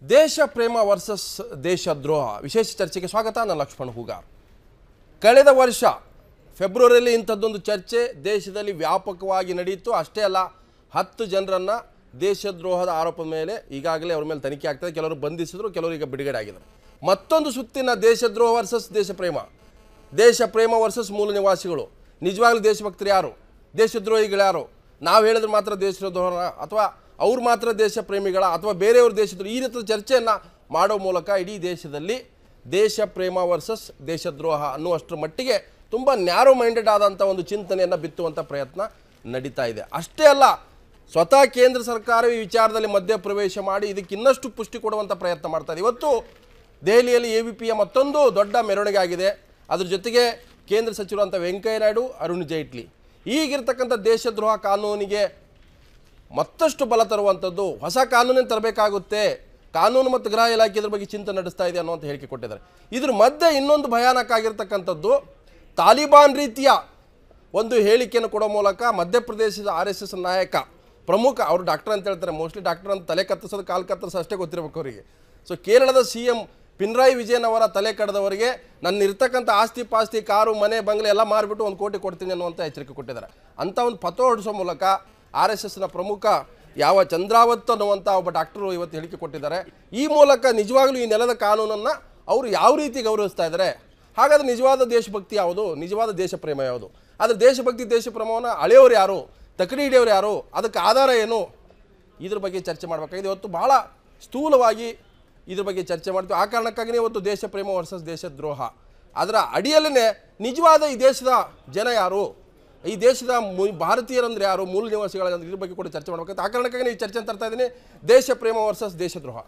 ದೇಶ ಪ್ರೇಮ ವರ್ಸಸ್ ದೇಶದ್ರೋಹ ವಿಶೇಷ ಚರ್ಚೆಗೆ ಸ್ವಾಗತ ನಾನು ಲಕ್ಷ್ಮಣ್ ಹೂಗಾರ್ ಕಳೆದ ವರ್ಷ ಫೆಬ್ರವರಿಯಲ್ಲಿ ಇಂಥದ್ದೊಂದು ಚರ್ಚೆ ದೇಶದಲ್ಲಿ ವ್ಯಾಪಕವಾಗಿ ನಡೆಯಿತು ಅಷ್ಟೇ ಅಲ್ಲ ಹತ್ತು ಜನರನ್ನು ದೇಶದ್ರೋಹದ ಆರೋಪದ ಮೇಲೆ ಈಗಾಗಲೇ ಅವ್ರ ಮೇಲೆ ತನಿಖೆ ಆಗ್ತದೆ ಕೆಲವರು ಬಂಧಿಸಿದ್ರು ಕೆಲವರು ಈಗ ಬಿಡುಗಡೆ ಆಗಿದ್ದಾರೆ ಮತ್ತೊಂದು ಸುತ್ತಿನ ದೇಶದ್ರೋಹ ವರ್ಸಸ್ ದೇಶ ಪ್ರೇಮ ದೇಶ ಪ್ರೇಮ ವರ್ಸಸ್ ಮೂಲ ನಿವಾಸಿಗಳು ನಿಜವಾಗ್ಲೂ ದೇಶಭಕ್ತರು ಯಾರು ದೇಶದ್ರೋಹಿಗಳು ಯಾರು ನಾವು ಹೇಳಿದ್ರೆ ಮಾತ್ರ ದೇಶದ್ರೋಹ ಅಥವಾ ಅವ್ರು ಮಾತ್ರ ದೇಶ ಪ್ರೇಮಿಗಳ ಅಥವಾ ಬೇರೆಯವ್ರ ದೇಶದ್ರೋಹ ಈ ರೀತಿಯ ಚರ್ಚೆಯನ್ನು ಮಾಡೋ ಮೂಲಕ ಇಡೀ ದೇಶದಲ್ಲಿ ದೇಶ ಪ್ರೇಮ ವರ್ಸಸ್ ದೇಶದ್ರೋಹ ಅನ್ನುವಷ್ಟರ ಮಟ್ಟಿಗೆ ತುಂಬ ನ್ಯಾರೋ ಮೈಂಡೆಡ್ ಆದಂಥ ಒಂದು ಚಿಂತನೆಯನ್ನು ಬಿತ್ತುವಂಥ ಪ್ರಯತ್ನ ನಡೀತಾ ಇದೆ ಅಷ್ಟೇ ಅಲ್ಲ ಸ್ವತಃ ಕೇಂದ್ರ ಸರ್ಕಾರ ಈ ವಿಚಾರದಲ್ಲಿ ಮಧ್ಯಪ್ರವೇಶ ಮಾಡಿ ಇದಕ್ಕೆ ಇನ್ನಷ್ಟು ಪುಷ್ಟಿ ಕೊಡುವಂಥ ಪ್ರಯತ್ನ ಮಾಡ್ತಾ ಇದೆ ಇವತ್ತು ದೆಹಲಿಯಲ್ಲಿ ಎ ವಿ ಪಿಯ ಮತ್ತೊಂದು ದೊಡ್ಡ ಮೆರವಣಿಗೆ ಆಗಿದೆ ಅದ್ರ ಜೊತೆಗೆ ಕೇಂದ್ರ ಸಚಿವರಂಥ ವೆಂಕಯ್ಯ ನಾಯ್ಡು ಅರುಣ್ ಜೈಟ್ಲಿ ಈಗಿರ್ತಕ್ಕಂಥ ದೇಶದ್ರೋಹ ಕಾನೂನಿಗೆ ಮತ್ತಷ್ಟು ಬಲ ತರುವಂಥದ್ದು ಹೊಸ ಕಾನೂನನ್ನು ತರಬೇಕಾಗುತ್ತೆ ಕಾನೂನು ಮತ್ತು ಗೃಹ ಇಲಾಖೆ ಇದ್ರ ಬಗ್ಗೆ ಚಿಂತನೆ ನಡೆಸ್ತಾ ಇದೆ ಅನ್ನುವಂಥ ಹೇಳಿಕೆ ಕೊಟ್ಟಿದ್ದಾರೆ ಇದ್ರ ಮಧ್ಯೆ ಇನ್ನೊಂದು ಭಯಾನಕ ಆಗಿರ್ತಕ್ಕಂಥದ್ದು ತಾಲಿಬಾನ್ ರೀತಿಯ ಒಂದು ಹೇಳಿಕೆಯನ್ನು ಕೊಡೋ ಮೂಲಕ ಮಧ್ಯಪ್ರದೇಶದ ಆರ್ ಎಸ್ ಎಸ್ ನಾಯಕ ಪ್ರಮುಖ ಅವರು ಡಾಕ್ಟರ್ ಅಂತ ಹೇಳ್ತಾರೆ ಮೋಸ್ಟ್ಲಿ ಡಾಕ್ಟರ್ ಅಂತ ತಲೆ ಕತ್ತರಿಸೋದು ಕಾಲು ಕತ್ತರಿಸೋ ಅಷ್ಟೇ ಗೊತ್ತಿರಬೇಕು ಅವರಿಗೆ ಸೊ ಕೇರಳದ ಸಿ ಎಂ ಪಿನ್ರಾಯಿ ವಿಜಯನ್ ಅವರ ತಲೆ ಕಡ್ದವರಿಗೆ ನನ್ನ ಇರ್ತಕ್ಕಂಥ ಆಸ್ತಿ ಪಾಸ್ತಿ ಕಾರು ಮನೆ ಬಂಗ್ಲೆ ಎಲ್ಲ ಮಾರಿಬಿಟ್ಟು ಒಂದು ಕೋಟಿ ಕೊಡ್ತೀನಿ ಅನ್ನುವಂಥ ಎಚ್ಚರಿಕೆ ಕೊಟ್ಟಿದ್ದಾರೆ ಅಂಥ ಒಂದು ಪಥ ಹೊಡಿಸೋ ಮೂಲಕ ಆರ್ ಎಸ್ ಎಸ್ನ ಪ್ರಮುಖ ಯಾವ ಚಂದ್ರಾವತ್ ಅನ್ನುವಂಥ ಒಬ್ಬ ಡಾಕ್ಟರು ಇವತ್ತು ಹೇಳಿಕೆ ಕೊಟ್ಟಿದ್ದಾರೆ ಈ ಮೂಲಕ ನಿಜವಾಗ್ಲೂ ಈ ನೆಲದ ಕಾನೂನನ್ನು ಅವರು ಯಾವ ರೀತಿ ಗೌರವಿಸ್ತಾ ಇದ್ದಾರೆ ಹಾಗಾದ್ರೆ ನಿಜವಾದ ದೇಶಭಕ್ತಿ ಯಾವುದು ನಿಜವಾದ ದೇಶ ಪ್ರೇಮ ಯಾವುದು ಆದರೆ ದೇಶಭಕ್ತಿ ದೇಶ ಪ್ರೇಮವನ್ನು ಅಳೆಯೋರು ಯಾರು ತಕಡಿ ಹಿಡಿಯೋರು ಯಾರು ಅದಕ್ಕೆ ಆಧಾರ ಏನು ಇದ್ರ ಬಗ್ಗೆ ಚರ್ಚೆ ಮಾಡಬೇಕಾಗಿದೆ ಇವತ್ತು ಬಹಳ ಸ್ಥೂಲವಾಗಿ ಇದ್ರ ಬಗ್ಗೆ ಚರ್ಚೆ ಮಾಡ್ತೀವಿ ಆ ಕಾರಣಕ್ಕಾಗಿಯೇ ಇವತ್ತು ದೇಶ ಪ್ರೇಮ ವರ್ಸಸ್ ದೇಶದ್ರೋಹ ಅದರ ಅಡಿಯಲ್ಲೇ ನಿಜವಾದ ಈ ದೇಶದ ಜನ ಯಾರು ಈ ದೇಶದ ಮು- ಭಾರತೀಯರಂದ್ರೆ ಯಾರು ಮೂಲ ನಿವಾಸಿಗಳ ಇದ್ರ ಬಗ್ಗೆ ಕೂಡ ಚರ್ಚೆ ಮಾಡಬೇಕಾಗುತ್ತೆ ಆ ಕಾರಣಕ್ಕಾಗಿ ಈ ಚರ್ಚೆ ತರ್ತಾ ಇದ್ದೀನಿ ದೇಶ ಪ್ರೇಮ ವರ್ಸಸ್ ದೇಶದ್ರೋಹ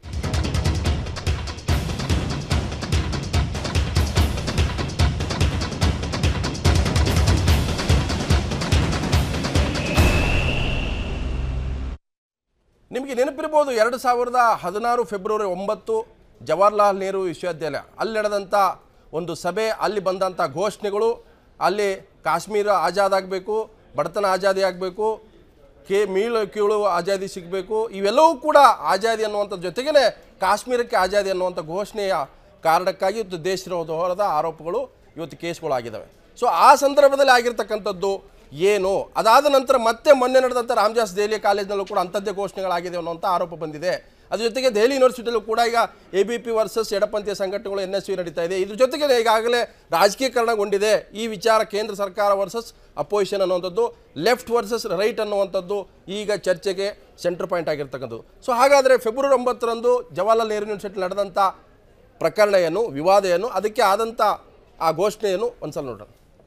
ನಿಮಗೆ ನೆನಪಿರ್ಬೋದು ಎರಡು ಸಾವಿರದ ಹದಿನಾರು ಫೆಬ್ರವರಿ ಒಂಬತ್ತು ಜವಾಹರ್ಲಾಲ್ ನೆಹರು ವಿಶ್ವವಿದ್ಯಾಲಯ ಅಲ್ಲಿ ನಡೆದಂಥ ಒಂದು ಸಭೆ ಅಲ್ಲಿ ಬಂದಂಥ ಘೋಷಣೆಗಳು ಅಲ್ಲಿ ಕಾಶ್ಮೀರ ಆಜಾದ್ ಆಗಬೇಕು ಬಡತನ ಆಜಾದಿ ಆಗಬೇಕು ಕೆ ಮೀಳು ಕೀಳು ಆಜಾದಿ ಸಿಗಬೇಕು ಇವೆಲ್ಲವೂ ಕೂಡ ಆಜಾದಿ ಅನ್ನುವಂಥ ಜೊತೆಗೇ ಕಾಶ್ಮೀರಕ್ಕೆ ಆಜಾದಿ ಅನ್ನುವಂಥ ಘೋಷಣೆಯ ಕಾರಣಕ್ಕಾಗಿ ಇವತ್ತು ದೇಶದ್ರೋಹದ ಆರೋಪಗಳು ಇವತ್ತು ಕೇಸ್ಗಳಾಗಿದ್ದಾವೆ ಸೊ ಆ ಸಂದರ್ಭದಲ್ಲಿ ಆಗಿರ್ತಕ್ಕಂಥದ್ದು ಏನು ಅದಾದ ನಂತರ ಮತ್ತೆ ಮೊನ್ನೆ ನಡೆದಂಥ ರಾಮಜಾಸ್ ದೆಹಲಿ ಕಾಲೇಜ್ನಲ್ಲೂ ಕೂಡ ಅಂಥದ್ದೇ ಘೋಷಣೆಗಳಾಗಿದೆ ಅನ್ನುವಂಥ ಆರೋಪ ಬಂದಿದೆ ಅದ್ರ ಜೊತೆಗೆ ದೆಹಲಿ ಯೂನಿವರ್ಸಿಟಿಯಲ್ಲೂ ಕೂಡ ಈಗ ಎ ಬಿ ಪಿ ವರ್ಸಸ್ ಎಡಪಂಥೀಯ ಸಂಘಟನೆಗಳು ಎನ್ ಎಸ್ ಯು ನಡೀತಾ ಇದೆ ಇದ್ರ ಜೊತೆಗೆ ಈಗಾಗಲೇ ರಾಜಕೀಕರಣಗೊಂಡಿದೆ ಈ ವಿಚಾರ ಕೇಂದ್ರ ಸರ್ಕಾರ ವರ್ಸಸ್ ಅಪೋಸಿಷನ್ ಅನ್ನುವಂಥದ್ದು ಲೆಫ್ಟ್ ವರ್ಸಸ್ ರೈಟ್ ಅನ್ನುವಂಥದ್ದು ಈಗ ಚರ್ಚೆಗೆ ಸೆಂಟರ್ ಪಾಯಿಂಟ್ ಆಗಿರ್ತಕ್ಕಂಥದ್ದು ಸೊ ಹಾಗಾದರೆ ಫೆಬ್ರವರಿ ಒಂಬತ್ತರಂದು ಜವಾಹರ್ಲಾಲ್ ನೆಹರು ಯೂನಿವರ್ಸಿಟಿ ನಡೆದಂಥ ಪ್ರಕರಣ ಏನು ವಿವಾದ ಏನು ಅದಕ್ಕೆ ಆದಂಥ ಆ ಘೋಷಣೆಯನ್ನು ಒಂದ್ಸಲ ನೋಡೋಣ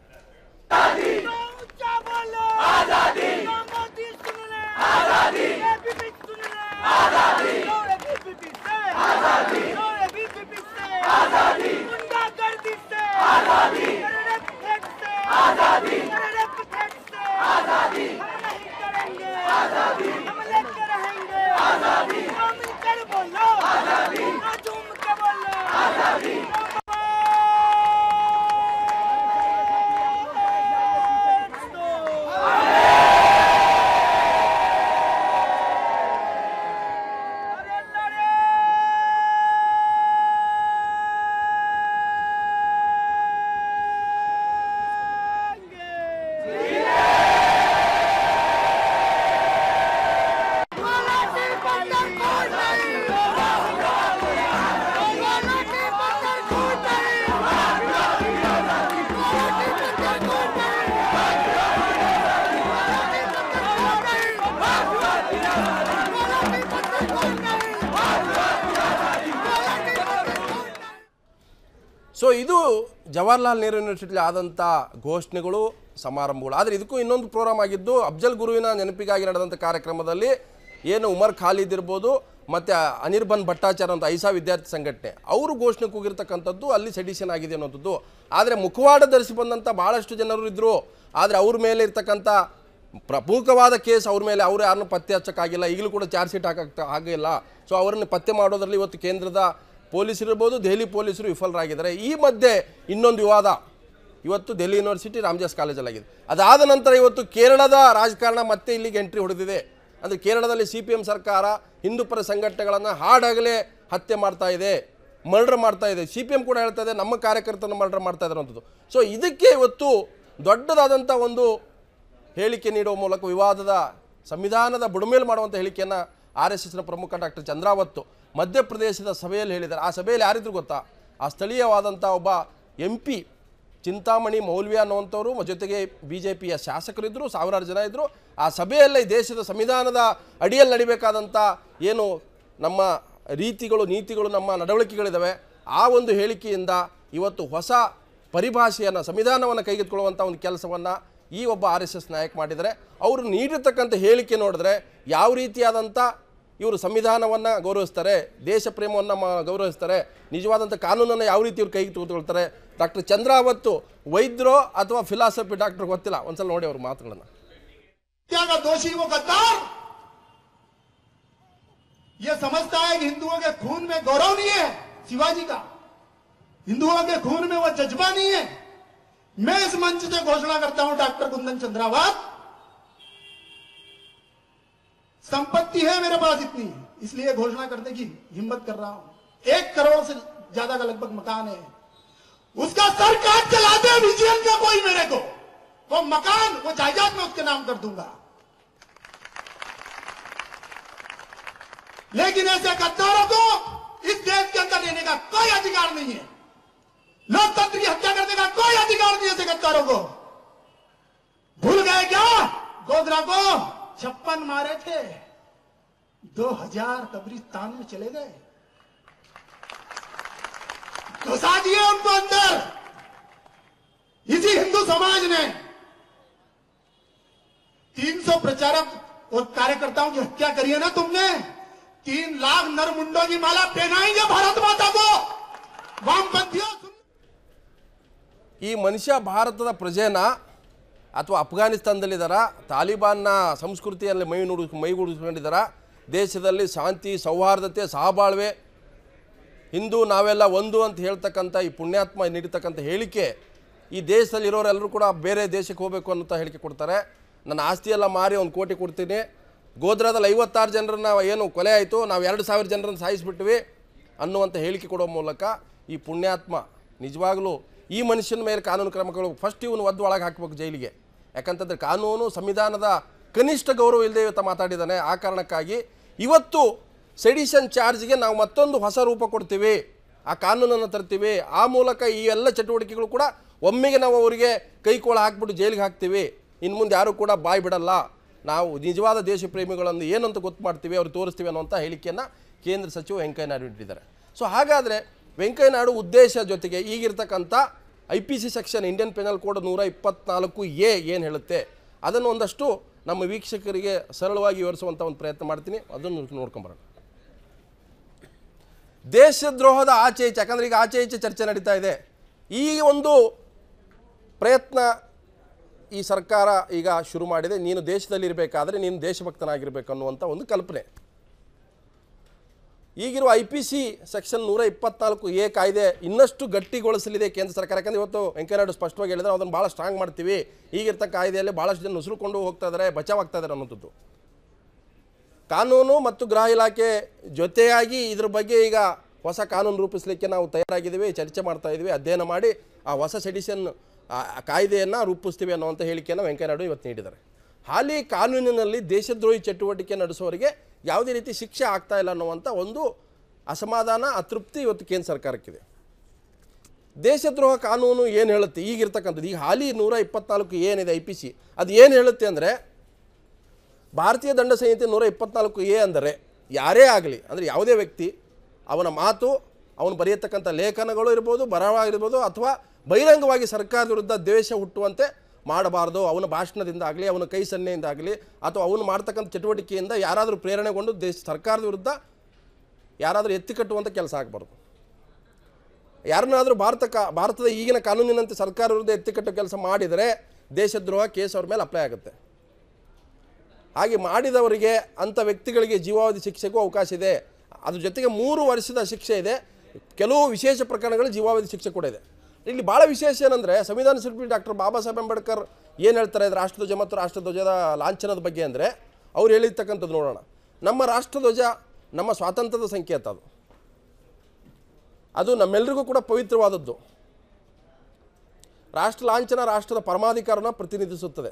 ऊंचा बोलो आजादी मोदी सुन ले आजादी एबीपी सुन ले आजादी नो एबीपी से आजादी नो एबीपी से आजादी गुंडागर्दी से आजादी टेररिस्ट से आजादी टेररिस्ट से आजादी हम नहीं करेंगे आजादी हम लेके रहेंगे आजादी हम मिलकर बोलो आजादी झूम के बोलो आजादी अरे ಸೊ ಇದು ಜವಾಹರ್ಲಾಲ್ ನೆಹರು ಯೂನಿವರ್ಸಿಟಿಲಿ ಆದಂಥ ಘೋಷಣೆಗಳು ಸಮಾರಂಭಗಳು ಆದರೆ ಇದಕ್ಕೂ ಇನ್ನೊಂದು ಪ್ರೋಗ್ರಾಮ್ ಆಗಿದ್ದು ಅಫ್ಜಲ್ ಗುರುವಿನ ನೆನಪಿಗಾಗಿ ನಡೆದಂಥ ಕಾರ್ಯಕ್ರಮದಲ್ಲಿ ಏನು ಉಮರ್ ಖಾಲಿದ್ ಇರ್ಬೋದು ಮತ್ತು ಅನಿರ್ಬನ್ ಭಟ್ಟಾಚಾರ್ಯ ಅಂತ ಐಸಾ ವಿದ್ಯಾರ್ಥಿ ಸಂಘಟನೆ ಅವರು ಘೋಷಣೆ ಕೂಗಿರ್ತಕ್ಕಂಥದ್ದು ಅಲ್ಲಿ ಸೆಡಿಷನ್ ಆಗಿದೆ ಅನ್ನೋಂಥದ್ದು ಆದರೆ ಮುಖವಾಡ ಧರಿಸಿ ಬಂದಂಥ ಭಾಳಷ್ಟು ಜನರು ಇದ್ದರು ಆದರೆ ಅವ್ರ ಮೇಲೆ ಇರ್ತಕ್ಕಂಥ ಪ್ರಮುಖವಾದ ಕೇಸ್ ಅವ್ರ ಮೇಲೆ ಅವ್ರು ಯಾರನ್ನೂ ಪತ್ತೆ ಹಚ್ಚಕ್ಕಾಗಿಲ್ಲ ಈಗಲೂ ಕೂಡ ಚಾರ್ಜ್ ಶೀಟ್ ಹಾಕಕ್ಕೆ ಆಗಿಲ್ಲ ಸೊ ಅವರನ್ನು ಪತ್ತೆ ಮಾಡೋದ್ರಲ್ಲಿ ಇವತ್ತು ಕೇಂದ್ರದ ಪೊಲೀಸರು ಇರ್ಬೋದು ದೆಹಲಿ ಪೊಲೀಸರು ವಿಫಲರಾಗಿದ್ದಾರೆ ಈ ಮಧ್ಯೆ ಇನ್ನೊಂದು ವಿವಾದ ಇವತ್ತು ದೆಹಲಿ ಯೂನಿವರ್ಸಿಟಿ ರಾಮಜಾಸ್ ಕಾಲೇಜಲ್ಲಾಗಿದೆ ಅದಾದ ನಂತರ ಇವತ್ತು ಕೇರಳದ ರಾಜಕಾರಣ ಮತ್ತೆ ಇಲ್ಲಿಗೆ ಎಂಟ್ರಿ ಹೊಡೆದಿದೆ ಅಂದರೆ ಕೇರಳದಲ್ಲಿ ಸಿ ಪಿ ಎಂ ಸರ್ಕಾರ ಹಿಂದೂ ಪರ ಸಂಘಟನೆಗಳನ್ನು ಹಾಡಾಗಲೇ ಹತ್ಯೆ ಮಾಡ್ತಾ ಇದೆ ಮರ್ಡರ್ ಮಾಡ್ತಾ ಇದೆ ಸಿ ಪಿ ಎಂ ಕೂಡ ಹೇಳ್ತಾ ಇದೆ ನಮ್ಮ ಕಾರ್ಯಕರ್ತನ ಮರ್ಡರ್ ಮಾಡ್ತಾ ಇದ್ದಾರೆ ಅನ್ನೋದು ಸೊ ಇದಕ್ಕೆ ಇವತ್ತು ದೊಡ್ಡದಾದಂಥ ಒಂದು ಹೇಳಿಕೆ ನೀಡುವ ಮೂಲಕ ವಿವಾದದ ಸಂವಿಧಾನದ ಬುಡಮೇಲು ಮಾಡುವಂಥ ಹೇಳಿಕೆಯನ್ನು ಆರ್ ಎಸ್ ಎಸ್ನ ಪ್ರಮುಖ ಡಾಕ್ಟರ್ ಚಂದ್ರಾವತ್ತು ಮಧ್ಯಪ್ರದೇಶದ ಸಭೆಯಲ್ಲಿ ಹೇಳಿದ್ದಾರೆ ಆ ಸಭೆಯಲ್ಲಿ ಯಾರಿದ್ರು ಗೊತ್ತಾ ಆ ಸ್ಥಳೀಯವಾದಂಥ ಒಬ್ಬ ಎಂ ಪಿ ಚಿಂತಾಮಣಿ ಮೌಲ್ವಿ ಅನ್ನುವಂಥವ್ರು ಮ- ಜೊತೆಗೆ ಬಿ ಜೆ ಪಿಯ ಶಾಸಕರಿದ್ದರು ಸಾವಿರಾರು ಜನ ಇದ್ದರು ಆ ಸಭೆಯಲ್ಲೇ ಈ ದೇಶದ ಸಂವಿಧಾನದ ಅಡಿಯಲ್ಲಿ ನಡಿಬೇಕಾದಂಥ ಏನು ನಮ್ಮ ರೀತಿಗಳು ನೀತಿಗಳು ನಮ್ಮ ನಡವಳಿಕೆಗಳಿದ್ದಾವೆ ಆ ಒಂದು ಹೇಳಿಕೆಯಿಂದ ಇವತ್ತು ಹೊಸ ಪರಿಭಾಷೆಯನ್ನು ಸಂವಿಧಾನವನ್ನು ಕೈಗೆತ್ತಿಕೊಳ್ಳುವಂಥ ಒಂದು ಕೆಲಸವನ್ನು ಈ ಒಬ್ಬ ಆರ್ ಎಸ್ ಎಸ್ ನಾಯಕ ಮಾಡಿದರೆ ಅವರು ನೀಡಿರ್ತಕ್ಕಂಥ ಹೇಳಿಕೆ ನೋಡಿದ್ರೆ ಯಾವ ರೀತಿಯಾದಂಥ ಇವರು ಸಂವಿಧಾನವನ್ನು ಗೌರವಿಸ್ತಾರೆ ದೇಶ ಪ್ರೇಮವನ್ನು ಮ ಗೌರವಿಸ್ತಾರೆ ನಿಜವಾದಂಥ ಕಾನೂನನ್ನು ಯಾವ ರೀತಿ ಇವ್ರು ಕೈಗೆ ತೆಗೆದುಕೊಳ್ತಾರೆ ಡಾಕ್ಟರ್ ಚಂದ್ರಾವತ್ತು ವೈದ್ಯರೋ ಅಥವಾ ಫಿಲಾಸಫಿ ಡಾಕ್ಟರ್ ಗೊತ್ತಿಲ್ಲ ಒಂದ್ಸಲ ನೋಡಿ ಅವ್ರ ಮಾತುಗಳನ್ನು हत्या का दोषी वो गद्दार ये समझता है कि हिंदुओं के खून में गौरव नहीं है शिवाजी का हिंदुओं के खून में वो जज्बा नहीं है मैं इस मंच से घोषणा करता हूं डॉक्टर कुंदन चंद्रावत संपत्ति है मेरे पास इतनी इसलिए घोषणा करने की हिम्मत कर रहा हूं एक करोड़ से ज्यादा का लगभग मकान है उसका सर काट के ला दे विजयन का कोई मेरे को वो मकान वो जायदाद मैं उसके नाम कर दूंगा लेकिन ऐसे गद्दारों को इस देश के अंदर लेने का कोई अधिकार नहीं है लोकतंत्र की हत्या करने का कोई अधिकार नहीं है ऐसे गद्दारों को भूल गए क्या गोदरा को छप्पन मारे थे दो हजार कब्रिस्तान में चले गए घुसा दिए उनको अंदर इसी हिंदू समाज ने 300 प्रचारक और कार्यकर्ताओं की हत्या करी है ना तुमने तीन लाख नरमुंडों की माला पहनाएंगे भारत माता को वामपंथियों सुन- ಈ ಮನುಷ್ಯ ಭಾರತದ ಪ್ರಜೆನ ಅಥವಾ ಅಫ್ಘಾನಿಸ್ತಾನದಲ್ಲಿದ್ದಾರ ತಾಲಿಬಾನ್ನ ಸಂಸ್ಕೃತಿಯಲ್ಲಿ ಮೈ ನುಡು ಮೈಗೂಡಿಸ್ಕೊಂಡಿದ್ದಾರ ದೇಶದಲ್ಲಿ ಶಾಂತಿ ಸೌಹಾರ್ದತೆ ಸಹಬಾಳ್ವೆ ಹಿಂದೂ ನಾವೆಲ್ಲ ಒಂದು ಅಂತ ಹೇಳ್ತಕ್ಕಂಥ ಈ ಪುಣ್ಯಾತ್ಮ ನೀಡತಕ್ಕಂಥ ಹೇಳಿಕೆ ಈ ದೇಶದಲ್ಲಿ ಇರೋರೆಲ್ಲರೂ ಕೂಡ ಬೇರೆ ದೇಶಕ್ಕೆ ಹೋಗಬೇಕು ಅನ್ನೋಂಥ ಹೇಳಿಕೆ ಕೊಡ್ತಾರೆ ನನ್ನ ಆಸ್ತಿ ಎಲ್ಲ ಮಾರಿ ಒಂದು ಕೋಟಿ ಕೊಡ್ತೀನಿ ಗೋಧ್ರಾದಲ್ಲಿ ಐವತ್ತಾರು ಜನರನ್ನ ಏನು ಕೊಲೆ ಆಯಿತು ನಾವು ಎರಡು ಸಾವಿರ ಜನರನ್ನು ಸಾಯಿಸಿಬಿಟ್ವಿ ಅನ್ನುವಂಥ ಹೇಳಿಕೆ ಕೊಡೋ ಮೂಲಕ ಈ ಪುಣ್ಯಾತ್ಮ ನಿಜವಾಗಲೂ ಈ ಮನುಷ್ಯನ ಮೇಲೆ ಕಾನೂನು ಕ್ರಮಗಳು ಫಸ್ಟ್ ಇವನು ಒದ್ದು ಒಳಗೆ ಹಾಕಬೇಕು ಜೈಲಿಗೆ ಯಾಕಂತಂದರೆ ಕಾನೂನು ಸಂವಿಧಾನದ ಕನಿಷ್ಠ ಗೌರವ ಇಲ್ಲದೆ ಇವತ್ತು ಮಾತಾಡಿದ್ದಾನೆ ಆ ಕಾರಣಕ್ಕಾಗಿ ಇವತ್ತು ಸೆಡಿಷನ್ ಚಾರ್ಜ್ಗೆ ನಾವು ಮತ್ತೊಂದು ಹೊಸ ರೂಪ ಕೊಡ್ತೀವಿ ಆ ಕಾನೂನನ್ನು ತರ್ತೀವಿ ಆ ಮೂಲಕ ಈ ಎಲ್ಲ ಚಟುವಟಿಕೆಗಳು ಕೂಡ ಒಮ್ಮೆಗೆ ನಾವು ಅವರಿಗೆ ಕೈಕೋಳ ಹಾಕ್ಬಿಟ್ಟು ಜೈಲಿಗೆ ಹಾಕ್ತೀವಿ ಇನ್ನು ಮುಂದೆ ಯಾರೂ ಕೂಡ ಬಾಯಿ ಬಿಡಲ್ಲ ನಾವು ನಿಜವಾದ ದೇಶ ಪ್ರೇಮಿಗಳನ್ನು ಏನಂತ ಗೊತ್ತು ಮಾಡ್ತೀವಿ ಅವ್ರು ತೋರಿಸ್ತೀವಿ ಅನ್ನುವಂಥ ಹೇಳಿಕೆಯನ್ನು ಕೇಂದ್ರ ಸಚಿವ ವೆಂಕಯ್ಯನಾಯ್ಡು ನೀಡಿದ್ದಾರೆ ಸೊ ಹಾಗಾದರೆ ವೆಂಕಯ್ಯನಾಯ್ಡು ಉದ್ದೇಶ ಜೊತೆಗೆ ಈಗಿರ್ತಕ್ಕಂಥ I P C section Indian penal code ನೂರ ಇಪ್ಪತ್ನಾಲ್ಕು ಎ ಏನು ಹೇಳುತ್ತೆ ಅದನ್ನು ಒಂದಷ್ಟು ನಮ್ಮ ವೀಕ್ಷಕರಿಗೆ ಸರಳವಾಗಿ ವಿವರಿಸುವಂಥ ಒಂದು ಪ್ರಯತ್ನ ಮಾಡ್ತೀನಿ ಅದನ್ನು ನೋಡ್ಕೊಂಬರೋಣ ದೇಶದ್ರೋಹದ ಆಚೆ ಈಚೆ ಯಾಕಂದ್ರೆ ಈಗ ಆಚೆ ಈಚೆ ಚರ್ಚೆ ನಡೀತಾ ಇದೆ ಈ ಒಂದು ಪ್ರಯತ್ನ ಈ ಸರ್ಕಾರ ಈಗ ಶುರು ಮಾಡಿದೆ ನೀನು ದೇಶದಲ್ಲಿ ಇರಬೇಕಾದ್ರೆ ನೀನು ದೇಶಭಕ್ತನಾಗಿರ್ಬೇಕು ಅನ್ನುವಂಥ ಒಂದು ಕಲ್ಪನೆ ಈಗಿರುವ ಐ ಪಿ ಸಿ ಸೆಕ್ಷನ್ ನೂರ ಇಪ್ಪತ್ನಾಲ್ಕು ಎ ಕಾಯ್ದೆ ಇನ್ನಷ್ಟು ಗಟ್ಟಿಗೊಳಿಸಲಿದೆ ಕೇಂದ್ರ ಸರ್ಕಾರ ಯಾಕಂದ್ರೆ ಇವತ್ತು ವೆಂಕಯ್ಯನಾಯ್ಡು ಸ್ಪಷ್ಟವಾಗಿ ಹೇಳಿದ್ರೆ ಅದನ್ನು ಭಾಳ ಸ್ಟ್ರಾಂಗ್ ಮಾಡ್ತೀವಿ ಈಗಿರ್ತಕ್ಕ ಕಾಯ್ದೆಯಲ್ಲಿ ಭಾಳಷ್ಟು ಜನ ನುಸುರುಕೊಂಡು ಹೋಗ್ತಾ ಇದ್ದಾರೆ ಬಚಾವ್ ಆಗ್ತಾ ಇದ್ದಾರೆ ಅನ್ನೋಂಥದ್ದು ಕಾನೂನು ಮತ್ತು ಗೃಹ ಇಲಾಖೆ ಜೊತೆಯಾಗಿ ಇದ್ರ ಬಗ್ಗೆ ಈಗ ಹೊಸ ಕಾನೂನು ರೂಪಿಸಲಿಕ್ಕೆ ನಾವು ತಯಾರಾಗಿದ್ದೀವಿ ಚರ್ಚೆ ಮಾಡ್ತಾ ಇದ್ದೀವಿ ಅಧ್ಯಯನ ಮಾಡಿ ಆ ಹೊಸ ಸೆಡಿಷನ್ ಕಾಯ್ದೆಯನ್ನು ರೂಪಿಸ್ತೀವಿ ಅನ್ನುವಂಥ ಹೇಳಿಕೆಯನ್ನು ವೆಂಕಯ್ಯನಾಯ್ಡು ಇವತ್ತು ನೀಡಿದ್ದಾರೆ ಹಾಲಿ ಕಾನೂನಿನಲ್ಲಿ ದೇಶದ್ರೋಹಿ ಚಟುವಟಿಕೆ ನಡೆಸೋರಿಗೆ ಯಾವುದೇ ರೀತಿ ಶಿಕ್ಷೆ ಆಗ್ತಾ ಇಲ್ಲ ಅನ್ನುವಂಥ ಒಂದು ಅಸಮಾಧಾನ ಅತೃಪ್ತಿ ಇವತ್ತು ಕೇಂದ್ರ ಸರ್ಕಾರಕ್ಕಿದೆ ದೇಶದ್ರೋಹ ಕಾನೂನು ಏನು ಹೇಳುತ್ತೆ ಈಗಿರ್ತಕ್ಕಂಥದ್ದು ಈಗ ಹಾಲಿ ನೂರ ಇಪ್ಪತ್ನಾಲ್ಕು ಏನಿದೆ ಐ ಪಿ ಸಿ ಅದು ಏನು ಹೇಳುತ್ತೆ ಅಂದರೆ ಭಾರತೀಯ ದಂಡ ಸಂಹಿತೆ ನೂರ ಇಪ್ಪತ್ನಾಲ್ಕು ಎ ಅಂದರೆ ಯಾರೇ ಆಗಲಿ ಅಂದರೆ ಯಾವುದೇ ವ್ಯಕ್ತಿ ಅವನ ಮಾತು ಅವನು ಬರೆಯತಕ್ಕಂಥ ಲೇಖನಗಳು ಇರ್ಬೋದು ಬರಹ ಇರ್ಬೋದು ಅಥವಾ ಬಹಿರಂಗವಾಗಿ ಸರ್ಕಾರದ ವಿರುದ್ಧ ದ್ವೇಷ ಹುಟ್ಟುವಂತೆ ಮಾಡಬಾರ್ದು ಅವನ ಭಾಷಣದಿಂದ ಆಗಲಿ ಅವನ ಕೈ ಸನ್ನೆಯಿಂದ ಆಗಲಿ ಅಥವಾ ಅವನು ಮಾಡ್ತಕ್ಕಂಥ ಚಟುವಟಿಕೆಯಿಂದ ಯಾರಾದರೂ ಪ್ರೇರಣೆಗೊಂಡು ದೇಶ ಸರ್ಕಾರದ ವಿರುದ್ಧ ಯಾರಾದರೂ ಎತ್ತಿ ಕಟ್ಟುವಂಥ ಕೆಲಸ ಆಗಬಾರ್ದು ಯಾರನ್ನಾದರೂ ಭಾರತ ಕಾ ಭಾರತದ ಈಗಿನ ಕಾನೂನಿನಂತೆ ಸರ್ಕಾರ ವಿರುದ್ಧ ಎತ್ತಿಕಟ್ಟೋ ಕೆಲಸ ಮಾಡಿದರೆ ದೇಶದ್ರೋಹ ಕೇಸ್ ಅವ್ರ ಮೇಲೆ ಅಪ್ಲೈ ಆಗುತ್ತೆ ಹಾಗೆ ಮಾಡಿದವರಿಗೆ ಅಂಥ ವ್ಯಕ್ತಿಗಳಿಗೆ ಜೀವಾವಧಿ ಶಿಕ್ಷೆಗೂ ಅವಕಾಶ ಇದೆ ಅದ್ರ ಜೊತೆಗೆ ಮೂರು ವರ್ಷದ ಶಿಕ್ಷೆ ಇದೆ ಕೆಲವು ವಿಶೇಷ ಪ್ರಕರಣಗಳು ಜೀವಾವಧಿ ಶಿಕ್ಷೆ ಕೂಡ ಇದೆ ಇಲ್ಲಿ ಭಾಳ ವಿಶೇಷ ಏನಂದರೆ ಸಂವಿಧಾನ ಶಿಲ್ಪಿ ಡಾಕ್ಟರ್ ಬಾಬಾ ಸಾಹೇಬ್ ಅಂಬೇಡ್ಕರ್ ಏನು ಹೇಳ್ತಾರೆ ಇದು ರಾಷ್ಟ್ರಧ್ವಜ ಮತ್ತು ರಾಷ್ಟ್ರಧ್ವಜದ ಲಾಂಛನದ ಬಗ್ಗೆ ಅಂದರೆ ಅವ್ರು ಹೇಳಿರ್ತಕ್ಕಂಥದ್ದು ನೋಡೋಣ ನಮ್ಮ ರಾಷ್ಟ್ರಧ್ವಜ ನಮ್ಮ ಸ್ವಾತಂತ್ರ್ಯದ ಸಂಕೇತ ಅದು ಅದು ನಮ್ಮೆಲ್ಲರಿಗೂ ಕೂಡ ಪವಿತ್ರವಾದದ್ದು ರಾಷ್ಟ್ರ ಲಾಂಛನ ರಾಷ್ಟ್ರದ ಪರಮಾಧಿಕಾರನ ಪ್ರತಿನಿಧಿಸುತ್ತದೆ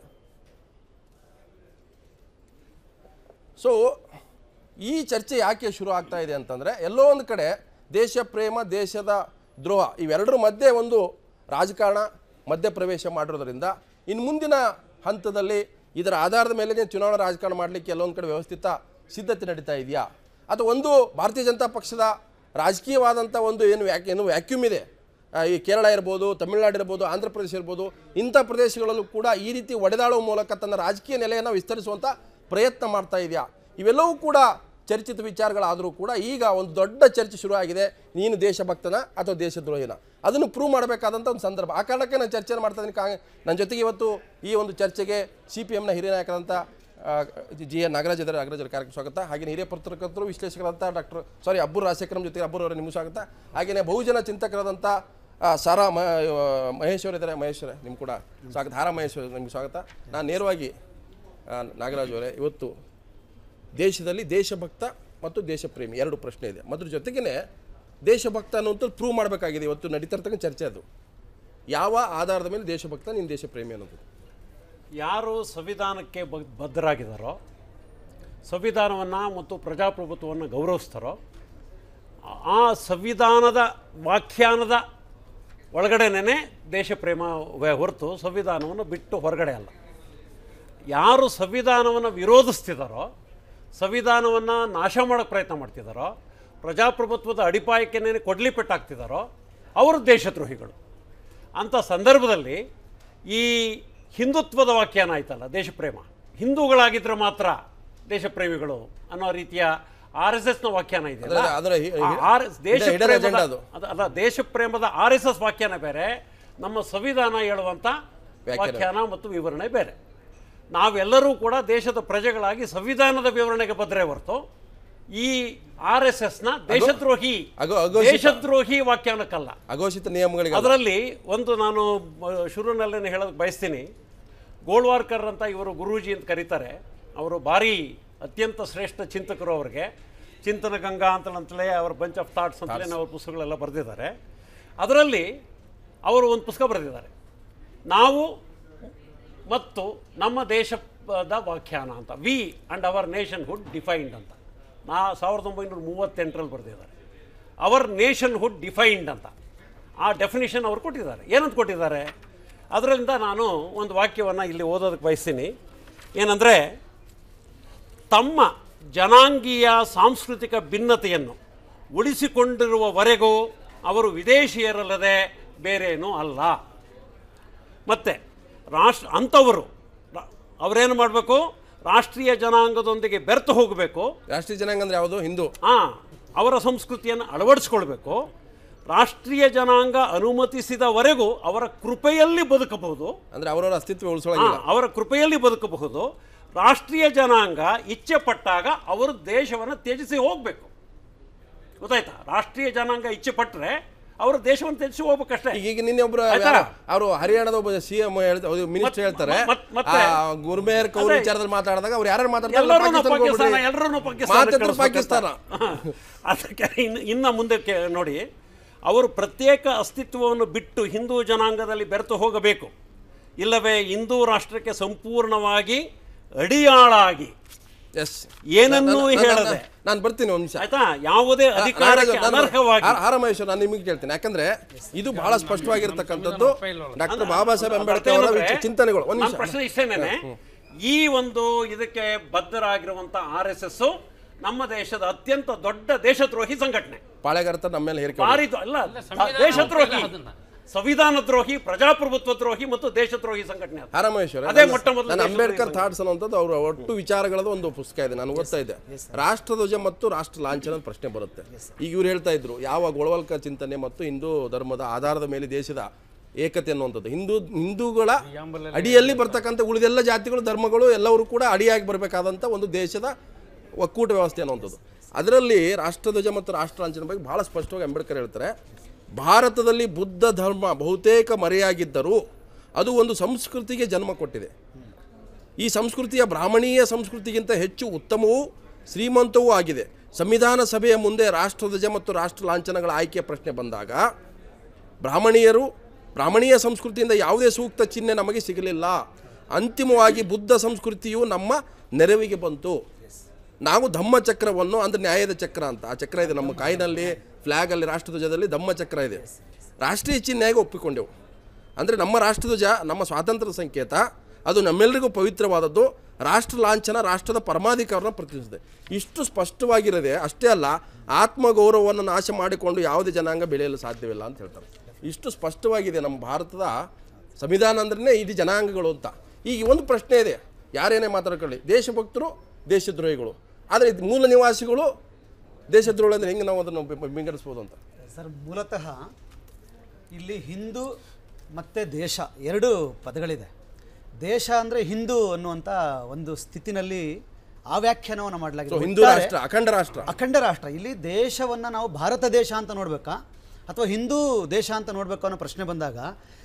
ಸೊ ಈ ಚರ್ಚೆ ಯಾಕೆ ಶುರು ಆಗ್ತಾ ಇದೆ ಅಂತಂದರೆ ಎಲ್ಲೋ ಒಂದು ಕಡೆ ದೇಶ ಪ್ರೇಮ ದೇಶದ ದ್ರೋಹ ಇವೆರಡರ ಮಧ್ಯೆ ಒಂದು ರಾಜಕಾರಣ ಮಧ್ಯಪ್ರವೇಶ ಮಾಡಿರೋದ್ರಿಂದ ಇನ್ನು ಮುಂದಿನ ಹಂತದಲ್ಲಿ ಇದರ ಆಧಾರದ ಮೇಲೆ ಚುನಾವಣಾ ರಾಜಕಾರಣ ಮಾಡಲಿಕ್ಕೆ ಎಲ್ಲೊಂದು ಕಡೆ ವ್ಯವಸ್ಥಿತ ಸಿದ್ಧತೆ ನಡೀತಾ ಇದೆಯಾ ಅಥವಾ ಒಂದು ಭಾರತೀಯ ಜನತಾ ಪಕ್ಷದ ರಾಜಕೀಯವಾದಂಥ ಒಂದು ಏನು ವ್ಯಾಕ್ ಏನು ವ್ಯಾಕ್ಯೂಮ್ ಇದೆ ಆ, ಈ ಕೇರಳ ಇರ್ಬೋದು ತಮಿಳುನಾಡು ಇರ್ಬೋದು ಆಂಧ್ರ ಪ್ರದೇಶ ಇರ್ಬೋದು ಇಂಥ ಪ್ರದೇಶಗಳಲ್ಲೂ ಕೂಡ ಈ ರೀತಿ ಒಡೆದಾಡುವ ಮೂಲಕ ತನ್ನ ರಾಜಕೀಯ ನೆಲೆಯನ್ನು ವಿಸ್ತರಿಸುವಂಥ ಪ್ರಯತ್ನ ಮಾಡ್ತಾ ಇದೆಯಾ ಇವೆಲ್ಲವೂ ಕೂಡ ಚರ್ಚಿತ ವಿಚಾರಗಳಾದರೂ ಕೂಡ ಈಗ ಒಂದು ದೊಡ್ಡ ಚರ್ಚೆ ಶುರುವಾಗಿದೆ ನೀನು ದೇಶಭಕ್ತನ ಅಥವಾ ದೇಶದ್ರೋಹಿನ ಅದನ್ನು ಪ್ರೂವ್ ಮಾಡಬೇಕಾದಂಥ ಒಂದು ಸಂದರ್ಭ ಆ ಕಾರಣಕ್ಕೆ ನಾನು ಚರ್ಚೆಯನ್ನು ಮಾಡ್ತಾ ಇದ್ದೀನಿ ಕಾಂಗ್ ನನ್ನ ಜೊತೆಗೆ ಇವತ್ತು ಈ ಒಂದು ಚರ್ಚೆಗೆ ಸಿ ಪಿ ಎಮ್ನ ಹಿರಿಯ ನಾಯಕರಂಥ ಜಿ ಎನ್ ನಾಗರಾಜ್ ಇದ್ದಾರೆ ನಾಗರಾಜ್ ಅವರ ಕಾರ್ಯಕ್ರಮ ಸ್ವಾಗತ ಹಾಗೆಯೇ ಹಿರಿಯ ಪತ್ರಕರ್ತರು ವಿಶ್ಲೇಷಕರಾದಂಥ ಡಾಕ್ಟರ್ ಸಾರಿ ಅಬ್ಬೂರ್ ರಾಜಶೇಖರಂ ಜೊತೆಗೆ ಅಬ್ಬೂರ್ ಅವರ ನಿಮ್ಗೆ ಸ್ವಾಗತ ಹಾಗೆಯೇ ಬಹುಜನ ಚಿಂತಕರಾದಂಥ ಆ, ಸಾರಾ ಮ ಮಹೇಶ್ ಅವರು ಇದ್ದಾರೆ ಮಹೇಶ್ ಅವರೇ ನಿಮ್ಗೆ ಕೂಡ ಸ್ವಾಗತ ಹಾರ ಮಹೇಶ್ ಅವರೇ ನಿಮ್ಗೆ ಸ್ವಾಗತ ನಾನು ನೇರವಾಗಿ ಆ, ನಾಗರಾಜ್ ಅವರೇ ಇವತ್ತು ದೇಶದಲ್ಲಿ ದೇಶಭಕ್ತ ಮತ್ತು ದೇಶಪ್ರೇಮಿ ಎರಡು ಪ್ರಶ್ನೆ ಇದೆ ಅದ್ರ ಜೊತೆಗೇ ದೇಶಭಕ್ತ ಅನ್ನುವಂಥದ್ದು ಪ್ರೂವ್ ಮಾಡಬೇಕಾಗಿದೆ ಇವತ್ತು ನಡೀತಾ ಇರ್ತಕ್ಕಂಥ ಚರ್ಚೆ ಅದು ಯಾವ ಆಧಾರದ ಮೇಲೆ ದೇಶಭಕ್ತ ನೀನು ದೇಶಪ್ರೇಮಿ ಅನ್ನೋದು ಯಾರು ಸಂವಿಧಾನಕ್ಕೆ ಬ- ಬದ್ಧರಾಗಿದ್ದಾರೋ ಸಂವಿಧಾನವನ್ನು ಮತ್ತು ಪ್ರಜಾಪ್ರಭುತ್ವವನ್ನು ಗೌರವಿಸ್ತಾರೋ ಆ ಸಂವಿಧಾನದ ವ್ಯಾಖ್ಯಾನದ ಒಳಗಡೆನೇ ದೇಶ ಪ್ರೇಮವೇ ಹೊರತು ಸಂವಿಧಾನವನ್ನು ಬಿಟ್ಟು ಹೊರಗಡೆ ಅಲ್ಲ ಯಾರು ಸಂವಿಧಾನವನ್ನು ವಿರೋಧಿಸ್ತಿದ್ದಾರೋ ಸಂವಿಧಾನವನ್ನು ನಾಶ ಮಾಡೋಕ್ಕೆ ಪ್ರಯತ್ನ ಮಾಡ್ತಿದ್ದಾರೋ ಪ್ರಜಾಪ್ರಭುತ್ವದ ಅಡಿಪಾಯಕ್ಕೇನೆ ಕೊಡ್ಲಿ ಪೆಟ್ಟಾಗ್ತಿದ್ದಾರೋ ಅವರು ದೇಶದ್ರೋಹಿಗಳು ಅಂಥ ಸಂದರ್ಭದಲ್ಲಿ ಈ ಹಿಂದುತ್ವದ ವ್ಯಾಖ್ಯಾನ ಆಯ್ತಲ್ಲ ದೇಶಪ್ರೇಮ ಹಿಂದೂಗಳಾಗಿದ್ದರೆ ಮಾತ್ರ ದೇಶಪ್ರೇಮಿಗಳು ಅನ್ನೋ ರೀತಿಯ ಆರ್ ಎಸ್ ಎಸ್ನ ವ್ಯಾಖ್ಯಾನ ಇದೆ ಅದರ- ಅದರ ಹಿ- ಹಿ- ಆರ್ ದೇಶ ಹಿಡ- ಹಿಡನ್ ಪ್ರೇಮದ- ಅಜೆಂಡಾ ಅದು. ಅದ- ಅಲ್ಲ ದೇಶ ಪ್ರೇಮದ ಆರ್ ಎಸ್ ಎಸ್ ವ್ಯಾಖ್ಯಾನ ಬೇರೆ ನಮ್ಮ ಸಂವಿಧಾನ ಹೇಳುವಂಥ ವ್ಯಾಖ್ಯಾನ. ವ್ಯಾಖ್ಯಾನ ಮತ್ತು ವಿವರಣೆ ಬೇರೆ ನಾವೆಲ್ಲರೂ ಕೂಡ ದೇಶದ ಪ್ರಜೆಗಳಾಗಿ ಸಂವಿಧಾನದ ವಿವರಣೆಗೆ ಬದ್ದರೆ ಹೊರತು ಈ ಆರ್ ಎಸ್ ಎಸ್ನ ದೇಶದ್ರೋಹಿ ಅಗೋ- ಅಘೋಷಿತ. ದೇಶದ್ರೋಹಿ ವ್ಯಾಖ್ಯಾನಕ್ಕಲ್ಲ ಅಘೋಷಿತ ನಿಯಮಗಳಿಗೆ ಅದರಲ್ಲಿ ಒಂದು ನಾನು ಮ- ಶುರುನಲ್ಲೇ ಹೇಳೋದು ಬಯಸ್ತೀನಿ ಗೋಳ್ವಾರ್ಕರ್ ಅಂತ ಇವರು ಗುರೂಜಿ ಅಂತ ಕರೀತಾರೆ ಅವರು ಭಾರಿ ಅತ್ಯಂತ ಶ್ರೇಷ್ಠ ಚಿಂತಕರು ಅವರಿಗೆ ಚಿಂತನ ಗಂಗಾ ಅಂತಲೇ ಅವರ ಬಂಚ್ ಆಫ್ ಥಾಟ್ಸ್ ಅಂತಲೇ ಅವ್ರ ಪುಸ್ತಕಗಳೆಲ್ಲ ಬರೆದಿದ್ದಾರೆ ಅದರಲ್ಲಿ ಅವರು ಒಂದು ಪುಸ್ತಕ ಬರೆದಿದ್ದಾರೆ ನಾವು ಮತ್ತು ನಮ್ಮ ದೇಶದ ವ್ಯಾಖ್ಯಾನ ಅಂತ we and our nationhood defined ಅಂತ ನಾ ಸಾವಿರದ ಒಂಬೈನೂರ ಮೂವತ್ತೆಂಟರಲ್ಲಿ ಬರೆದಿದ್ದಾರೆ ಅವರ್ ನೇಷನ್ ಹುಡ್ ಡಿಫೈನ್ಡ್ ಅಂತ ಆ ಡೆಫಿನಿಷನ್ ಅವ್ರು ಕೊಟ್ಟಿದ್ದಾರೆ ಏನಂತ ಕೊಟ್ಟಿದ್ದಾರೆ ಅದರಿಂದ ನಾನು ಒಂದು ವಾಕ್ಯವನ್ನು ಇಲ್ಲಿ ಓದೋದಕ್ಕೆ ಬಯಸ್ತೀನಿ ಏನಂದರೆ ತಮ್ಮ ಜನಾಂಗೀಯ ಸಾಂಸ್ಕೃತಿಕ ಭಿನ್ನತೆಯನ್ನು ಉಳಿಸಿಕೊಂಡಿರುವವರೆಗೂ ಅವರು ವಿದೇಶಿಯರಲ್ಲದೆ ಬೇರೇನೂ ಅಲ್ಲ ಮತ್ತು ರಾಷ್ಟ್ರ ಅಂಥವರು ರ- ಅವರೇನು ಮಾಡಬೇಕು ರಾಷ್ಟ್ರೀಯ ಜನಾಂಗದೊಂದಿಗೆ ಬೆರೆತು ಹೋಗಬೇಕು ರಾಷ್ಟ್ರೀಯ ಜನಾಂಗ ಅಂದ್ರೆ ಯಾವುದು ಹಿಂದೂ ಆ ಅವರ ಸಂಸ್ಕೃತಿಯನ್ನು ಅಳವಡಿಸ್ಕೊಳ್ಬೇಕು ರಾಷ್ಟ್ರೀಯ ಜನಾಂಗ ಅನುಮತಿಸಿದವರೆಗೂ ಅವರ ಕೃಪೆಯಲ್ಲಿ ಬದುಕಬಹುದು ಅಂದ್ರೆ ಅವರವರ ಅಸ್ತಿತ್ವ ಆ, ಉಳಿಸೋಳಂಗಿಲ್ಲ ಅವರ ಕೃಪೆಯಲ್ಲಿ ಬದುಕಬಹುದು ರಾಷ್ಟ್ರೀಯ ಜನಾಂಗ ಇಚ್ಛೆ ಪಟ್ಟಾಗ ಅವರು ದೇಶವನ್ನು ತ್ಯಜಿಸಿ ಹೋಗಬೇಕು ಗೊತ್ತಾಯ್ತಾ ರಾಷ್ಟ್ರೀಯ ಜನಾಂಗ ಇಚ್ಛೆ ಪಟ್ಟರೆ ಅವರು ದೇಶವನ್ನು ತ್ಯಜಿಸಿ ಹೋಗ್ಬೇಕಷ್ಟೇ ಈಗ ಈಗ ನಿನ್ನೆ ಒಬ್ರು ಆಯ್ತಾ? ಅವರು ಹರಿಯಾಣದ ಒಬ್ಬ ಸಿ ಎಂ ಮಿನಿಸ್ಟರ್ ಹೇಳ್ತಾರೆ ಮತ್- ಮತ್ತೆ- ಆ, ಗುರ್ಮೇರ್ ಕೌಲ್ ಅದೇ. ವಿಚಾರದಲ್ಲಿ ಮಾತಾಡಿದಾಗ ಅವ್ರು ಯಾರು ಮಾತಾಡ್ತಾರೆ ಎಲ್ಲರೂ ಪಾಕಿಸ್ತಾನಕ್ಕೆ ಪಾಕಿಸ್ತಾನ ಹೋಗ್ಬಿಡ್ರಿ. ಎಲ್ಲರೂ ಮಾತಾಡಿದ್ರು ಪಾಕಿಸ್ತಾನ ಅದಕ್ಕೆ ಇನ್ನು ಇನ್ನು ಮುಂದೆ ಕೆ- ನೋಡಿ ಅವರು ಪ್ರತ್ಯೇಕ ಅಸ್ತಿತ್ವವನ್ನು ಬಿಟ್ಟು ಹಿಂದೂ ಜನಾಂಗದಲ್ಲಿ ಬೆರೆತು ಹೋಗಬೇಕು ಇಲ್ಲವೇ ಹಿಂದೂ ರಾಷ್ಟ್ರಕ್ಕೆ ಸಂಪೂರ್ಣವಾಗಿ ಅಡಿಯಾಳಾಗಿ ಎಸ್ ಏನನ್ನೂ ಹೇಳದೆ. ನಾನು ಬರ್ತೀನಿ ಒಂದ್ ನಿಮಿಷ ಆಯ್ತಾ ಯಾವುದೇ ಅಧಿಕಾರಕ್ಕೆ ಅನರ್ಹವಾಗಿ ಆರ ಮಹೇಶ್ವರ್ ನಾನು ನಿಮಗೆ ಕೇಳ್ತೀನಿ ಯಾಕಂದ್ರೆ ಇದು ಬಹಳ ಸ್ಪಷ್ಟವಾಗಿರ್ತಕ್ಕಂಥದ್ದು ಡಾಕ್ಟರ್ ಬಾಬಾ ಸಾಹೇಬ್ ಅಂಬೇಡ್ಕರ್ ಬರ್ತೇನೆ ಅವರ ಅಂದ್ರೆ ವಿಚ- ಚಿಂತನೆಗಳು ಒಂದ್ ನನ್ನ ನಿಮಿಷ ಪ್ರಶ್ನೆ ಇಷ್ಟೇನೇನೆ ಈ ಒಂದು ಇದಕ್ಕೆ ಬದ್ಧರಾಗಿರುವಂತ ಆರ್ ಎಸ್ ಎಸ್ ನಮ್ಮ ದೇಶದ ಅತ್ಯಂತ ದೊಡ್ಡ ದೇಶದ್ರೋಹಿ ಸಂಘಟನೆ ಪಾಳೆಗಾರತ ನಮ್ಮ ಮೇಲೆ ಹೇರಿಕೆ ಭಾರಿ ದೊ- ಅಲ್ಲ ದೇಶದ್ರೋಹಿ ಸಂವಿಧಾನ ದ್ರೋಹಿ ಪ್ರಜಾಪ್ರಭುತ್ವ ದ್ರೋಹಿ ಮತ್ತು ದೇಶದ್ರೋಹಿ ಸಂಘಟನೆ ಅದು. ಆರ ಮಹೇಶ್ವರ ಅದೇ ಮೊಟ್ಟ ಮೊದಲು ನಾನು ದೇಶದ್ರೋಹಿ ಅಂಬೇಡ್ಕರ್ ಥಾಟ್ಸ್ ಅನ್ನುವಂಥದ್ದು ಅವರ ಒಟ್ಟು ವಿಚಾರಗಳದ ಒಂದು ಪುಸ್ತಕ ಇದೆ ನಾನು ಓದ್ತಾ ಇದ್ದೆ ರಾಷ್ಟ್ರಧ್ವಜ ಮತ್ತು ರಾಷ್ಟ್ರ ಲಾಂಛನದ ಪ್ರಶ್ನೆ ಬರುತ್ತೆ ಈಗ ಇವ್ರು ಹೇಳ್ತಾ ಇದ್ರು ಯಾವ ಗೊಳವಲ್ಕ ಚಿಂತನೆ ಮತ್ತು ಹಿಂದೂ ಧರ್ಮದ ಆಧಾರದ ಮೇಲೆ ದೇಶದ ಏಕತೆ ಅನ್ನುವಂಥದ್ದು ಹಿಂದೂ ಹಿಂದೂಗಳ ಅಡಿಯಲ್ಲಿ ಬರ್ತಕ್ಕಂಥ ಉಳಿದೆಲ್ಲ ಜಾತಿಗಳು ಧರ್ಮಗಳು ಎಲ್ಲರೂ ಕೂಡ ಅಡಿಯಾಗಿ ಬರಬೇಕಾದಂಥ ಒಂದು ದೇಶದ ಒಕ್ಕೂಟ ವ್ಯವಸ್ಥೆ ಅನ್ನುವಂಥದ್ದು ಅದರಲ್ಲಿ ರಾಷ್ಟ್ರಧ್ವಜ ಮತ್ತು ರಾಷ್ಟ್ರ ಲಾಂಛನ ಬಗ್ಗೆ ಬಹಳ ಸ್ಪಷ್ಟವಾಗಿ ಅಂಬೇಡ್ಕರ್ ಹೇಳ್ತಾರೆ ಭಾರತದಲ್ಲಿ ಬುದ್ಧ ಧರ್ಮ ಬಹುತೇಕ ಮರೆಯಾಗಿದ್ದರೂ ಅದು ಒಂದು ಸಂಸ್ಕೃತಿಗೆ ಜನ್ಮ ಕೊಟ್ಟಿದೆ ಈ ಸಂಸ್ಕೃತಿಯ ಬ್ರಾಹ್ಮಣೀಯ ಸಂಸ್ಕೃತಿಗಿಂತ ಹೆಚ್ಚು ಉತ್ತಮವೂ ಶ್ರೀಮಂತವೂ ಆಗಿದೆ ಸಂವಿಧಾನ ಸಭೆಯ ಮುಂದೆ ರಾಷ್ಟ್ರಧ್ವಜ ಮತ್ತು ರಾಷ್ಟ್ರ ಲಾಂಛನಗಳ ಆಯ್ಕೆಯ ಪ್ರಶ್ನೆ ಬಂದಾಗ ಬ್ರಾಹ್ಮಣೀಯರು ಬ್ರಾಹ್ಮಣೀಯ ಸಂಸ್ಕೃತಿಯಿಂದ ಯಾವುದೇ ಸೂಕ್ತ ಚಿಹ್ನೆ ನಮಗೆ ಸಿಗಲಿಲ್ಲ ಅಂತಿಮವಾಗಿ ಬುದ್ಧ ಸಂಸ್ಕೃತಿಯು ನಮ್ಮ ನೆರವಿಗೆ ಬಂತು ನಾವು ಧಮ್ಮಚಕ್ರವನ್ನು ಅಂದರೆ ನ್ಯಾಯದ ಚಕ್ರ ಅಂತ ಆ ಚಕ್ರ ಇದೆ ನಮ್ಮ ಕಾಯಿನಲ್ಲಿ ಫ್ಲ್ಯಾಗಲ್ಲಿ ರಾಷ್ಟ್ರಧ್ವಜದಲ್ಲಿ ಧಮ್ಮಚಕ್ರ ಇದೆ ರಾಷ್ಟ್ರೀಯ ಚಿಹ್ನೆಯಾಗಿ ಒಪ್ಪಿಕೊಂಡೆವು ಅಂದರೆ ನಮ್ಮ ರಾಷ್ಟ್ರಧ್ವಜ ನಮ್ಮ ಸ್ವಾತಂತ್ರ್ಯದ ಸಂಕೇತ ಅದು ನಮ್ಮೆಲ್ಲರಿಗೂ ಪವಿತ್ರವಾದದ್ದು ರಾಷ್ಟ್ರ ಲಾಂಛನ ರಾಷ್ಟ್ರದ ಪರಮಾಧಿಕಾರನ ಪ್ರತಿನಿಧಿಸಿದೆ ಇಷ್ಟು ಸ್ಪಷ್ಟವಾಗಿರದೆ ಅಷ್ಟೇ ಅಲ್ಲ ಆತ್ಮಗೌರವವನ್ನು ನಾಶ ಮಾಡಿಕೊಂಡು ಯಾವುದೇ ಜನಾಂಗ ಬೆಳೆಯಲು ಸಾಧ್ಯವಿಲ್ಲ ಅಂತ ಹೇಳ್ತಾರೆ ಇಷ್ಟು ಸ್ಪಷ್ಟವಾಗಿದೆ ನಮ್ಮ ಭಾರತದ ಸಂವಿಧಾನ ಅಂದ್ರೆ ಇಡೀ ಜನಾಂಗಗಳು ಅಂತ ಈಗ ಒಂದು ಪ್ರಶ್ನೆ ಇದೆ ಯಾರೇನೇ ಮಾತಾಡ್ಕೊಳ್ಳಿ ದೇಶಭಕ್ತರು ದೇಶದ್ರೋಹಿಗಳು ಆದರೆ ಇದು ಮೂಲ ನಿವಾಸಿಗಳು ದೇಶದ್ರೋಹಿ ಅಂದರೆ ಹೆಂಗೆ ನಾವು ಅದನ್ನು ಬಿ- ವಿಂಗಡಿಸ್ಬೋದು ಅಂತ ಸರ್ ಮೂಲತಃ ಇಲ್ಲಿ ಹಿಂದೂ ಮತ್ತು ದೇಶ ಎರಡು ಪದಗಳಿದೆ ದೇಶ ಅಂದರೆ ಹಿಂದೂ ಅನ್ನುವಂಥ ಒಂದು ಸ್ಥಿತಿನಲ್ಲಿ ಆ ವ್ಯಾಖ್ಯಾನವನ್ನು ಸೊ ಮಾಡಲಾಗಿದೆ ಹಿಂದೂ ಒಟ್ಟಾರೆ ರಾಷ್ಟ್ರ ಅಖಂಡ ರಾಷ್ಟ್ರ ಅಖಂಡ ರಾಷ್ಟ್ರ ಇಲ್ಲಿ ದೇಶವನ್ನು ನಾವು ಭಾರತ ದೇಶ ಅಂತ ನೋಡಬೇಕಾ ಅಥವಾ ಹಿಂದೂ ದೇಶ ಅಂತ ನೋಡಬೇಕು ಅನ್ನೋ ಪ್ರಶ್ನೆ ಬಂದಾಗ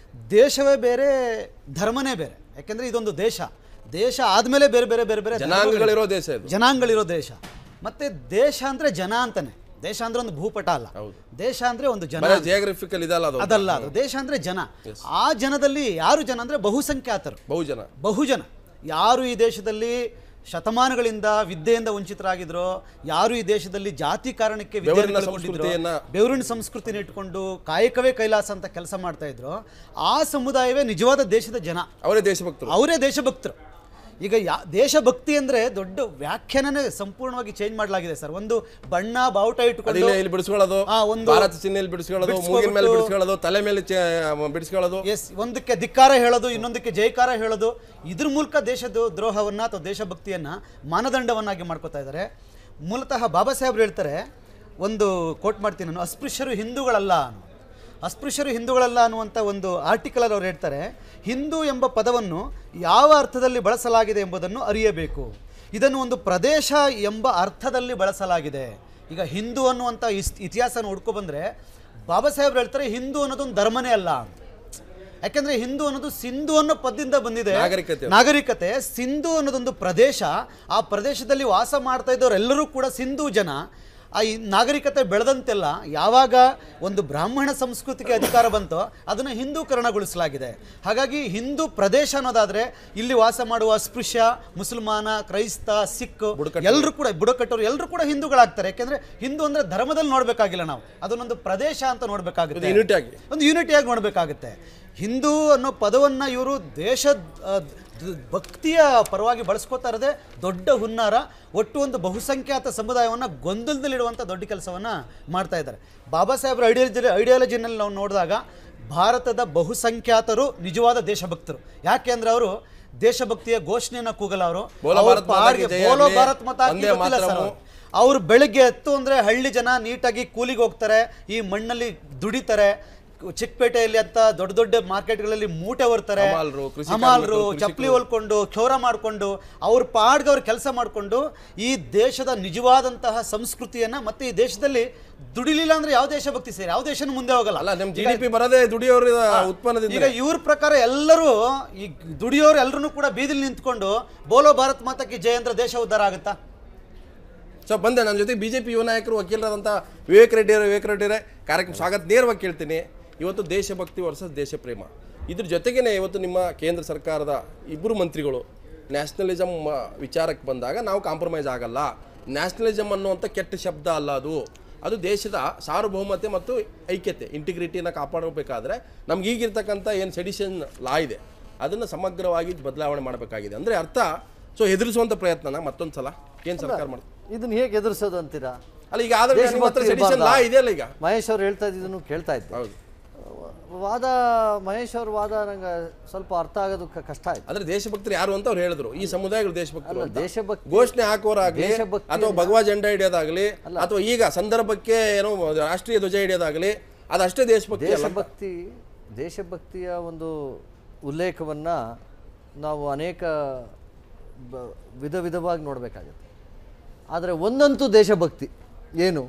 ದೇಶವೇ ಬೇರೆ ಧರ್ಮನೇ ಬೇರೆ ಯಾಕೆಂದರೆ ಇದೊಂದು ದೇಶ ದೇಶ ಆದಮೇಲೆ ಬೇರೆ ಬೇರೆ ಬೇರೆ ಬೇರೆ ಜನಾಂಗಗಳಿರೋ ದೇಶ ಇದು ಜನಾಂಗಗಳಿರೋ ದೇಶ ಮತ್ತೆ ದೇಶ ಅಂದರೆ ಜನ ಅಂತಾನೆ ದೇಶ ಅಂದರೆ ಒಂದು ಭೂಪಟ ಅಲ್ಲ ದೇಶ ಅಂದರೆ ಒಂದು ಜನ ಬರೀ ಜಿಯೋಗ್ರಫಿಕಲ್ ಇದಲ್ಲ ಅದು ಅದಲ್ಲ ಅದು ದೇಶ ಅಂದರೆ ಜನ ಆ ಜನದಲ್ಲಿ ಯಾರು ಜನ ಅಂದರೆ ಬಹುಸಂಖ್ಯಾತರು ಬಹುಜನ ಬಹುಜನ ಯಾರು ಈ ದೇಶದಲ್ಲಿ ಶತಮಾನಗಳಿಂದ ವಿದ್ಯೆಯಿಂದ ವಂಚಿತರಾಗಿದ್ರೋ ಯಾರು ಈ ದೇಶದಲ್ಲಿ ಜಾತಿ ಕಾರಣಕ್ಕೆ ವಿದ್ಯೆಯನ್ನು ಬೆವರಿನ ಕಳ್ಕೊಂಡಿದ್ರೋ, ಸಂಸ್ಕೃತಿಯನ್ನ- ಬೆವರಿನ ಸಂಸ್ಕೃತಿನ ಇಟ್ಕೊಂಡು ಕಾಯಕವೇ ಕೈಲಾಸ ಅಂತ ಕೆಲಸ ಮಾಡ್ತಾ ಇದ್ರು ಆ ಸಮುದಾಯವೇ ನಿಜವಾದ ದೇಶದ ಜನ ಅವರೇ ದೇಶಭಕ್ತರು ಅವರೇ ದೇಶಭಕ್ತರು ಈಗ ಯಾ ದೇಶಭಕ್ತಿ ಅಂದ್ರೆ ದೊಡ್ಡ ವ್ಯಾಖ್ಯಾನನೇ ಸಂಪೂರ್ಣವಾಗಿ ಚೇಂಜ್ ಮಾಡಲಾಗಿದೆ ಸರ್ ಒಂದು ಬಣ್ಣ ಬಾವುಟ ಇಟ್ಕೊಂಡು ಅದಿಲ್ಲ ಇಲ್ಲಿ ಬಿಡಿಸ್ಕೊಳ್ಳೋದು ಆ, ಒಂದು ಭಾರತ ಚಿಹ್ನೆಯಲ್ಲಿ ಬಿಡಿಸ್ಕೊಳ್ಳೋದು ಮೂಗಿನ ಮೇಲೆ ಬಿಡಿಸ್ಕೊಬಿಟ್ಟು- ಬಿಡಿಸ್ಕೊಳ್ಳೋದು ತಲೆ ಮೇಲೆ ಚ- ಬಿಡಿಸ್ಕೊಳ್ಳೋದು ಎಸ್ ಒಂದಕ್ಕೆ ಧಿಕ್ಕಾರ ಹೇಳೋದು ಇನ್ನೊಂದಕ್ಕೆ ಜೈಕಾರ ಹೇಳೋದು ಇದ್ರ ಮೂಲಕ ದೇಶದ ದ್ರೋಹವನ್ನು ಅಥವಾ ದೇಶಭಕ್ತಿಯನ್ನು ಮಾನದಂಡವನ್ನಾಗಿ ಮಾಡ್ಕೋತಾ ಇದ್ದಾರೆ ಮೂಲತಃ ಬಾಬಾ ಸಾಹೇಬ್ರು ಹೇಳ್ತಾರೆ ಒಂದು ಕೋಟ್ ಮಾಡ್ತೀನಿ ನಾನು ಅಸ್ಪೃಶ್ಯರು ಹಿಂದೂಗಳಲ್ಲ ಅನ್ನೋ ಅಸ್ಪೃಶ್ಯರು ಹಿಂದೂಗಳಲ್ಲ ಅನ್ನುವಂಥ ಒಂದು ಆರ್ಟಿಕಲಲ್ಲಿ ಅವ್ರು ಹೇಳ್ತಾರೆ ಹಿಂದೂ ಎಂಬ ಪದವನ್ನು ಯಾವ ಅರ್ಥದಲ್ಲಿ ಬಳಸಲಾಗಿದೆ ಎಂಬುದನ್ನು ಅರಿಯಬೇಕು ಇದನ್ನು ಒಂದು ಪ್ರದೇಶ ಎಂಬ ಅರ್ಥದಲ್ಲಿ ಬಳಸಲಾಗಿದೆ ಈಗ ಹಿಂದೂ ಅನ್ನುವಂಥ ಇಸ್ ಇತಿಹಾಸನ ಹುಡ್ಕೊ ಬಂದರೆ ಬಾಬಾ ಸಾಹೇಬ್ರು ಹೇಳ್ತಾರೆ ಹಿಂದೂ ಅನ್ನೋದೊಂದು ಧರ್ಮನೇ ಅಲ್ಲ ಅಂತ ಯಾಕೆಂದ್ರೆ ಹಿಂದೂ ಅನ್ನೋದು ಸಿಂಧು ಅನ್ನೋ ಪದದಿಂದ ಬಂದಿದೆ ನಾಗರಿಕತೆ. ನಾಗರಿಕತೆ ಸಿಂಧು ಅನ್ನೋದೊಂದು ಪ್ರದೇಶ ಆ ಪ್ರದೇಶದಲ್ಲಿ ವಾಸ ಮಾಡ್ತಾ ಇದ್ದವರೆಲ್ಲರೂ ಕೂಡ ಸಿಂಧು ಜನ ಆ ಈ ನಾಗರಿಕತೆ ಬೆಳೆದಂತೆಲ್ಲ ಯಾವಾಗ ಒಂದು ಬ್ರಾಹ್ಮಣ ಸಂಸ್ಕೃತಿಗೆ ಅಧಿಕಾರ ಬಂತೋ ಅದನ್ನು ಹಿಂದೂಕರಣಗೊಳಿಸಲಾಗಿದೆ ಹಾಗಾಗಿ ಹಿಂದೂ ಪ್ರದೇಶ ಅನ್ನೋದಾದ್ರೆ ಇಲ್ಲಿ ವಾಸ ಮಾಡುವ ಅಸ್ಪೃಶ್ಯ ಮುಸಲ್ಮಾನ ಕ್ರೈಸ್ತ ಸಿಖ್ ಎಲ್ಲರೂ ಕೂಡ ಬುಡಕಟ್ಟರು ಎಲ್ಲರೂ ಕೂಡ ಹಿಂದೂಗಳಾಗ್ತಾರೆ ಯಾಕೆಂದ್ರೆ ಹಿಂದೂ ಅಂದ್ರೆ ಧರ್ಮದಲ್ಲಿ ನೋಡ್ಬೇಕಾಗಿಲ್ಲ ನಾವು ಅದನ್ನೊಂದು ಪ್ರದೇಶ ಅಂತ ನೋಡ್ಬೇಕಾಗುತ್ತೆ ಯೂನಿಟ್ ಆಗಿ ಒಂದು ಯೂನಿಟಿಯಾಗಿ ನೋಡಬೇಕಾಗುತ್ತೆ ಹಿಂದೂ ಅನ್ನೋ ಪದವನ್ನು ಇವರು ದೇಶ ಆ, ದ್- ಭಕ್ತಿಯ ಪರವಾಗಿ ಬಳಸ್ಕೋತಾ ಇರೋದೇ ದೊಡ್ಡ ಹುನ್ನಾರ ಒಟ್ಟು ಒಂದು ಬಹುಸಂಖ್ಯಾತ ಸಮುದಾಯವನ್ನು ಗೊಂದಲದಲ್ಲಿಡುವಂಥ ದೊಡ್ಡ ಕೆಲಸವನ್ನು ಮಾಡ್ತಾ ಇದ್ದಾರೆ ಬಾಬಾ ಸಾಹೇಬ್ರ ಐಡಿಯಾಲಜಿ ಐಡಿಯಾಲಜಿನಲ್ಲಿ ನಾವು ನೋಡಿದಾಗ ಭಾರತದ ಬಹುಸಂಖ್ಯಾತರು ನಿಜವಾದ ದೇಶಭಕ್ತರು ಯಾಕೆ ಅಂದ್ರೆ ಅವರು ದೇಶಭಕ್ತಿಯ ಘೋಷಣೆಯನ್ನು ಕೂಗಲ್ಲ ಅವರು ಬೋಲೋ ಅವ್ರ ಭಾರತ್ ಮಾತಾ ಕಿ ಪಾಡ್ಗೆ ಜೈ ಬೋಲೋ ಆಗ್ಲಿ, ಭಾರತ್ ಮಾತಾ ಕಿ ವಂದೇ ಗೊತ್ತಿಲ್ಲ ಸರ್ ಮಾತರಂ. ಅವ್ರು. ಅವ್ರು ಬೆಳಿಗ್ಗೆ ಎತ್ತು ಅಂದ್ರೆ ಹಳ್ಳಿ ಜನ ನೀಟಾಗಿ ಕೂಲಿಗೆ ಹೋಗ್ತಾರೆ ಈ ಮಣ್ಣಲ್ಲಿ ದುಡಿತಾರೆ ಚಿಕ್ಕಪೇಟೆಯಲ್ಲಿ ಅಂತ ದೊಡ್ಡ ದೊಡ್ಡ ಮಾರ್ಕೆಟ್ಗಳಲ್ಲಿ ಮೂಟೆ ಹೊರ್ತಾರೆ ಹಮಾಲ್ರು, ಕೃಷಿ ಹಮಾಲ್ರು ಕಾರ್ಮಿಕರು, ಚಪ್ಪಲಿ ಹೊಲ್ಕೊಂಡು ಕ್ಷೌರ ಮಾಡಿಕೊಂಡು ಅವ್ರ ಪಾಡ್ಗೆ ಅವ್ರು ಕೆಲಸ ಮಾಡಿಕೊಂಡು ಈ ದೇಶದ ನಿಜವಾದಂತಹ ಸಂಸ್ಕೃತಿಯನ್ನ ಮತ್ತೆ ಈ ದೇಶದಲ್ಲಿ ದುಡಿಲಿಲ್ಲ ಅಂದ್ರೆ ಯಾವ ದೇಶಭಕ್ತಿ ಸೇರಿ ಯಾವ ದೇಶನೂ ಮುಂದೆ ಹೋಗಲ್ಲ ಅಲ್ಲ ನಿಮ್ ಜಿ ಡಿ ಪಿ ಬರೋದೇ ದುಡಿಯೋರ ಉತ್ಪನ್ನದಿಂದ ಈಗ ಇವ್ರ ಪ್ರಕಾರ ಎಲ್ಲರೂ ಈ ದುಡಿಯೋರು ಎಲ್ಲರೂ ಕೂಡ ಬೀದಿಲಿ ನಿಂತ್ಕೊಂಡು ಬೋಲೋ ಭಾರತ್ ಮಾತಕ್ಕೆ ಜಯ ಅಂದ್ರೆ ದೇಶ ಉದ್ಧಾರ ಆಗುತ್ತಾ ಸೊ ಬಂದೆ ನನ್ನ ಜೊತೆ ಬಿಜೆಪಿ ಯುವ ನಾಯಕರು ವಕೀಲರಾದಂಥ ವಿವೇಕ್ ರೆಡ್ಡಿ ಅವರೇ ವಿವೇಕ್ ರೆಡ್ಡಿ ಅವರೇ ಕಾರ್ಯಕ್ರಮ ಸ್ವಾಗತ ನೇರವಾಗಿ ಕೇಳ್ತೀನಿ ಇವತ್ತು ದೇಶಭಕ್ತಿ ವರ್ಸಸ್ ದೇಶ ಪ್ರೇಮ ಇದ್ರ ಜೊತೆಗೇನೆ ಇವತ್ತು ನಿಮ್ಮ ಕೇಂದ್ರ ಸರ್ಕಾರದ ಇಬ್ಬರು ಮಂತ್ರಿಗಳು ನ್ಯಾಷನಲಿಸಮ್ ವಿಚಾರಕ್ಕೆ ಬಂದಾಗ ನಾವು ಕಾಂಪ್ರಮೈಸ್ ಆಗಲ್ಲ ನ್ಯಾಷನಲಿಸಮ್ ಅನ್ನುವಂಥ ಕೆಟ್ಟ ಶಬ್ದ ಅಲ್ಲ ಅದು ಅದು ದೇಶದ ಸಾರ್ವಭೌಮತೆ ಮತ್ತು ಐಕ್ಯತೆ ಇಂಟಿಗ್ರಿಟಿನ ಕಾಪಾಡಬೇಕಾದ್ರೆ ನಮ್ಗೆ ಈಗಿರ್ತಕ್ಕಂಥ ಏನು ಸೆಡಿಷನ್ ಲಾ ಇದೆ ಅದನ್ನು ಸಮಗ್ರವಾಗಿ ಬದಲಾವಣೆ ಮಾಡಬೇಕಾಗಿದೆ ಅಂದರೆ ಅರ್ಥ ಸೊ ಹೆದರಿಸುವಂಥ ಪ್ರಯತ್ನನ ಮತ್ತೊಂದು ಸಲ ಏನು ಸರ್ಕಾರ ಮಾಡ್ತಾರೆ ಇದನ್ನ ಹೇಗೆ ಎದುರಿಸೋದು ಅಂತೀರಾ ಅಲ್ಲ ಈಗ ಆದ್ರೆ ನಿಮ್ಮ ಹತ್ರ ದೇಶಭಕ್ತಿ ಸೆಡಿಷನ್ ಲಾ ಇರ್ಬಾರ್ದಾ? ಇದೆಯಲ್ಲ ಈಗ ಮಹೇಶ್ ಅವ್ರು ಹೇಳ್ತಾ ಇದ್ದಿದ್ದನ್ನು ಕೇಳ್ತಾ ಇದ್ದೆ ಹೌದು ವಾದ ಮಹೇಶ್ ಅವ್ರ ವಾದ ನಂಗೆ ಸ್ವಲ್ಪ ಅರ್ಥ ಆಗೋದು ಕ- ಕಷ್ಟ ಆಯ್ತು ಅಂದ್ರೆ ದೇಶಭಕ್ತರು ಯಾರು ಅಂತ ಅವ್ರು ಹೇಳಿದ್ರು ಈ ಸಮುದಾಯಗಳು ದೇಶಭಕ್ತರು ಅಲ್ಲ, ಅಂತ. ದೇಶಭಕ್ತಿ- ಘೋಷಣೆ ಹಾಕೋರಾಗ್ಲಿ ದೇಶಭಕ್ತಿ ಅಥವಾ ಭಗವಾ ಜೆಂಡಾ ಹಿಡಿಯೋದಾಗ್ಲಿ ಅಥವಾ ಈಗ ಸಂದರ್ಭಕ್ಕೆ ಏನೋ ರಾಷ್ಟ್ರೀಯ ಧ್ವಜ ಹಿಡಿಯೋದಾಗ್ಲಿ ಅದಷ್ಟೇ ದೇಶಭಕ್ತಿ ಅಲ್ಲ ಅಂತ. ದೇಶಭಕ್ತಿ ದೇಶಭಕ್ತಿಯ ಒಂದು ಉಲ್ಲೇಖವನ್ನು ನಾವು ಅನೇಕ ಬ- ವಿಧ ವಿಧವಾಗಿ ನೋಡಬೇಕಾಗುತ್ತೆ ಆದರೆ ಒಂದಂತೂ ದೇಶಭಕ್ತಿ ಏನು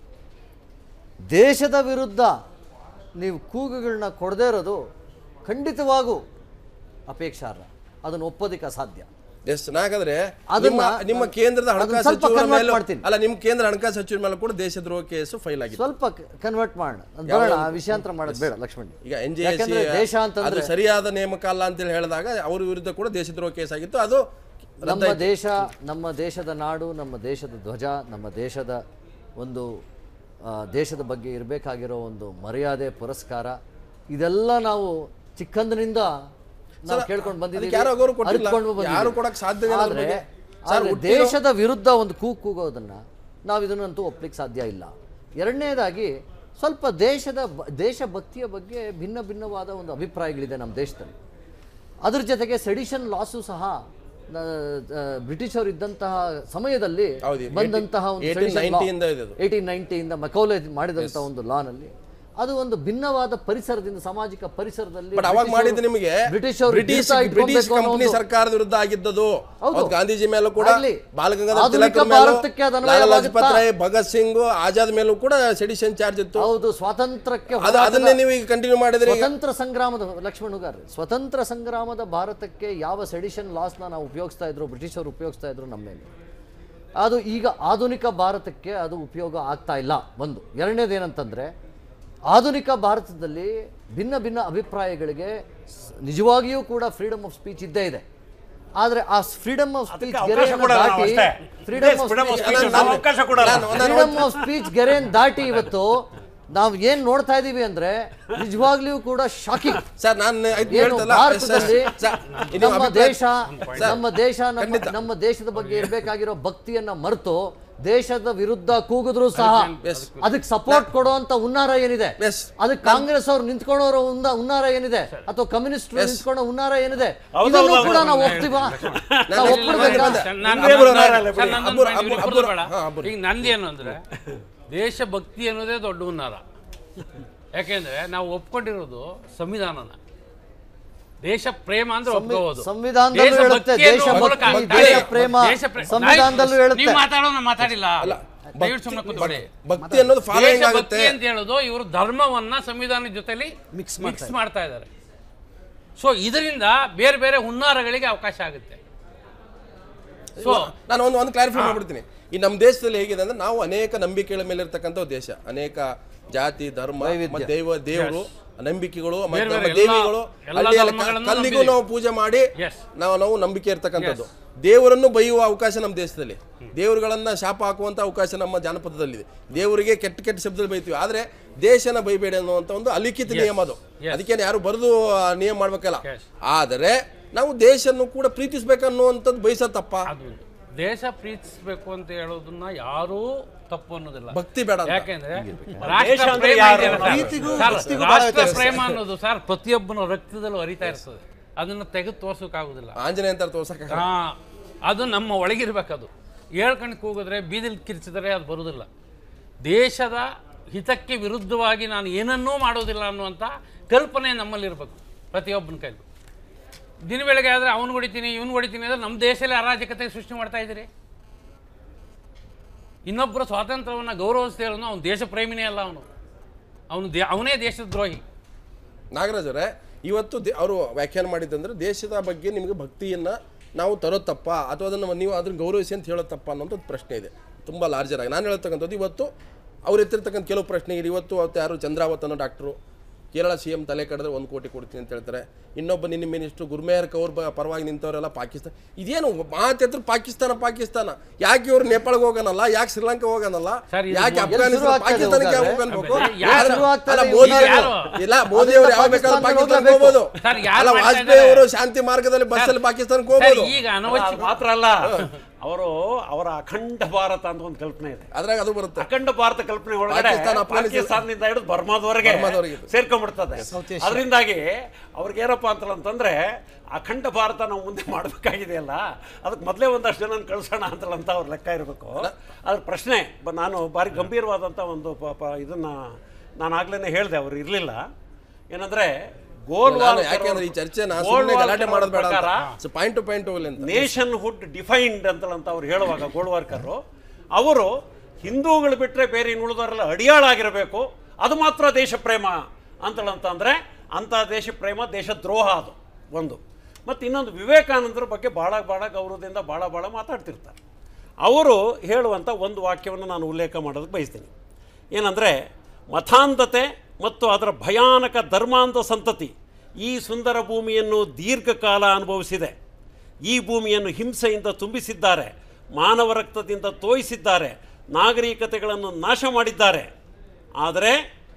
ದೇಶದ ವಿರುದ್ಧ ನೀವು ಕೂಗುಗಳನ್ನ ಕೊಡದೇ ಇರೋದು ಖಂಡಿತವಾಗೂ ಅಪೇಕ್ಷಾರ್ಹ ಅದನ್ನು ಒಪ್ಪೋದಕ್ಕೆ ಅಸಾಧ್ಯ ಎಸ್ ಹಾಗಾದ್ರೆ ಅದನ್ನ ನಿಮ್ಮ ನಿಮ್ಮ ಕೇಂದ್ರದ ಅದನ್ನ ಹಣಕಾಸು ಸ್ವಲ್ಪ ಸಚಿವರ convert ಮೇಲೆ ಮಾಡ್ತೀನಿ. ಅಲ್ಲ ನಿಮ್ಮ ಕೇಂದ್ರ ಹಣಕಾಸು ಸಚಿವರ ಮೇಲೆ ಕೂಡ ದೇಶದ್ರೋಹ ಕೇಸು ಫೈಲ್ ಆಗಿದೆ ಸ್ವಲ್ಪ ಕನ್ವರ್ಟ್ ಮಾಡೋಣ ಅದ್ ಬರೋಣ ಆ ವಿಷಯಾಂತರ ಮಾಡೋದು ಬೇಡ ಲಕ್ಷ್ಮಣ್ ಈಗ ಎನ್ ಜಿ ಯಾಕಂದ್ರೆ ದೇಶ ಅದು ಅಂತಂದ್ರೆ ಸರಿಯಾದ ನೇಮಕ ಅಲ್ಲ ಅಂತೇಳಿ ಹೇಳಿದಾಗ ಅವ್ರ ವಿರುದ್ಧ ಕೂಡ ದೇಶದ್ರೋಹ ಕೇಸ್ ಆಗಿತ್ತು ಅದು ನಮ್ಮ ರದ್ದಾಯ್ತು. ದೇಶ ನಮ್ಮ ದೇಶದ ನಾಡು ನಮ್ಮ ದೇಶದ ಧ್ವಜ ನಮ್ಮ ದೇಶದ ಒಂದು ಆ, ದೇಶದ ಬಗ್ಗೆ ಇರಬೇಕಾಗಿರೋ ಒಂದು ಮರ್ಯಾದೆ ಪುರಸ್ಕಾರ ಇದೆಲ್ಲ ನಾವು ಚಿಕ್ಕಂದಿನಿಂದ ನಾವು ಸರ್, ಕೇಳ್ಕೊಂಡು ಬಂದಿದ್ದೀವಿ ಅದಕ್ಕೆ ಯಾರು ಆಗೋರು ಕೊಟ್ಟಿಲ್ಲ. ಅರಿತ್ಕೊಂಡು ಬಂದಿದ್ದೀವಿ. ಯಾರು ಕೊಡಕ್ಕೆ ಸಾಧ್ಯನೇ ಇಲ್ಲ ಅದ್ರ ಆದ್ರೆ ಬಗ್ಗೆ. ಸರ್, ಆದ್ರೆ ಹುಟ್ಟಿರೋ- ದೇಶದ ವಿರುದ್ಧ ಒಂದು ಕೂಗು ಕೂಗೋದನ್ನ ನಾವು ಇದನ್ನಂತೂ ಒಪ್ಲಿಕ್ಕೆ ಸಾಧ್ಯ ಇಲ್ಲ ಎರಡನೇದಾಗಿ ಸ್ವಲ್ಪ ದೇಶದ ಬ- ದೇಶಭಕ್ತಿಯ ಬಗ್ಗೆ ಭಿನ್ನ ಭಿನ್ನವಾದ ಒಂದು ಅಭಿಪ್ರಾಯಗಳಿದೆ ನಮ್ಮ ದೇಶದಲ್ಲಿ ಅದ್ರ ಜೊತೆಗೆ ಸೆಡಿಷನ್ ಲಾಸು ಸಹ ನ- ಆ, ಬ್ರಿಟಿಷರು ಇದ್ದಂತಹ ಸಮಯದಲ್ಲಿ ಹೌದು, ಇದು ಬಂದಂತಹ ಒಂದು 1890 ಇಂದ ಇದೆ ಅದು. ಏಯ್ಟೀನ್ ನೈನ್ಟಿಯಿಂದ ಮಕೌಲೆ ಮಾಡಿದಂತಹ ಒಂದು ಲಾನಲ್ಲಿ ಅದು ಒಂದು ಭಿನ್ನವಾದ ಪರಿಸರದಿಂದ ಸಾಮಾಜಿಕ ಪರಿಸರದಲ್ಲಿ ಬಟ್ ಅವಾಗ ಬ್ರಿಟಿಷರು- ಮಾಡಿದ್ದು ನಿಮಗೆ ಬ್ರಿಟಿಷರು ಬ್ರಿಟಿಷ್ ಹಿಡಿತ ಬ್ರಿಟಿಷ್ ಇಟ್ಕೊಬೇಕು ಅನ್ನೋ ಕಂಪನಿ ಒಂದು- ಸರ್ಕಾರದ ವಿರುದ್ಧ ಆಗಿದ್ದದು ಹೌದು. ಅವತ್ತು ಗಾಂಧೀಜಿ ಮೇಲೂ ಕೂಡ ಆಗ್ಲಿ. ಬಾಲಗಂಗಾಧರ ಆಧುನಿಕ ತಿಲಕರ ಮೇಲೂ ಭಾರತಕ್ಕೆ ಅದು ಲಾಲಾ ಅನ್ವಯವಾಗುತ್ತಾ? ಲಜಪತ್ ರಾಯ್ ಭಗತ್ ಸಿಂಗ್ ಆಜಾದ್ ಮೇಲೂ ಕೂಡ ಸೆಡಿಷನ್ ಚಾರ್ಜ್ ಇತ್ತು ಹೌದು ಸ್ವಾತಂತ್ರ್ಯಕ್ಕೆ ಅದು ಹೋರಾಟದ- ಅದನ್ನೇ ನೀವು ಈಗ ಕಂಟಿನ್ಯೂ ಮಾಡಿದ್ರಿ ಈಗ. ಸ್ವತಂತ್ರ ಸಂಗ್ರಾಮದ ಲಕ್ಷ್ಮಣ್ ಹುಗಾರ್ ಸ್ವತಂತ್ರ ಸಂಗ್ರಾಮದ ಭಾರತಕ್ಕೆ ಯಾವ ಸೆಡಿಷನ್ ಲಾಸ್ನ ನಾವು ಉಪಯೋಗಿಸ್ತಾ ಇದ್ರು ಬ್ರಿಟಿಷರು ಉಪಯೋಗಿಸ್ತಾ ಇದ್ರು ನಮ್ಮ ಮೇಲೆ ಅದು ಈಗ ಆಧುನಿಕ ಭಾರತಕ್ಕೆ ಅದು ಉಪಯೋಗ ಆಗ್ತಾ ಇಲ್ಲ ಒಂದು ಎರಡನೇದು ಏನಂತಂದ್ರೆ ಆಧುನಿಕ ಭಾರತದಲ್ಲಿ ಭಿನ್ನ ಭಿನ್ನ ಅಭಿಪ್ರಾಯಗಳಿಗೆ ಸ್- ನಿಜವಾಗಿಯೂ ಕೂಡ ಫ್ರೀಡಮ್ ಆಫ್ ಸ್ಪೀಚ್ ಇದ್ದೇ ಇದೆ ಆದ್ರೆ ಆ ಫ್ರೀಡಮ್ ಆಫ್ ಸ್ಪೀಚ್ ಅದಕ್ಕೆ ಅವಕಾಶ ಕೊಡಲ್ಲ ನಾವು ಅಷ್ಟೇ. ಫ್ರೀಡಮ್ ಇದೇ of freedom of speech speech ನಾವು ಅವಕಾಶ ಕೊಡಲ್ಲ. ನಾನು- ನಾನು- ಫ್ರೀಡಮ್ ಆಫ್ ಸ್ಪೀಚ್ ಗೆರೆನ್ ದಾಟಿ ಇವತ್ತು ನಾವು ಏನ್ ನೋಡ್ತಾ ಇದೀವಿ ಅಂದ್ರೆ ನಿಜವಾಗ್ಲೂ ಕೂಡ ಶಾಕಿಂಗ್ ಸರ್ ನಾನು ಇದು ಏನು ಹೇಳ್ತಲ್ಲ ಭಾರತದಲ್ಲಿ ಸರ್, ಸರ್, ಇದು ನಮ್ಮ ಅಭಿಪ್ರಾಯ- ದೇಶ ನಮ್ಮ ದೇಶ ನಮ್ಮ ಖಂಡಿತ. ನಮ್ಮ ದೇಶದ ಬಗ್ಗೆ ಇರಬೇಕಾಗಿರೋ ಭಕ್ತಿಯನ್ನ ಮರೆತು ದೇಶದ ವಿರುದ್ಧ ಕೂಗಿದ್ರು ಸಹ Yes. ಅದಕ್ಕೆ ಸಪೋರ್ಟ್ ಕೊಡುವಂತ ಹುನ್ನಾರ ಏನಿದೆ Yes. ಅದಕ್ಕೆ ಕಾಂಗ್ರೆಸ್ ಅವ್ರು ನಿಂತ್ಕೊಳ್ಳೋರು ಉನ್ನ- ಹುನ್ನಾರ ಏನಿದೆ ಅಥವಾ ಕಮ್ಯುನಿಸ್ಟ್ ನಿಂತ್ಕೊಳ್ಳೋ ಹುನ್ನಾರ ಏನಿದೆ ಹೌದು, ಇದನ್ನು ಹೌದು, ಕೂಡ ಹೌದು. ನಾವು ಒಪ್ತೀವಾ ನಾವು ನಾನು ಒಪ್ಪಿಡ್ಬೇಕಾ ಬಂದೆ. ನನ್ನ ಅಬ್ಬುರ ನನ್ನ- ನಾರಲ್ಲ ಬಿಡಿ. ಸರ್, ನನ್ನೊಂದು ಅಬ್ಬುರ- point ಅಬ್ಬುರ- ಇಬ್ಬರದ್ದು ಬೇಡ. ಹಾ, ಅಬ್ಬುರ. ಈಗ ನಂದೇನು ಅಂದ್ರೆ ದೇಶಭಕ್ತಿ ಅನ್ನೋದೇ ದೊಡ್ಡ ಹುನ್ನಾರ ಯಾಕೆಂದ್ರೆ ನಾವು ಒಪ್ಕೊಂಡಿರೋದು ಸಂವಿಧಾನನ ದೇಶ ಪ್ರೇಮ ಅಂದ್ರೆ ಸಂವಿ- ಒಪ್ಕೋಬಹುದು ಸಂವಿಧಾನದಲ್ಲೂ ಹೇಳುತ್ತೆ, ದೇಶಭಕ್ತಿ, ದೇಶ ಪ್ರೇಮ ಸಂವಿಧಾನದಲ್ಲೂ ಹೇಳುತ್ತೆ. ನೀವು ಮಾತಾಡೋ ನಾನು ಮಾತಾಡಿಲ್ಲ ದಯವಿಟ್ಟು ಭಕ್ತಿ- ಸುಮ್ಮನೆ ಕೂತ್ಕೊಳ್ಳಿ ಭಕ್ತಿ ಅನ್ನೋದು ಫಾಲೋಯಿಂಗ್ ಆಗುತ್ತೆ ದೇಶಭಕ್ತಿ ಅಂತ ಹೇಳೋದು ಇವರು ಧರ್ಮವನ್ನ ಸಂವಿಧಾನದ ಜೊತೆಲಿ Mix ಮಿಕ್ಸ್ ಮಾಡ್ತಾ ಇದ್ದಾರೆ ಸೊ ಇದರಿಂದ ಬೇರೆ ಬೇರೆ ಹುನ್ನಾರಗಳಿಗೆ ಅವಕಾಶ ಆಗುತ್ತೆ ಸೊ ನಾನು ಒಂದು ಒಂದು ಕ್ಲಾರಿಫೈ ಮಾಡ್ಬಿಡ್ತೀನಿ ಈ ನಮ್ಮ ದೇಶದಲ್ಲಿ ಹೇಗಿದೆ ಅಂದ್ರೆ ನಾವು ಅನೇಕ ನಂಬಿಕೆಗಳ ಮೇಲೆ ಇರ್ತಕ್ಕಂಥ ದೇಶ ಅನೇಕ ಜಾತಿ ಧರ್ಮ ವೈವಿಧ್ಯ. ಮತ್ತೆ ದೈವ ದೇವರು ನಂಬಿಕೆಗಳು ಮತ್ತೆ ಬೇರೆ ನಮ್ಮ ಬೇರೆ ದೇವಿಗಳು ಎಲ್ಲ ಹಳ್ಳಿಯಲ್ಲಿ ಧರ್ಮಗಳನ್ನು ಕಲ್ಲಿಗೂ ನಂಬಿದ್ದೀವಿ. ನಾವು ಪೂಜೆ ಮಾಡಿ Yes. ನಾವು ನಾವು ನಂಬಿಕೆ ಇರ್ತಕ್ಕಂಥದ್ದು ದೇವರನ್ನು ಬೈಯುವ ಅವಕಾಶ ನಮ್ಮ ದೇಶದಲ್ಲಿ ದೇವರುಗಳನ್ನ ಶಾಪ ಹಾಕುವಂತ ಅವಕಾಶ ನಮ್ಮ ಜಾನಪದದಲ್ಲಿದೆ ದೇವರಿಗೆ ಕೆಟ್ಟ ಕೆಟ್ಟ ಶಬ್ದದಲ್ಲಿ ಬೈತೀವಿ ಆದ್ರೆ ದೇಶನ ಬೈಬೇಡಿ ಅನ್ನುವಂಥ ಒಂದು ಅಲಿಖಿತ ನಿಯಮ ಅದು Yes. ಅದಕ್ಕೇನು ಯಾರು ಬರೆದು ನಿಯಮ ಮಾಡ್ಬೇಕಲ್ಲ Yes. ಆದರೆ ನಾವು ದೇಶನ್ನು ಕೂಡ ಪ್ರೀತಿಸ್ಬೇಕನ್ನುವಂಥದ್ದು ಬಯಸೋ ತಪ್ಪ ಅದು ದೇಶ ಪ್ರೀತಿಸಬೇಕು ಅಂತ ಹೇಳೋದನ್ನ ಯಾರೂ ತಪ್ಪು ಅನ್ನೋದಿಲ್ಲ ಭಕ್ತಿ ಬೇಡ ಅಂತ. ಯಾಕೆಂದ್ರೆ ದೇಶ ರಾಷ್ಟ್ರ ಅಂದ್ರೆ ಪ್ರೇಮ ಯಾರು? ಇದೆಯಲ್ಲ ಸರ್, ಪ್ರೀತಿಗೂ ಸರ್, ಭಕ್ತಿಗೂ ಬಹಳ ರಾಷ್ಟ್ರ ವ್ಯತ್ಯಾಸ. ಪ್ರೇಮ ಅನ್ನೋದು ಸರ್ ಪ್ರತಿಯೊಬ್ಬನ ರಕ್ತದಲ್ಲೂ ಹರಿತಾ ಇರ್ತದೆ ಅದನ್ನ ತೆಗೆದು ತೋರ್ಸೋಕ್ಕಾಗುದಿಲ್ಲ ಆಂಜನೇಯ ಅಂತ ತೋರ್ಸಕ್ಕೆ ಹಾ ಅದು ನಮ್ಮ ಒಳಗಿರ್ಬೇಕದು ಹೇಳ್ಕೊಂಡು ಕೂಗಿದ್ರೆ ಬೀದಿಲ್ ಕಿರ್ಚಿದ್ರೆ ಅದು ಬರುವುದಿಲ್ಲ ದೇಶದ ಹಿತಕ್ಕೆ ವಿರುದ್ಧವಾಗಿ ನಾನು ಏನನ್ನೂ ಮಾಡೋದಿಲ್ಲ ಅನ್ನುವಂಥ ಕಲ್ಪನೆ ನಮ್ಮಲ್ಲಿರಬೇಕು ಪ್ರತಿಯೊಬ್ಬನ ಕೈಲಿ ದಿನ ಬೆಳಗ್ಗೆ ಆದರೆ ಅವನು ಹೊಡಿತೀನಿ ಇವನು ಹೊಡಿತೀನಿ ಅಂದರೆ ನಮ್ಮ ದೇಶದಲ್ಲಿ ಅರಾಜಕತೆ ಸೃಷ್ಟಿ ಮಾಡ್ತಾ ಇದ್ದೀರಿ ಇನ್ನೊಬ್ಬರ ಸ್ವಾತಂತ್ರ್ಯವನ್ನು ಗೌರವಿಸ್ತಾ ಇರೋನು ಅವನು ದೇಶ ಪ್ರೇಮಿನೇ ಅಲ್ಲ ಅವನು ಅವನು ದೇ ಅವನೇ ದೇಶದ ದ್ರೋಹಿ ನಾಗರಾಜ್ ಅವರೇ ಇವತ್ತು ಅವರು ವ್ಯಾಖ್ಯಾನ ಮಾಡಿದ್ದಂದ್ರೆ ದೇಶದ ಬಗ್ಗೆ ನಿಮಗೆ ಭಕ್ತಿಯನ್ನ ನಾವು ತರೋ ತಪ್ಪ ಅಥವಾ ಅದನ್ನು ನೀವು ಅದನ್ನ ಗೌರವಿಸಿ ಅಂತ ಹೇಳೋ ತಪ್ಪ ಅನ್ನೋಂಥದ್ದು ಪ್ರಶ್ನೆ ಇದೆ ತುಂಬ ಲಾರ್ಜರ್ ಆಗಿ ನಾನು ಹೇಳ್ತಕ್ಕಂಥದ್ದು ಇವತ್ತು ಅವ್ರು ಎತ್ತಿರ್ತಕ್ಕಂಥ ಕೆಲವು ಪ್ರಶ್ನೆಗಳು ಇವತ್ತು ಅವತ್ತು ಯಾರು ಚಂದ್ರಾವತ್ ಅನ್ನೋ ಡಾಕ್ಟ್ರು ಕೇರಳ ಸಿ ಎಂ ತಲೆ ಕಡಿದ್ರೆ ಒಂದು ಕೋಟಿ ಕೊಡ್ತೀನಿ ಅಂತ ಹೇಳ್ತಾರೆ ಇನ್ನೊಬ್ಬ ನಿನ್ನ ಮಿನಿಸ್ಟ್ರು ಗುರ್ಮೇಹರ್ ಕೌರ್ ಬ- ಪರವಾಗಿ ನಿಂತವರೆಲ್ಲ ಪಾಕಿಸ್ತಾನ ಇದೇನು ಮಾತೆತ್ರ ಪಾಕಿಸ್ತಾನ ಪಾಕಿಸ್ತಾನ ಯಾಕೆ ಇವ್ರು ನೇಪಾಳಗೆ ಹೋಗೋಣಲ್ಲ ಯಾಕೆ ಶ್ರೀಲಂಕಾ ಹೋಗೋಣಲ್ಲ ಸರ್, ಇದು ಯಾಕೆ ಎಲ್ಲಿ ಅಫ್ಘಾನಿಸ್ತಾನ ಶುರು ಆಗ್ತದೆ ಪಾಕಿಸ್ತಾನಕ್ಕೆ ಯಾಕೆ ಹೋಗಾದ್ರೆ? ಹೋಗಬೇಕು ಯಾರು ಅಲ್ಲ, ಶುರು ಆಗ್ತದೆ ಅಲ್ಲ ಇವ್ರು ಮೋದಿ ಅವರು ಯಾರು? ಇಲ್ಲ ಮೋದಿ ಅವರು ಯಾವ ಬೇಕಾದ್ರೂ ಪಾಕಿಸ್ತಾನಕ್ಕೆ ಪಾಕಿಸ್ತಾನಕ್ಕೆ ಹೋಗ್ಬೋದು ಸರ್, ಯಾರು ಅಲ್ಲ ಮಾಡ್ತಾ ವಾಜಪೇಯಿ ಇದ್ದಾರೆ? ಅವರು ಶಾಂತಿ ಮಾರ್ಗದಲ್ಲಿ ಬಸ್ಸಲ್ಲಿ ಪಾಕಿಸ್ತಾನಕ್ಕೆ ಸರ್, ಹೋಗ್ಬೋದು ಈಗ ಅದು ಅನವಶ್ಯಕ ಮಾತ್ರ ಅಲ್ಲ ಅವರು ಅವರ ಅಖಂಡ ಭಾರತ ಅಂತ ಒಂದು ಕಲ್ಪನೆ ಇದೆ ಅದ್ರಾಗ ಅದು ಬರುತ್ತೆ ಅಖಂಡ ಭಾರತ ಕಲ್ಪನೆ ಒಳಗಡೆ ಪಾಕಿಸ್ತಾನ, ಅಫ್ಘಾನಿಸ್ತಾನ- ಪಾಕಿಸ್ತಾನದಿಂದ ಹಿಡಿದು ಬರ್ಮಾದವರೆಗೆ ಬರ್ಮಾದವರೆಗೆ. ಸೇರ್ಕೊಂಡ್ಬಿಡ್ತದೆ ಅದರಿಂದಾಗಿ ಅವ್ರಿಗೆ ಏನಪ್ಪ ಅಂತಂದ್ರೆ ಅಖಂಡ ಭಾರತ ನಾವು ಮುಂದೆ ಮಾಡಬೇಕಾಗಿದೆಯಲ್ಲ ಅದಕ್ಕೆ ಮೊದಲೇ ಒಂದಷ್ಟು ಜನ ಕಳ್ಸೋಣ ಅಂತಲಂತ ಅವ್ರ ಲೆಕ್ಕ ಇರಬೇಕು ಅದ್ರ ಪ್ರಶ್ನೆ ಬ- ನಾನು ಭಾರಿ ಗಂಭೀರವಾದಂಥ ಒಂದು ಪಾಪ ಇದನ್ನ ನಾನು ಆಗ್ಲೇ ಹೇಳಿದೆ ಅವ್ರು ಇರಲಿಲ್ಲ ಏನಂದ್ರೆ ನಾನು ಯಾಕೆಂದ್ರೆ ಈ ಚರ್ಚೆ ನಾ ಸುಮ್ಮನೆ ಗಲಾಟೆ ಮಾಡೋದು ಬೇಡ ಪ್ರಕಾರ ಅಂತ ಪಾಯಿಂಟ್ ಟು ಪಾಯಿಂಟ್ ಹೋಗ್ಲಿ ಅಂತ ನೇಷನ್ ಹುಡ್ ಡಿಫೈನ್ಡ್ ಅಂತಲಂತ ಅವ್ರು ಹೇಳುವಾಗ ಗೋಳ್ವಾರ್ಕರು ಅವರು ಹಿಂದೂಗಳು ಬಿಟ್ಟರೆ ಬೇರೆ ಇನ್ನು ಉಳಿದವರೆಲ್ಲ ಅಡಿಯಾಳಾಗಿರಬೇಕು ಅದು ಮಾತ್ರ ದೇಶ ಪ್ರೇಮ ಅಂತಲಂತಂದ್ರೆ ಅಂಥ ದೇಶ ಪ್ರೇಮ ದೇಶ ದ್ರೋಹ ಅದು ಒಂದು ಮತ್ತು ಇನ್ನೊಂದು ವಿವೇಕಾನಂದರ ಬಗ್ಗೆ ಭಾಳ ಭಾಳ ಗೌರವದಿಂದ ಭಾಳ ಭಾಳ ಮಾತಾಡ್ತಿರ್ತಾರೆ ಅವರು ಹೇಳುವಂಥ ಒಂದು ವಾಕ್ಯವನ್ನು ನಾನು ಉಲ್ಲೇಖ ಮಾಡೋದಕ್ಕೆ ಬಯಸ್ತೀನಿ ಏನಂದರೆ ಮತಾಂಧತೆ ಮತ್ತು ಅದರ ಭಯಾನಕ ಧರ್ಮಾಂಧ ಸಂತತಿ ಈ ಸುಂದರ ಭೂಮಿಯನ್ನು ದೀರ್ಘಕಾಲ ಅನುಭವಿಸಿದೆ ಈ ಭೂಮಿಯನ್ನು ಹಿಂಸೆಯಿಂದ ತುಂಬಿಸಿದ್ದಾರೆ ಮಾನವ ರಕ್ತದಿಂದ ತೋಯಿಸಿದ್ದಾರೆ ನಾಗರಿಕತೆಗಳನ್ನು ನಾಶ ಮಾಡಿದ್ದಾರೆ ಆದರೆ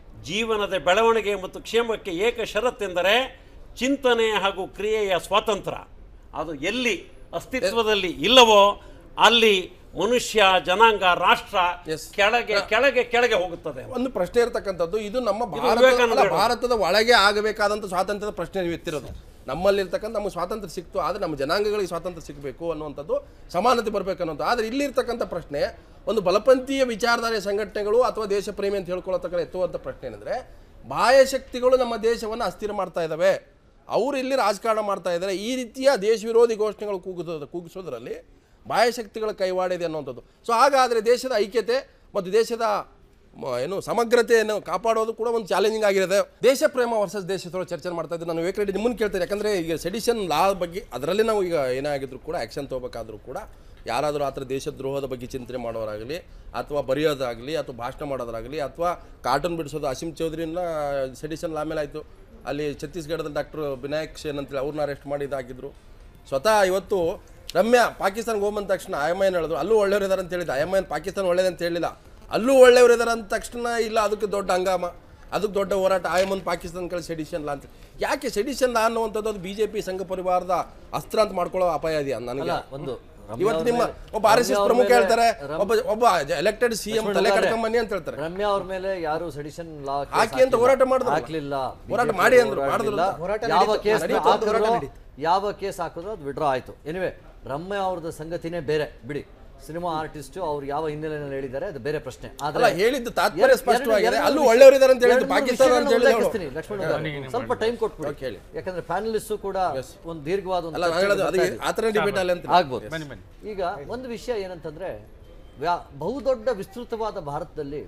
ಜೀವನದ ಬೆಳವಣಿಗೆ ಮತ್ತು ಕ್ಷೇಮಕ್ಕೆ ಏಕ ಷರತ್ತೆಂದರೆ ಚಿಂತನೆ ಹಾಗೂ ಕ್ರಿಯೆಯ ಸ್ವಾತಂತ್ರ್ಯ ಅದು ಎಲ್ಲಿ ಅಸ್ತಿತ್ವದಲ್ಲಿ ಇಲ್ಲವೋ ಅಲ್ಲಿ ಮನುಷ್ಯ ಜನಾಂಗ ರಾಷ್ಟ್ರ Yes. ಕೆಳಗೆ ಕೆಳಗೆ ಕೆಳಗೆ ಹೋಗುತ್ತದೆ ಒಂದು ಪ್ರಶ್ನೆ ಇರತಕ್ಕಂಥದ್ದು ಇದು ನಮ್ಮ ಇದು ಭಾರತ ವಿವೇಕಾನಂದ ಅಲ್ಲ, ಹೇಳೋದು. ಭಾರತದ ಒಳಗೆ ಆಗಬೇಕಾದಂಥ ಸ್ವಾತಂತ್ರ್ಯದ ಪ್ರಶ್ನೆ ನೀವು ಎತ್ತಿರೋದು ನಮ್ಮಲ್ಲಿರ್ತಕ್ಕಂಥ ನಮಗೆ ಸ್ವಾತಂತ್ರ್ಯ ಸಿಕ್ತು ಆದರೆ ನಮ್ಮ ಜನಾಂಗಗಳಿಗೆ ಸ್ವಾತಂತ್ರ್ಯ ಸಿಗಬೇಕು ಅನ್ನುವಂಥದ್ದು ಸಮಾನತೆ ಬರಬೇಕು ಅನ್ನೋದು ಆದರೆ ಇಲ್ಲಿರ್ತಕ್ಕಂಥ ಪ್ರಶ್ನೆ ಒಂದು ಬಲಪಂಥೀಯ ವಿಚಾರಧಾರೆ ಸಂಘಟನೆಗಳು ಅಥವಾ ದೇಶ ಪ್ರೇಮಿ ಅಂತ ಹೇಳ್ಕೊಳ್ಳತಕ್ಕ ಎತ್ತುವಂಥ ಪ್ರಶ್ನೆ ಏನಂದರೆ ಬಾಹ್ಯ ಶಕ್ತಿಗಳು ನಮ್ಮ ದೇಶವನ್ನು ಅಸ್ಥಿರ ಮಾಡ್ತಾ ಇದ್ದಾವೆ ಅವರು ಇಲ್ಲಿ ರಾಜಕಾರಣ ಮಾಡ್ತಾ ಇದ್ದಾರೆ ಈ ರೀತಿಯ ದೇಶ ವಿರೋಧಿ ಘೋಷಣೆಗಳು ಕೂಗಿಸೋದು ಕೂಗಿಸೋದ್ರಲ್ಲಿ ಬಾಹ್ಯ ಶಕ್ತಿಗಳ ಕೈವಾಡ ಇದೆ ಅನ್ನುವಂಥದ್ದು ಸೊ ಹಾಗಾದರೆ ದೇಶದ ಐಕ್ಯತೆ ಮತ್ತು ದೇಶದ ಮ- ಏನು ಸಮಗ್ರತೆಯನ್ನು ಕಾಪಾಡೋದು ಕೂಡ ಒಂದು ಚಾಲೆಂಜಿಂಗ್ ಆಗಿರುತ್ತೆ ದೇಶ ಪ್ರೇಮ ವರ್ಸಸ್ ದೇಶದೊಳಗೆ ಚರ್ಚೆ ಮಾಡ್ತಾ ಇದ್ದೆ ನಾನು ವಿವೇಕ್ ರೆಡ್ಡಿ ನಿಮ್ಮನ್ನು ಕೇಳ್ತೇನೆ ಯಾಕಂದರೆ ಈಗ ಸೆಡಿಷನ್ ಲಾ ಬಗ್ಗೆ ಅದರಲ್ಲಿ ನಾವು ಈಗ ಏನಾಗಿದ್ರು ಕೂಡ ಆ್ಯಕ್ಷನ್ ತೊಗೋಬೇಕಾದ್ರೂ ಕೂಡ ಯಾರಾದರೂ ಆ ಥರ ದೇಶದ್ರೋಹದ ಬಗ್ಗೆ ಚಿಂತನೆ ಮಾಡೋರಾಗಲಿ ಅಥವಾ ಬರೆಯೋದಾಗಲಿ ಅಥವಾ ಭಾಷಣ ಮಾಡೋದಾಗಲಿ ಅಥವಾ ಕಾರ್ಟೂನ್ ಬಿಡಿಸೋದು ಅಸೀಂ ಚೌಧರಿನ ಸೆಡಿಷನ್ ಲಾ ಮೇಲೆ ಆಯಿತು ಅಲ್ಲಿ ಛತ್ತೀಸ್ಗಢದ ಡಾಕ್ಟರ್ ವಿನಾಯಕ್ ಸೇನ್ ಅಂತೇಳಿ ಅವ್ರನ್ನ ಅರೆಸ್ಟ್ ಮಾಡಿದಾಗಿದ್ರು ಸ್ವತಃ ಇವತ್ತು ರಮ್ಯಾ ಪಾಕಿಸ್ತಾನ್ಗೆ ಹೋಗ್ಬಂದ ತಕ್ಷಣ ಆಯಮ್ಮ ಏನು ಹೇಳಿದ್ರು ಅಲ್ಲೂ ಒಳ್ಳೆಯವರು ಇದ್ದಾರೆ ಅಂತ ಹೇಳಿದ ಆಯಮ್ಮ ಏನು ಪಾಕಿಸ್ತಾನ ಒಳ್ಳೇದು ಅಂತ ಹೇಳಿಲ್ಲ ಅಲ್ಲೂ ಒಳ್ಳೆಯವರು ಇದ್ದಾರೆ ಅಂದ ತಕ್ಷಣ ಇಲ್ಲ ಅದಕ್ಕೆ ದೊಡ್ಡ ಹಂಗಾಮ ಅದಕ್ಕೆ ದೊಡ್ಡ ಹೋರಾಟ ಆಯಮ್ಮನ್ ಪಾಕಿಸ್ತಾನ ಕಡೆ ಸೆಡಿಷನ್ ಲಾ ಅಂತ ಯಾಕೆ ಸೆಡಿಷನ್ ಲಾ ಅನ್ನುವಂಥದ್ದು ಅದು ಬಿ ಜೆ ಪಿ ಸಂಘ ಪರಿವಾರದ ಅಸ್ತ್ರ ಅಂತ ಮಾಡ್ಕೊಳ್ಳೋ ಅಪಾಯ ಇದೆಯಾ ನನಗೆ ಅಲ್ಲ ಒಂದು ರಮ್ಯಾ ಇವತ್ತು ಅವ್ರ ನಿಮ್ಮ ಮೇಲೆ- ಒಬ್ಬ ಆರ್ ಎಸ್ ಎಸ್ ರಮ್ಯಾ ಅವ್ರ ಪ್ರಮುಖ ಮೇಲೆ- ಹೇಳ್ತಾರೆ ರಮ್- ಒಬ್ಬ ಒಬ್ಬ ಎಲೆಕ್ಟೆಡ್ ಸಿ ಎಂ ತಲೆ ಕಟ್ಕೊಂಬನ್ನಿ ಅಂತ ಹೇಳ್ತಾರೆ ರಮ್ಯಾ ಅವ್ರ ಮೇಲೆ ಯಾರು ಸೆಡಿಷನ್ ಲಾ ಹಾಕಿ ಅಂತ ಹೋರಾಟ ಮಾಡಿದ್ರಲ್ಲ. ಹಾಕ್ಲಿಲ್ಲ ಹೋರಾಟ BJP ಮಾಡಿ ಅಂದ್ರು, ಹೋರಾಡ್ಲಿಲ್ಲ. ಮಾಡಿದ್ರು ಹೋರಾಟ ಯಾವ ನಡೀತು. ಕೇಸ್ ನಡೀತು, ಹಾಕಿದ್ರು ಹೋರಾಟ ನಡೀತು. ಯಾವ ಕೇಸ್ ಹಾಕಿದ್ರು ಅದು ವಿಡ್ರಾ ಆಯ್ತು ಎನಿವೆ ರಮ್ಯಾ ಅವ್ರದ್ದು ಸಂಗತಿನೇ ಬೇರೆ ಬಿಡಿ ಸಿನಿಮಾ ಆರ್ಟಿಸ್ಟ್ ಅವ್ರು ಯಾವ ಹಿನ್ನೆಲೆಯಲ್ಲಿ ಹೇಳಿದ್ದಾರೆ ಅದು ಬೇರೆ ಪ್ರಶ್ನೆ ಅಲ್ಲ, ಹೇಳಿದ್ದು ತಾತ್ಪರ್ಯ ಎರಡು- ಸ್ಪಷ್ಟವಾಗಿದೆ. ಎರಡು ಅಲ್ಲೂ ವಿಷಯ- ಒಳ್ಳೆಯವರಿದ್ದಾರೆ ಅಂತ ಹೇಳಿದ್ದು ಎರಡು ಮೂರು ಪಾಕಿಸ್ತಾನ ಅಂತ ವಿಷಯಗಳನ್ನ ಹೇಳಿದ್ರು. ಉಲ್ಲೇಖಿಸ್ತೀನಿ, ಲಕ್ಷ್ಮಣ್ ಅವ್ರೆ. ಸ್ವಲ್ಪ ಟೈಮ್ ಕೊಟ್ಬಿಡಿ ಓಕೆ, ಹೇಳಿ. ಯಾಕಂದ್ರೆ ಪ್ಯಾನಲಿಸ್ಟ್ ಕೂಡ ಒಂದು ದೀರ್ಘವಾದ ಒಂದು ಅಲ್ಲ ನಾನು ಚರ್ಚೆಗೆ ಹೇಳೋದು ಅದು ಬರ್ತಾ ಆ ಥರ ಡಿಬೇಟ್ ಅಲ್ಲ ಅಂತ ಆಗ್ಬೋದು ಬನ್ನಿ ಬನ್ನಿ ಈಗ ಒಂದು ವಿಷಯ ಏನಂತಂದ್ರೆ ವ್ಯಾ- ಬಹುದೊಡ್ಡ ವಿಸ್ತೃತವಾದ ಭಾರತದಲ್ಲಿ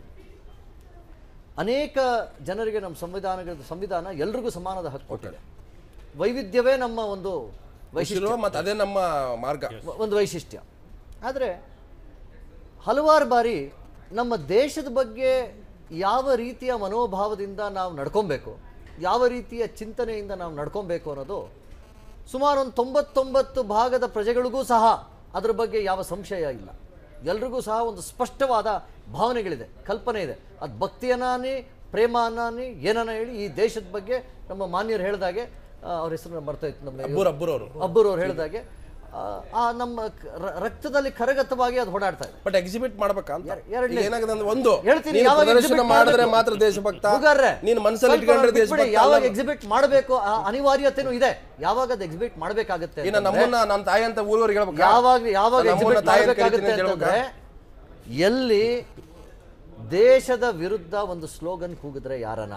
ಅನೇಕ ಜನರಿಗೆ ನಮ್ಮ ಸಂವಿಧಾನಗಳ ಸಂವಿಧಾನ ಎಲ್ರಿಗೂ ಸಮಾನದ ಹಕ್ಕು ಕೊಟ್ಟಿದೆ ವೈವಿಧ್ಯವೇ ನಮ್ಮ ಒಂದು ವೈಶಿಷ್ಟ್ಯ ಮತ್ತು ಅದೇ ನಮ್ಮ ಮಾರ್ಗ ಒಂದು ವೈಶಿಷ್ಟ್ಯ ಆದರೆ ಹಲವಾರು ಬಾರಿ ನಮ್ಮ ದೇಶದ ಬಗ್ಗೆ ಯಾವ ರೀತಿಯ ಮನೋಭಾವದಿಂದ ನಾವು ನಡ್ಕೊಬೇಕು ಯಾವ ರೀತಿಯ ಚಿಂತನೆಯಿಂದ ನಾವು ನಡ್ಕೊಬೇಕು ಅನ್ನೋದು ಸುಮಾರು ಒಂದು ತೊಂಬತ್ತೊಂಬತ್ತು ಭಾಗದ ಪ್ರಜೆಗಳಿಗೂ ಸಹ ಅದ್ರ ಬಗ್ಗೆ ಯಾವ ಸಂಶಯ ಇಲ್ಲ ಎಲ್ರಿಗೂ ಸಹ ಒಂದು ಸ್ಪಷ್ಟವಾದ ಭಾವನೆಗಳಿದೆ ಕಲ್ಪನೆ ಇದೆ ಅದು ಭಕ್ತಿ ಅನಾನಿ ಪ್ರೇಮ ಅನಾನಿ ಏನನ್ನ ಹೇಳಿ ಈ ದೇಶದ ಬಗ್ಗೆ ನಮ್ಮ ಮಾನ್ಯರು ಹೇಳಿದಾಗೆ ಆ, ಅವ್ರ ಹೆಸರು ಬರ್ತಾ ಇತ್ತು ನಮ್ಮ ಅಬ್ಬೂರ್ ಅಬ್ಬೂರ್ ಅವರು ಅಬ್ಬರು ಅವ್ರು ಹೇಳಿದಾಗೆ ಆ, ಆ ನಮ್ಮ ಕ- ರ- ರಕ್ತದಲ್ಲಿ ಕರಗತವಾಗಿ ಅದು ಓಡಾಡ್ತಾ ಇದೆ ಬಟ್ ಎಕ್ಸಿಬಿಟ್ ಮಾಡ್ಬೇಕಾ ಅಂತ ಎರ- ಎರಡ್ನೇ- ಈಗ ಏನಾಗಿದೆ ಅಂದ್ರೆ ಒಂದು ಹೇಳ್ತೀನಿ, ನೀನು ಯಾವಾಗ ಪ್ರದರ್ಶನ exhibit ಮಾಡಿದ್ರೆ ಮಾಡ್ಬೇಕು? ಮಾತ್ರ ದೇಶಭಕ್ತ ಹುಡುಗರ್ರೆ, ನೀನು ಮನಸ್ಸಲ್ಲಿ ಸ್ವಲ್ಪ ಇಟ್ಕೊಂಡ್ರೆ ಬಿಟ್ಬಿಡಿ, ದೇಶಭಕ್ತ ಯಾವಾಗ ಅಲ್ಲ. ಎಕ್ಸಿಬಿಟ್ ಮಾಡಬೇಕು ಆ ಅನಿವಾರ್ಯತೆನೂ ಇದೆ ಯಾವಾಗ ಅದು ಎಕ್ಸಿಬಿಟ್ ಮಾಡಬೇಕಾಗುತ್ತೆ ಇನ್ನು ನಮ್ಮನ್ನ ನಮ್ಮ ತಾಯಿ ಅಂತ ಊರವ್ರಿಗೆ ಹೇಳ್ಬೇಕಾ ಯಾವಾಗ ಯಾವಾಗ ನಮ್ಮನ್ನ ಎಕ್ಸಿಬಿಟ್ ತಾಯಿ ಅಂತ ಮಾಡಬೇಕಾಗುತ್ತೆ ಕರಿತೀನಿ ಅಂತ ಅಂತಂದ್ರೆ ಎಲ್ಲಿ ದೇಶದ ವಿರುದ್ಧ ಒಂದು ಸ್ಲೋಗನ್ ಕೂಗಿದ್ರೆ ಯಾರನ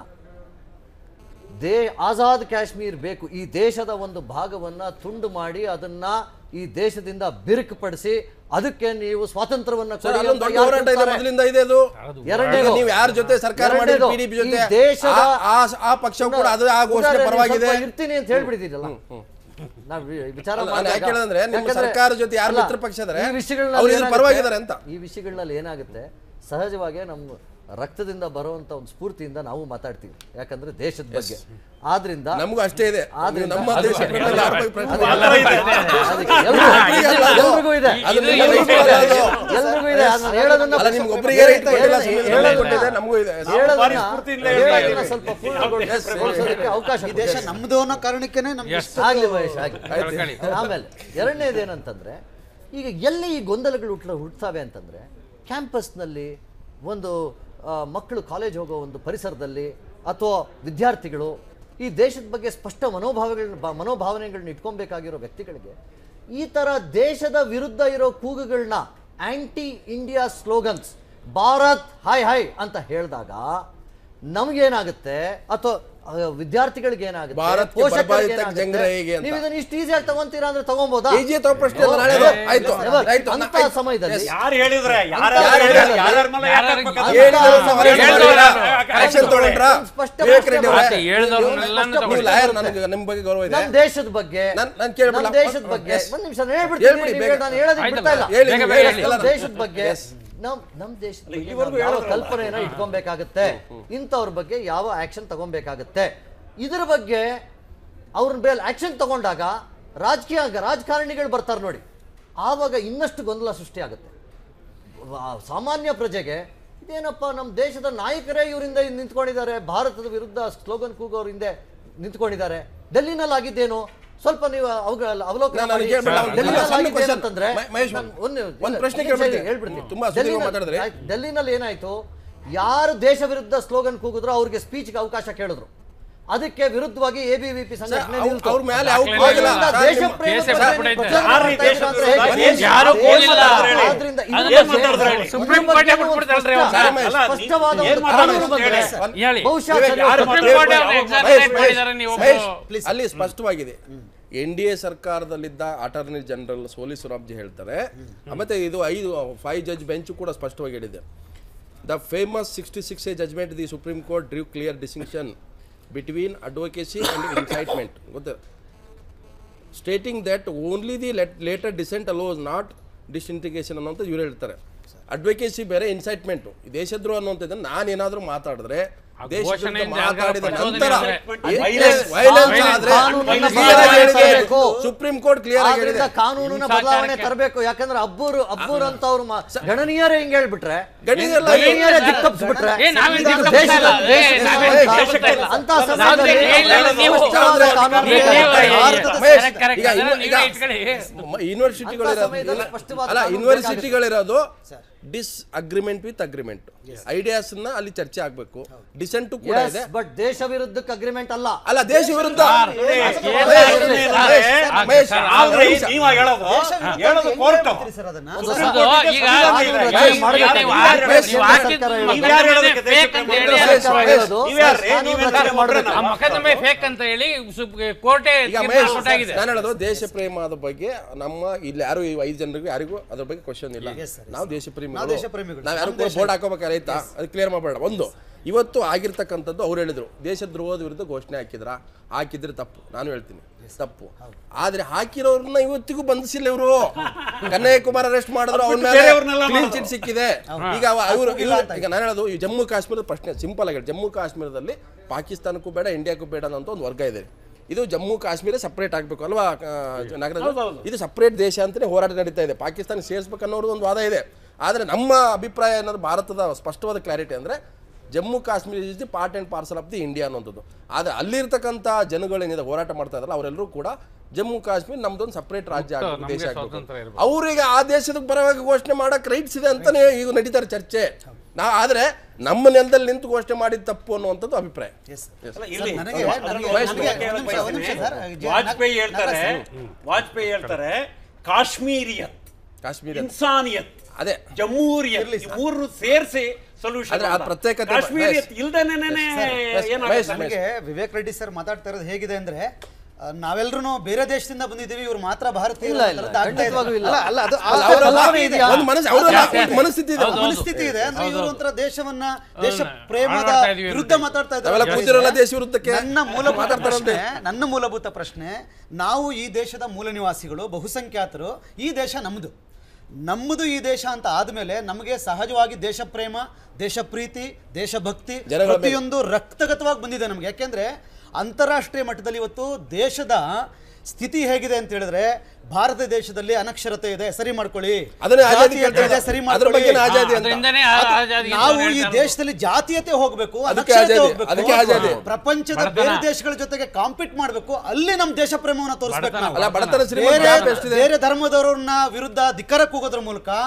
ದೇ ಆಜಾದ್ ಕಾಶ್ಮೀರ್ ಬೇಕು ಈ ದೇಶದ ಒಂದು ಭಾಗವನ್ನ ತುಂಡು ಮಾಡಿ ಅದನ್ನ ಈ ದೇಶದಿಂದ ಬಿರುಕುಪಡಿಸಿ ಅದಕ್ಕೆ ನೀವು ಸ್ವಾತಂತ್ರ್ಯವನ್ನ ಸರ್ ಕೊಡಿ ಅಲ್ಲೊಂದು ಅಂತ ದೊಡ್ಡ ಯಾರು ಹೋರಾಟ ಇದೆ ಕೂಗ್ತಾರೆ? ಮೊದಲಿಂದ ಇದೆ ಅದು ಎರಡನೇದು. ಈಗ ನೀವು ಯಾರ ಜೊತೆ ಸರ್ಕಾರ ಮಾಡಿ ಎರಡನೇದು. ಪಿಡಿಪಿ ಈ ಜೊತೆ ದೇಶದ ಆ- ಆ- ಆ ಪಕ್ಷ ಕೂಡ ಅದು ಆ ಘೋಷಣೆ ಉದಾಹರಣೆ ಪರವಾಗಿದೆ ಸ್ವಲ್ಪ ಇರ್ತೀನಿ ಅಂತ ಹೇಳ್ಬಿಟ್ಟಿದ್ದೀರಲ್ಲ ನಾವು ವಿ- ವಿಚಾರ ಅಲ್ಲ, ನಾನು ಮಾಡಿದಾಗ- ಯಾಕೆ ಹೇಳಿದ್ರೆ ನಿಮ್ಮ ಯಾಕಂದ್ರೆ- ಸರ್ಕಾರ ಜೊತೆ ಯಾರು ಅಲ್ಲ, ಮಿತ್ರ ಪಕ್ಷ ಇದ್ದಾರೆ, ಈ ವಿಷಯಗಳಲ್ಲಿ ಅವ್ರು ಇದ್ರ ಏನಾಗುತ್ತೆ- ಪರವಾಗಿದ್ದಾರೆ ಅಂತ. ಈ ವಿಷಯಗಳಲ್ಲಿ ಏನಾಗುತ್ತೆ ಸಹಜವಾಗಿ ನಮ್ಮ ರಕ್ತದಿಂದ ಬರುವಂತ ಒಂದು ಸ್ಫೂರ್ತಿಯಿಂದ ನಾವು ಮಾತಾಡ್ತೀವಿ ಯಾಕಂದ್ರೆ ದೇಶದ ಬಗ್ಗೆ ಆದ್ರಿಂದ ನಮಗೂ ಅಷ್ಟೇ ಇದೆ ಆದ್ರಿಂದ- ನಮ್ಮ ಅದು- ದೇಶ ಬಿಟ್ಟರೆ ಯಾರ ಬಗ್ಗೆ ಪ್ರಶ್ನೆ ಅದು- ಇಲ್ಲ. ಅದಕ್ಕೆ ಎಲ್ರಿಗೂ- ಎಲ್ರಿಗೂ ಇದೆ ಅದು ನಿಮ್ಮ ಎಲ್ರಿಗೂ ರೈಟ್ ಇದೆ. ಅಲ್ಲ ಅದು. ಎಲ್ರಿಗೂ ಇದೆ ಅದನ್ನ ಹೇಳೋದನ್ನ ಅಲ್ಲ ನಿಮ್ಗೆ ಒಬ್ಬರಿಗೆ ರೈಟ್ ಕೊಟ್ಟಿಲ್ಲ ಸುಮ್ಮನೆ ಹೇಳೋದನ್ನ- ಕೊಟ್ಟಿದೆ ನಮಗೂ ಇದೆ ಹೇಳೋದನ್ನ- ಭಾರಿ ಸ್ಫೂರ್ತಿಯಿಂದ ಹೇಳ್ತಾ ಹೇಳೋದನ್ನ ಇದ್ದೀವಿ. ಸ್ವಲ್ಪ ಪೂರ್ಣಗೊಳಿಸೋದಕ್ಕೆ ಅವಕಾಶ ಈ ದೇಶ ಕೊಡಿ. ನಮ್ದು ಅನ್ನೋ ಕಾರಣಕ್ಕೇನೆ ನಮ್ಗೆ ಇಷ್ಟು ಆಗ್ಲಿ ಮಹೇಶ್ ಆಗ್ಲಿ ಕಳ್ಕಳಿ. ಆಮೇಲೆ ಎರಡನೇದು ಏನಂತಂದ್ರೆ ಈಗ ಎಲ್ಲಿ ಈ ಗೊಂದಲಗಳು ಹುಟ್ಟ ಹುಟ್ಟುತ್ತವೆ ಅಂತಂದ್ರೆ ಕ್ಯಾಂಪಸ್ನಲ್ಲಿ ಒಂದು ಆ, ಮಕ್ಕಳು ಕಾಲೇಜ್ ಹೋಗೋ ಒಂದು ಪರಿಸರದಲ್ಲಿ ಅಥವಾ ವಿದ್ಯಾರ್ಥಿಗಳು ಈ ದೇಶದ ಬಗ್ಗೆ ಸ್ಪಷ್ಟ ಮನೋಭಾವಗಳನ್ನ ಬ- ಮನೋಭಾವನೆಗಳನ್ನ ಇಟ್ಕೊಬೇಕಾಗಿರೋ ವ್ಯಕ್ತಿಗಳಿಗೆ ಈ ಥರ ದೇಶದ ವಿರುದ್ಧ ಇರೋ ಕೂಗುಗಳನ್ನ ಆಂಟಿ ಇಂಡಿಯಾ ಸ್ಲೋಗನ್ಸ್ ಭಾರತ್ ಹಾಯ್ ಹಾಯ್ ಅಂತ ಹೇಳಿದಾಗ ನಮಗೇನಾಗುತ್ತೆ ಅಥವಾ ವಿದ್ಯಾರ್ಥಿಗಳಿಗೆ ಏನಾಗುತ್ತೆ ಭಾರತ್ಗೆ ಪೋಷಕರಿಗೆ ಬರ್ಬಾರಿತ ಏನಾಗುತ್ತೆ? ಜಂಗ್ರೆ ಹೇಗೆ ಅಂತ. ನೀವು ಇದನ್ನ ಇಷ್ಟು ಈಸಿಯಾಗಿ ತಗೊಂತೀರಾ ಅಂದ್ರೆ ತಗೊಂಬೋದಾ ಈಜಿ ತಗೋ ಪ್ರಶ್ನೆ ಅಲ್ಲ, ನಾಳೆದು. ಆಯ್ತು Never. ಆಯ್ತು ಅಂತ ಆಯ್ತು. ಸಮಯದಲ್ಲಿ Yes. ಯಾರು ಹೇಳಿದ್ರೆ ಅಂತ ಯಾರ್ಯಾರ ಹೇಳಿದ್ರೆ- ಯಾರ್ಯಾರ ಮೇಲೆ ಯಾಕೆ ಯಾರ್ಯಾರಿಗೆ ಹಾಕ್ಬೇಕು? ಹೇಳಿದವ್ರನ್ನ ಹೊರಗೆ ಹೇಳಿದವ್ರು ಮಾಡಿದ್ರಾ? ಯಾರು? Action ತಗೊಂಡ್ರಾ? ಸ್ಪಷ್ಟ ವಿವೇಕ್ ರೆಡ್ಡಿ ಅವರೇ, ಮತ್ತೆ ಹೇಳಿದವ್ರನ್ನೆಲ್ಲಾನು ನೀವು ತಗೊಳ್ಳಿ. ಲಾಯರ್ ನನಗೆ ನಿಮ್ಮ ಬಗ್ಗೆ ಗೌರವ ಇದೆ ನಮ್ ದೇಶದ ಬಗ್ಗೆ ನಾನ್- ನಾನ್ ಕೇಳ್ಬಿಡ್ಲಾ? ನಮ್ ದೇಶದ ಬಗ್ಗೆ Yes. ಒಂದ್ ನಿಮಿಷ ನಾನು ಹೇಳ್ಬಿಡ್ತೀನಿ ಹೇಳ್ಬಿಡಿ, ನೀವು ಬೇಗ. ಹೇಳಿ- ನಾನು ಹೇಳೋದಕ್ಕೆ ಆಯ್ತಲ್ಲ. ಬಿಡ್ತಾ ಇಲ್ಲ ಹೇಳಿ, ಬೇಗ ನೀವು ಬೇಗ ಹೇಳಿ. ಹೇಳಿ. ನಮ್ ದೇಶದ ಬಗ್ಗೆ Yes. ನಮ್ ನಮ್ ದೇಶದ ಬಗ್ಗೆ ಇಲ್ಲಿವರೆಗೂ ನಾವು ಯಾವ ಹೇಳಿದ್ರಲ್ಲ. ಕಲ್ಪನೆಯನ್ನ ಇಟ್ಕೊಬೇಕಾಗತ್ತೆ ಇಂಥವ್ರ ಬಗ್ಗೆ ಯಾವ ಆಕ್ಷನ್ ತಗೊಬೇಕಾಗತ್ತೆ ಇದ್ರ ಬಗ್ಗೆ ಅವ್ರ ಮೇಲೆ ಆಕ್ಷನ್ ತಗೊಂಡಾಗ ರಾಜಕೀಯ ರಾಜಕಾರಣಿಗಳು ಬರ್ತಾರೆ ನೋಡಿ ಆವಾಗ ಇನ್ನಷ್ಟು ಗೊಂದಲ ಸೃಷ್ಟಿಯಾಗುತ್ತೆ ವ- ಸಾಮಾನ್ಯ ಪ್ರಜೆಗೆ ಇದೇನಪ್ಪ ನಮ್ಮ ದೇಶದ ನಾಯಕರೇ ಇವರಿಂದ ನಿಂತ್ಕೊಂಡಿದ್ದಾರೆ ಭಾರತದ ವಿರುದ್ಧ ಸ್ಲೋಗನ್ ಕೂಗೋರು ಹಿಂದೆ ನಿಂತ್ಕೊಂಡಿದ್ದಾರೆ ಡೆಲ್ಲಿನಲ್ಲಿ ಆಗಿದ್ದೇನು ಸ್ವಲ್ಪ ನೀವು ಅವುಗಳ ಅವಲೋಕನ ನಾನು ಮಾಡಿ. ಕೇಳ್ಬಿಡ್ಲಾ? ಒಂದು ಡೆಲ್ಲಿನಲ್ಲಿ ಸಣ್ಣ ಆಗಿದ್ದೇನು question. ಅಂತಂದ್ರೆ ಮ- ಮಹೇಶ್ ನಾನು ಒಂದು ಒಂದು ಇಲ್ಲ, ಪ್ರಶ್ನೆ ನಿಮಿಷ ಇರಿ, ಕೇಳ್ಬಿಡ್ತೀನಿ. ಹೇಳ್ಬಿಡ್ತೀನಿ ತುಂಬಾ ಸುದೀರ್ಘ ಡೆಲ್ಲಿನಲ್ಲಿ- ಮಾತಾಡಿದ್ರಿ. ಆಯ್ತು, ಡೆಲ್ಲಿನಲ್ಲಿ ಏನಾಯ್ತು ಯಾರು ದೇಶ ವಿರುದ್ಧ ಸ್ಲೋಗನ್ ಕೂಗಿದ್ರು ಅವ್ರಿಗೆ ಸ್ಪೀಚ್ಗೆ ಅವಕಾಶ ಕೇಳಿದ್ರು ಅದಕ್ಕೆ ವಿರುದ್ಧವಾಗಿ ಎಬಿವಿಪಿ ಸಂಘಟನೆ ಅವ್ರ- ನಿಲ್ತು. ಅವ್ರ ಮೇಲೆ ಯಾವ ದಾಖಲೆ ಹೋಗಿಲ್ಲ. ಇಲ್ಲ. ಸರ್, ದೇಶ ನಿಮ್ಮ- ಪ್ರೇಮ ಕೇಸೇ ಬಗ್ಗೆ ಬಿಟ್ಬಿಟ್ಟೈತೆ. ಪ್ರಚಾರ ಯಾರು ಈ ಮಾಡ್ತಾ ಇದ್ದೀರಾ ಅಂತ ಹೇಗೆ? ದೇಶದ ಬಗ್ಗೆ ಯಾರು ದೇಶ ಕೂಗಿಲ್ಲ. ಮಾತಾಡ್ತಾರೆ. ಆದ್ರಿಂದ ಇದ್ರ ಅದನ್ನ ಬಗ್ಗೆ ಮಾತಾಡಿದ್ರೆ ಹೇಳಿ. ಸುಪ್ರೀಂ ಇದ್ರ ಬಗ್ಗೆ ಕೋರ್ಟೇ ಬಿಟ್ಬಿಡ್ತಾಳ್ರಿ ಒಂದು ಅವ್ರು. ಮಹೇಶ್, ಅಲ್ಲ, ಸ್ಪಷ್ಟವಾದ ಏನ್ ಒಂದು ಮಾತಾಡೋದು ಕಾನೂನು ಬಂದ್ರೆ ಹೇಳಿ. ಹೇಳಿ ಬಹುಶಃ ವಿವೇಕ್, ಸರಿ ಯಾರು ಹೋಗುತ್ತೆ. ಸುಪ್ರೀಂ ಕೋರ್ಟ್ ಅವ್ರು ಮಹೇಶ್, exonerate ಮಹೇಶ್, ಮಾಡಿದ್ದಾರೆ ನೀವು ಮಹೇಶ್, ಅಲ್ಲಿ ಸ್ಪಷ್ಟವಾಗಿದೆ ಎನ್ ಡಿ ಎ ಸರ್ಕಾರದಲ್ಲಿದ್ದ ಅಟಾರ್ನಿ ಜನರಲ್ ಸೋಲಿ ಸುರಾಬ್ಜಿ ಹೇಳ್ತಾರೆ ಮತ್ತೆ ಇದು ಐದು ಫೈವ್ ಜಡ್ಜ್ ಬೆಂಚ್ ಕೂಡ ಸ್ಪಷ್ಟವಾಗಿ ಹೇಳಿದೆ the famous sixty six A judgment the supreme court drew clear distinction between advocacy and incitement ಗೊತ್ತ stating that only the latter dissent allows not disintegration ಅನ್ನೋಂಥ ಇವ್ರು ಹೇಳ್ತಾರೆ ಅಡ್ವೊಕೇಸಿ ಬೇರೆ ಇನ್ಸೈಟ್ಮೆಂಟ್ ದೇಶದ್ರೋಹ ಅನ್ನುವಂಥದ್ದನ್ನು ನಾನೇನಾದರೂ ಮಾತಾಡಿದ್ರೆ ಆ ದೇಶ ಘೋಷಣೆಯಿಂದ ವಿರುದ್ಧ ಮಾತಾಡಿದ ಯಾರಿಗಾರ ನಂತರ ಪ್ರಚೋದನೆ ವೈಲೆನ್ಸ್ ವೈಲೆನ್ಸ್ ಆದ್ರೆ ಕಾನೂನನ್ನ clear ಆಗಿ ಹೇಳಿದೆ. ಬದಲಾಯಿಸಬೇಕು. ಸುಪ್ರೀಂ ಕೋರ್ಟ್ ಕ್ಲಿಯರ್ ಆಗಿ ಹೇಳಿದೆ ಆದ್ರಿಂದ ಕಾನೂನಿನ ಹಿಂಸಾಚಾರಕ್ಕೆ- ಬದಲಾವಣೆ ತರಬೇಕು ಯಾಕಂದ್ರೆ ಅಬ್ಬೂರು ಅಬ್ಬೂರು ಅಂತ ಅವ್ರು ಮಾ- ಗಣನೀಯರೇ ಹಿಂಗ್ ಹೇಳ್ಬಿಟ್ರೆ ಗಣಿಯಲ್ಲ ಗಣನೀಯರೇ ದಿಕ್ಕಪ್ಸ್ಬಿಟ್ರೆ ಏ, ನಾವೇನ್ ಇದು ದಿಕ್ಕಪ್ಸ್ತಾ ದೇಶದ- ಇಲ್ಲ. ಏ, ದೇಶದ ನಾವೇನ್ ಅಂತ- ದಿಕ್ಕಪ್ಸ್ತಾ ಇಲ್ಲ. ಅಂತ ನಾವೇನ್ ಸಂದರ್ಭದಲ್ಲಿ ಇಲ್ಲ, ಇಲ್ಲ, ನೀವು- ಸ್ಪಷ್ಟವಾದ ಕಾನೂನು ನೀವು- ಬೇಕಾಗುತ್ತೆ. ನೀವು- ಭಾರತದ ಮಹೇಶ್, correct, correct. ಈಗ ಅದನ್ನ ಇನ್ನು- ನೀವೇ ಈಗ ಇಟ್ಕೊಳ್ಳಿ. ಯೂನಿವರ್ಸಿಟಿಗಳಿರೋದು ಅಂತ ಸ್ಪಷ್ಟವಾದ ಅಲ್ಲ ಕಾನೂನು ಯೂನಿವರ್ಸಿಟಿಗಳಿರೋದು disagreement with agreement ideas ನ ಅಲ್ಲಿ ಚರ್ಚೆ ಆಗ್ಬೇಕು ಡಿಸೆಂಟು ಕೂಡ Yes, ಇದೆ but ದೇಶ ವಿರುದ್ಧಕ್ಕೆ ಅಗ್ರಿಮೆಂಟ್ ಅಲ್ಲ ಅಲ್ಲ ದೇಶ ವಿರುದ್ಧ ಮಹೇಶ್, ಆದ್ರೆ ನೀವ ಹೇಳೋದು ಹೇಳೋದು ಕೋರ್ಟ್ ಸರ್ ಅದನ್ನ ಒಂದು ಸುಪ್ರೀಂ ಅದು ಕೋರ್ಟಿಗೆ ಈಗ ಸುಪ್ರೀಂ ನೀವು- ಕೋರ್ಟಿಗೆ ನೀವು- ಮಾಡ್ಬೇಕು. ನೀವು ಯಾರು ಹಾಕಿ- ಹೇಳ್ತಾರೆ? ನೀವು ಹಾಕಿದ್ದು ಸರ್ಕಾರ ಮೊಕದ್ದಮೆ ಯಾರು ಹೇಳೋದಕ್ಕೆ fake ಅಂತ ಹೇಳಿ ದೇಶಕ್ಕೆ ಸರ್ಕಾರ ಹೇಳೋದು ನೀವ್ಯಾರು? ಕಾನೂನು ನೀವ್ ರಚನೆ ಎಂತ ಮಾಡ್ಬೇಕು. ಆ ಮೊಕದ್ದಮೆ ಫೇಕ್ ಅಂತ ಹೇಳಿ ಸುಪ್- ಕೋರ್ಟೇ ಈಗ ತೀರ್ಮಾನ ಮಹೇಶ್ ಕೊಟ್ಟಾಗಿದೆ ನಾನು ಹೇಳೋದು ದೇಶ ಪ್ರೇಮದ ಬಗ್ಗೆ ನಮ್ಮ ಇಲ್ಲಿ ಯಾರು ಈ ಐದು ಜನರಿಗೂ ಯಾರಿಗೂ ಅದ್ರ ಬಗ್ಗೆ ಕ್ವಶನ್ ಇಲ್ಲ ನಾವು ದೇಶ ನಾವು ದೇಶ ಪ್ರೇಮಿಗಳು. ನಾವು ಯಾರು ಕೂಡ ಬೋರ್ಡ್ ಹಾಕೋಬೇಕಾಯ್ತಾ ಅದು ಕ್ಲಿಯರ್ ಮಾಡಬೇಡ ಒಂದು ಇವತ್ತು ಆಗಿರ್ತಕ್ಕಂಥದ್ದು ಅವ್ರು ಹೇಳಿದ್ರು ದೇಶದ್ರೋಹದ ವಿರುದ್ಧ ಘೋಷಣೆ ಹಾಕಿದ್ರ ಹಾಕಿದ್ರೆ ತಪ್ಪು ನಾನು ಹೇಳ್ತೀನಿ ತಪ್ಪು ಆದ್ರೆ ಹಾಕಿರೋರ್ನ ಇವತ್ತಿಗೂ ಬಂಧಿಸಿಲ್ಲ ಇವರು ಕನ್ಯಾಕುಮಾರ್ ಅರೆಸ್ಟ್ ಮಾಡಿದ್ರು ಅವನ ಮೇಲೆ ಬೇರೆಯವ್ರನ್ನೆಲ್ಲ ಕ್ಲೀನ್ ಮಾಡಿದ್ರು. ಚಿಟ್ ಸಿಕ್ಕಿದೆ ಈಗ ಇವರು ಈಗ ನಾನು ಹೇಳೋದು ಈ ಜಮ್ಮು ಕಾಶ್ಮೀರದ ಪ್ರಶ್ನೆ ಸಿಂಪಲ್ ಆಗಿ ಹೇಳಿ. ಜಮ್ಮು ಕಾಶ್ಮೀರದಲ್ಲಿ ಪಾಕಿಸ್ತಾನಕ್ಕೂ ಬೇಡ ಇಂಡಿಯಾಕ್ಕೂ ಬೇಡ ಅನ್ನೋ ಒಂದು ವರ್ಗ ಇದೆ ಇದು ಜಮ್ಮು ಕಾಶ್ಮೀರ ಸಪ್ರೇಟ್ ಆಗಬೇಕು ಅಲ್ವಾ ಆ, ನಾಗರಾಜ್ ಇದು ಸಪ್ರೇಟ್ ದೇಶ ಅಂತಲೇ ಹೋರಾಟ ನಡೀತಾ ಇದೆ ಪಾಕಿಸ್ತಾನ ಸೇರಿಸ್ಬೇಕು ಅನ್ನೋದು ಒಂದು ವಾದ ಇದೆ ಆದರೆ ನಮ್ಮ ಅಭಿಪ್ರಾಯ ಅನ್ನೋದು ಭಾರತದ ಸ್ಪಷ್ಟವಾದ ಕ್ಲಾರಿಟಿ ಅಂದರೆ Jammu Kashmir is the part and parcel of the India ಅನ್ನೋಂಥದ್ದು ಆದರೆ ಅಲ್ಲಿರ್ತಕ್ಕಂಥ ಜನಗಳೇನಿದೆ ಹೋರಾಟ ಮಾಡ್ತಾ ಇದ್ರಲ್ಲ ಅವರೆಲ್ಲರೂ ಕೂಡ ಜಮ್ಮು ಕಾಶ್ಮೀರ ನಮ್ದೊಂದು ಸಪ್ರೇಟ್ ರಾಜ್ಯ ಆಗಬೇಕು ನಮ್ಗೆ ದೇಶ ಸ್ವಾತಂತ್ರ್ಯ ಆಗಬೇಕು ಇರ್ಬೇಕು. ಅವ್ರಿಗೆ ಆ ದೇಶದ ಪರವಾಗಿ ಘೋಷಣೆ ಮಾಡಕ್ ರೈಟ್ಸ್ ಇದೆ ಅಂತಾನೆ ಈಗ ನಡೀತಾರೆ ಚರ್ಚೆ ನಾ ಆದ್ರೆ ನಮ್ಮ ನೆಲದಲ್ಲಿ ನಿಂತು ಘೋಷಣೆ ಮಾಡಿದ ತಪ್ಪು ಅನ್ನುವಂಥದ್ದು ಅಭಿಪ್ರಾಯ ಅಲ್ಲ, ಇಲ್ಲಿ ನನಗೆ ಅದ್ರ ನನಗೆ ಬಗ್ಗೆ ನನಗೆ ಕೇಳಕ್ ಒಂದು ನಿಮಿಷ, ಒಂದು ನಿಮಿಷ ಸರ್. ಬಯಸ್ತೀನಿ. ವಾಜಪೇಯಿ ಹೇಳ್ತಾರೆ ವಾಜಪೇಯಿ ಹೇಳ್ತಾರೆ ಕಾಶ್ಮೀರಿಯತ್ ಕಾಶ್ಮೀರ ಇನ್ಸಾನಿಯತ್ ಅದೇ ಜಮ್ಮೂರಿಯತ್ ಈ ಮೂರು ಸೇರಿಸಿ ಸೊಲ್ಯೂಷನ್ ಆದ್ರೆ ಆ ಪ್ರತ್ಯೇಕತೆ ಬ- ಕಾಶ್ಮೀರಿಯತ್ ಮಹೇಶ್. ಇಲ್ದೇನೆ ಮಹೇಶ್, ಏನಾಗುತ್ತೆ ನನಗೆ ವಿವೇಕ್ ರೆಡ್ಡಿ ಸರ್ ಮಾತಾಡ್ತಾ ಇರೋದು ಹೇಗಿದೆ ಅಂದ್ರೆ ಆ, ನಾವೆಲ್ಲರೂ ಬೇರೆ ದೇಶದಿಂದ ಬಂದಿದ್ದೀವಿ ಇವ್ರು ಮಾತ್ರ ಭಾರತೀಯ ಇಲ್ಲ, ಇಲ್ಲ, ಖಂಡಿತವಾಗ್ಲೂ ಇಲ್ಲ. ಅಲ್ಲ ಅಲ್ಲ ಅದು ಅಲ್ಲ, ಆ ಅವ್ರ- ಕಲ್ಪನೆ ಇದೆಯಾ? ಒಂದು ಮನಸ್ಸು ಅವರ ಮನಸ್ಥಿತಿ ಇದೆ ಹೌದು, ಹೌದು. ಮನಸ್ಥಿತಿ ಇದೆ ಅಂದ್ರೆ ಇವರು ಒಂಥರ ದೇಶವನ್ನ ದೇಶ ಪ್ರೇಮದ ಆಡ್ತಾ ಇದೀವಿ ವಿರುದ್ಧ ಮಾತಾಡ್ತಾ ನಾವೆಲ್ಲ ಕೂತಿರೋಲ್ಲ ದೇಶ ವಿರುದ್ಧಕ್ಕೆ ನನ್ನ ಮೂಲಭೂತ ಮಾತಾಡ್ತಾರಂತೆ. ಪ್ರಶ್ನೆ ನನ್ನ ಮೂಲಭೂತ ಪ್ರಶ್ನೆ ನಾವು ಈ ದೇಶದ ಮೂಲ ನಿವಾಸಿಗಳು ಬಹುಸಂಖ್ಯಾತರು ಈ ದೇಶ ನಮ್ಮದು ನಮ್ಮದು ಈ ದೇಶ ಅಂತ ಆದ್ಮೇಲೆ ನಮಗೆ ಸಹಜವಾಗಿ ದೇಶ ಪ್ರೇಮ ದೇಶ ಪ್ರೀತಿ ದೇಶಭಕ್ತಿ ಜನಗಳ ಮೇಲೆ- ಪ್ರತಿಯೊಂದು ರಕ್ತಗತವಾಗಿ ಬಂದಿದೆ ನಮಗೆ ಯಾಕೆಂದ್ರೆ ಅಂತಾರಾಷ್ಟ್ರೀಯ ಮಟ್ಟದಲ್ಲಿ ಇವತ್ತು ದೇಶದ ಸ್ಥಿತಿ ಹೇಗಿದೆ ಅಂತ ಹೇಳಿದ್ರೆ ಭಾರತ ದೇಶದಲ್ಲಿ ಅನಕ್ಷರತೆ ಇದೆ ಸರಿ ಮಾಡ್ಕೊಳ್ಳಿ ಅದನ್ನೇ ಆಜಾದಿ ಜಾತೀಯತೆ ಕೇಳ್ತಾ ಇದೆ, ಇದ್ದಾರೆ. ಸರಿ ಅದ್ರ ಬಗ್ಗೆ ಮಾಡ್ಕೊಳ್ಳಿ ಆಜಾದಿ ಅಂತ ಅದರಿಂದನೇ ಅದು ಆಜಾದಿ ಅಂತ ನಾವು ಅವ್ರು ಈ ಹೇಳ್ತಾ ಇರೋದು. ದೇಶದಲ್ಲಿ ಜಾತೀಯತೆ ಹೋಗ್ಬೇಕು ಅದಕ್ಕೆ ಅನಕ್ಷರತೆ ಆಜಾದಿ, ಹೋಗ್ಬೇಕು ಅದಕ್ಕೆ ಆಜಾದಿ. ಪ್ರಪಂಚದ ಬಡತನ. ಬೇರೆ ದೇಶಗಳ ಜೊತೆಗೆ ಕಾಂಪೀಟ್ ಮಾಡ್ಬೇಕು ಅಲ್ಲಿ ನಮ್ ದೇಶ ಪ್ರೇಮವನ್ನ ತೋರಿಸ್ಬೇಕು ಬಡತನ, ನಾವು ಅಲ್ಲ ಬಡತನ ಶ್ರೀಮಂತ ಬೇರೆ ಗ್ಯಾಪ್ ಎಷ್ಟಿದೆ ಬೇರೆ ಧರ್ಮದವರನ್ನ ವಿರುದ್ಧ ಧಿಕ್ಕರ ಕೂಗೋದ್ರ ಮೂಲಕ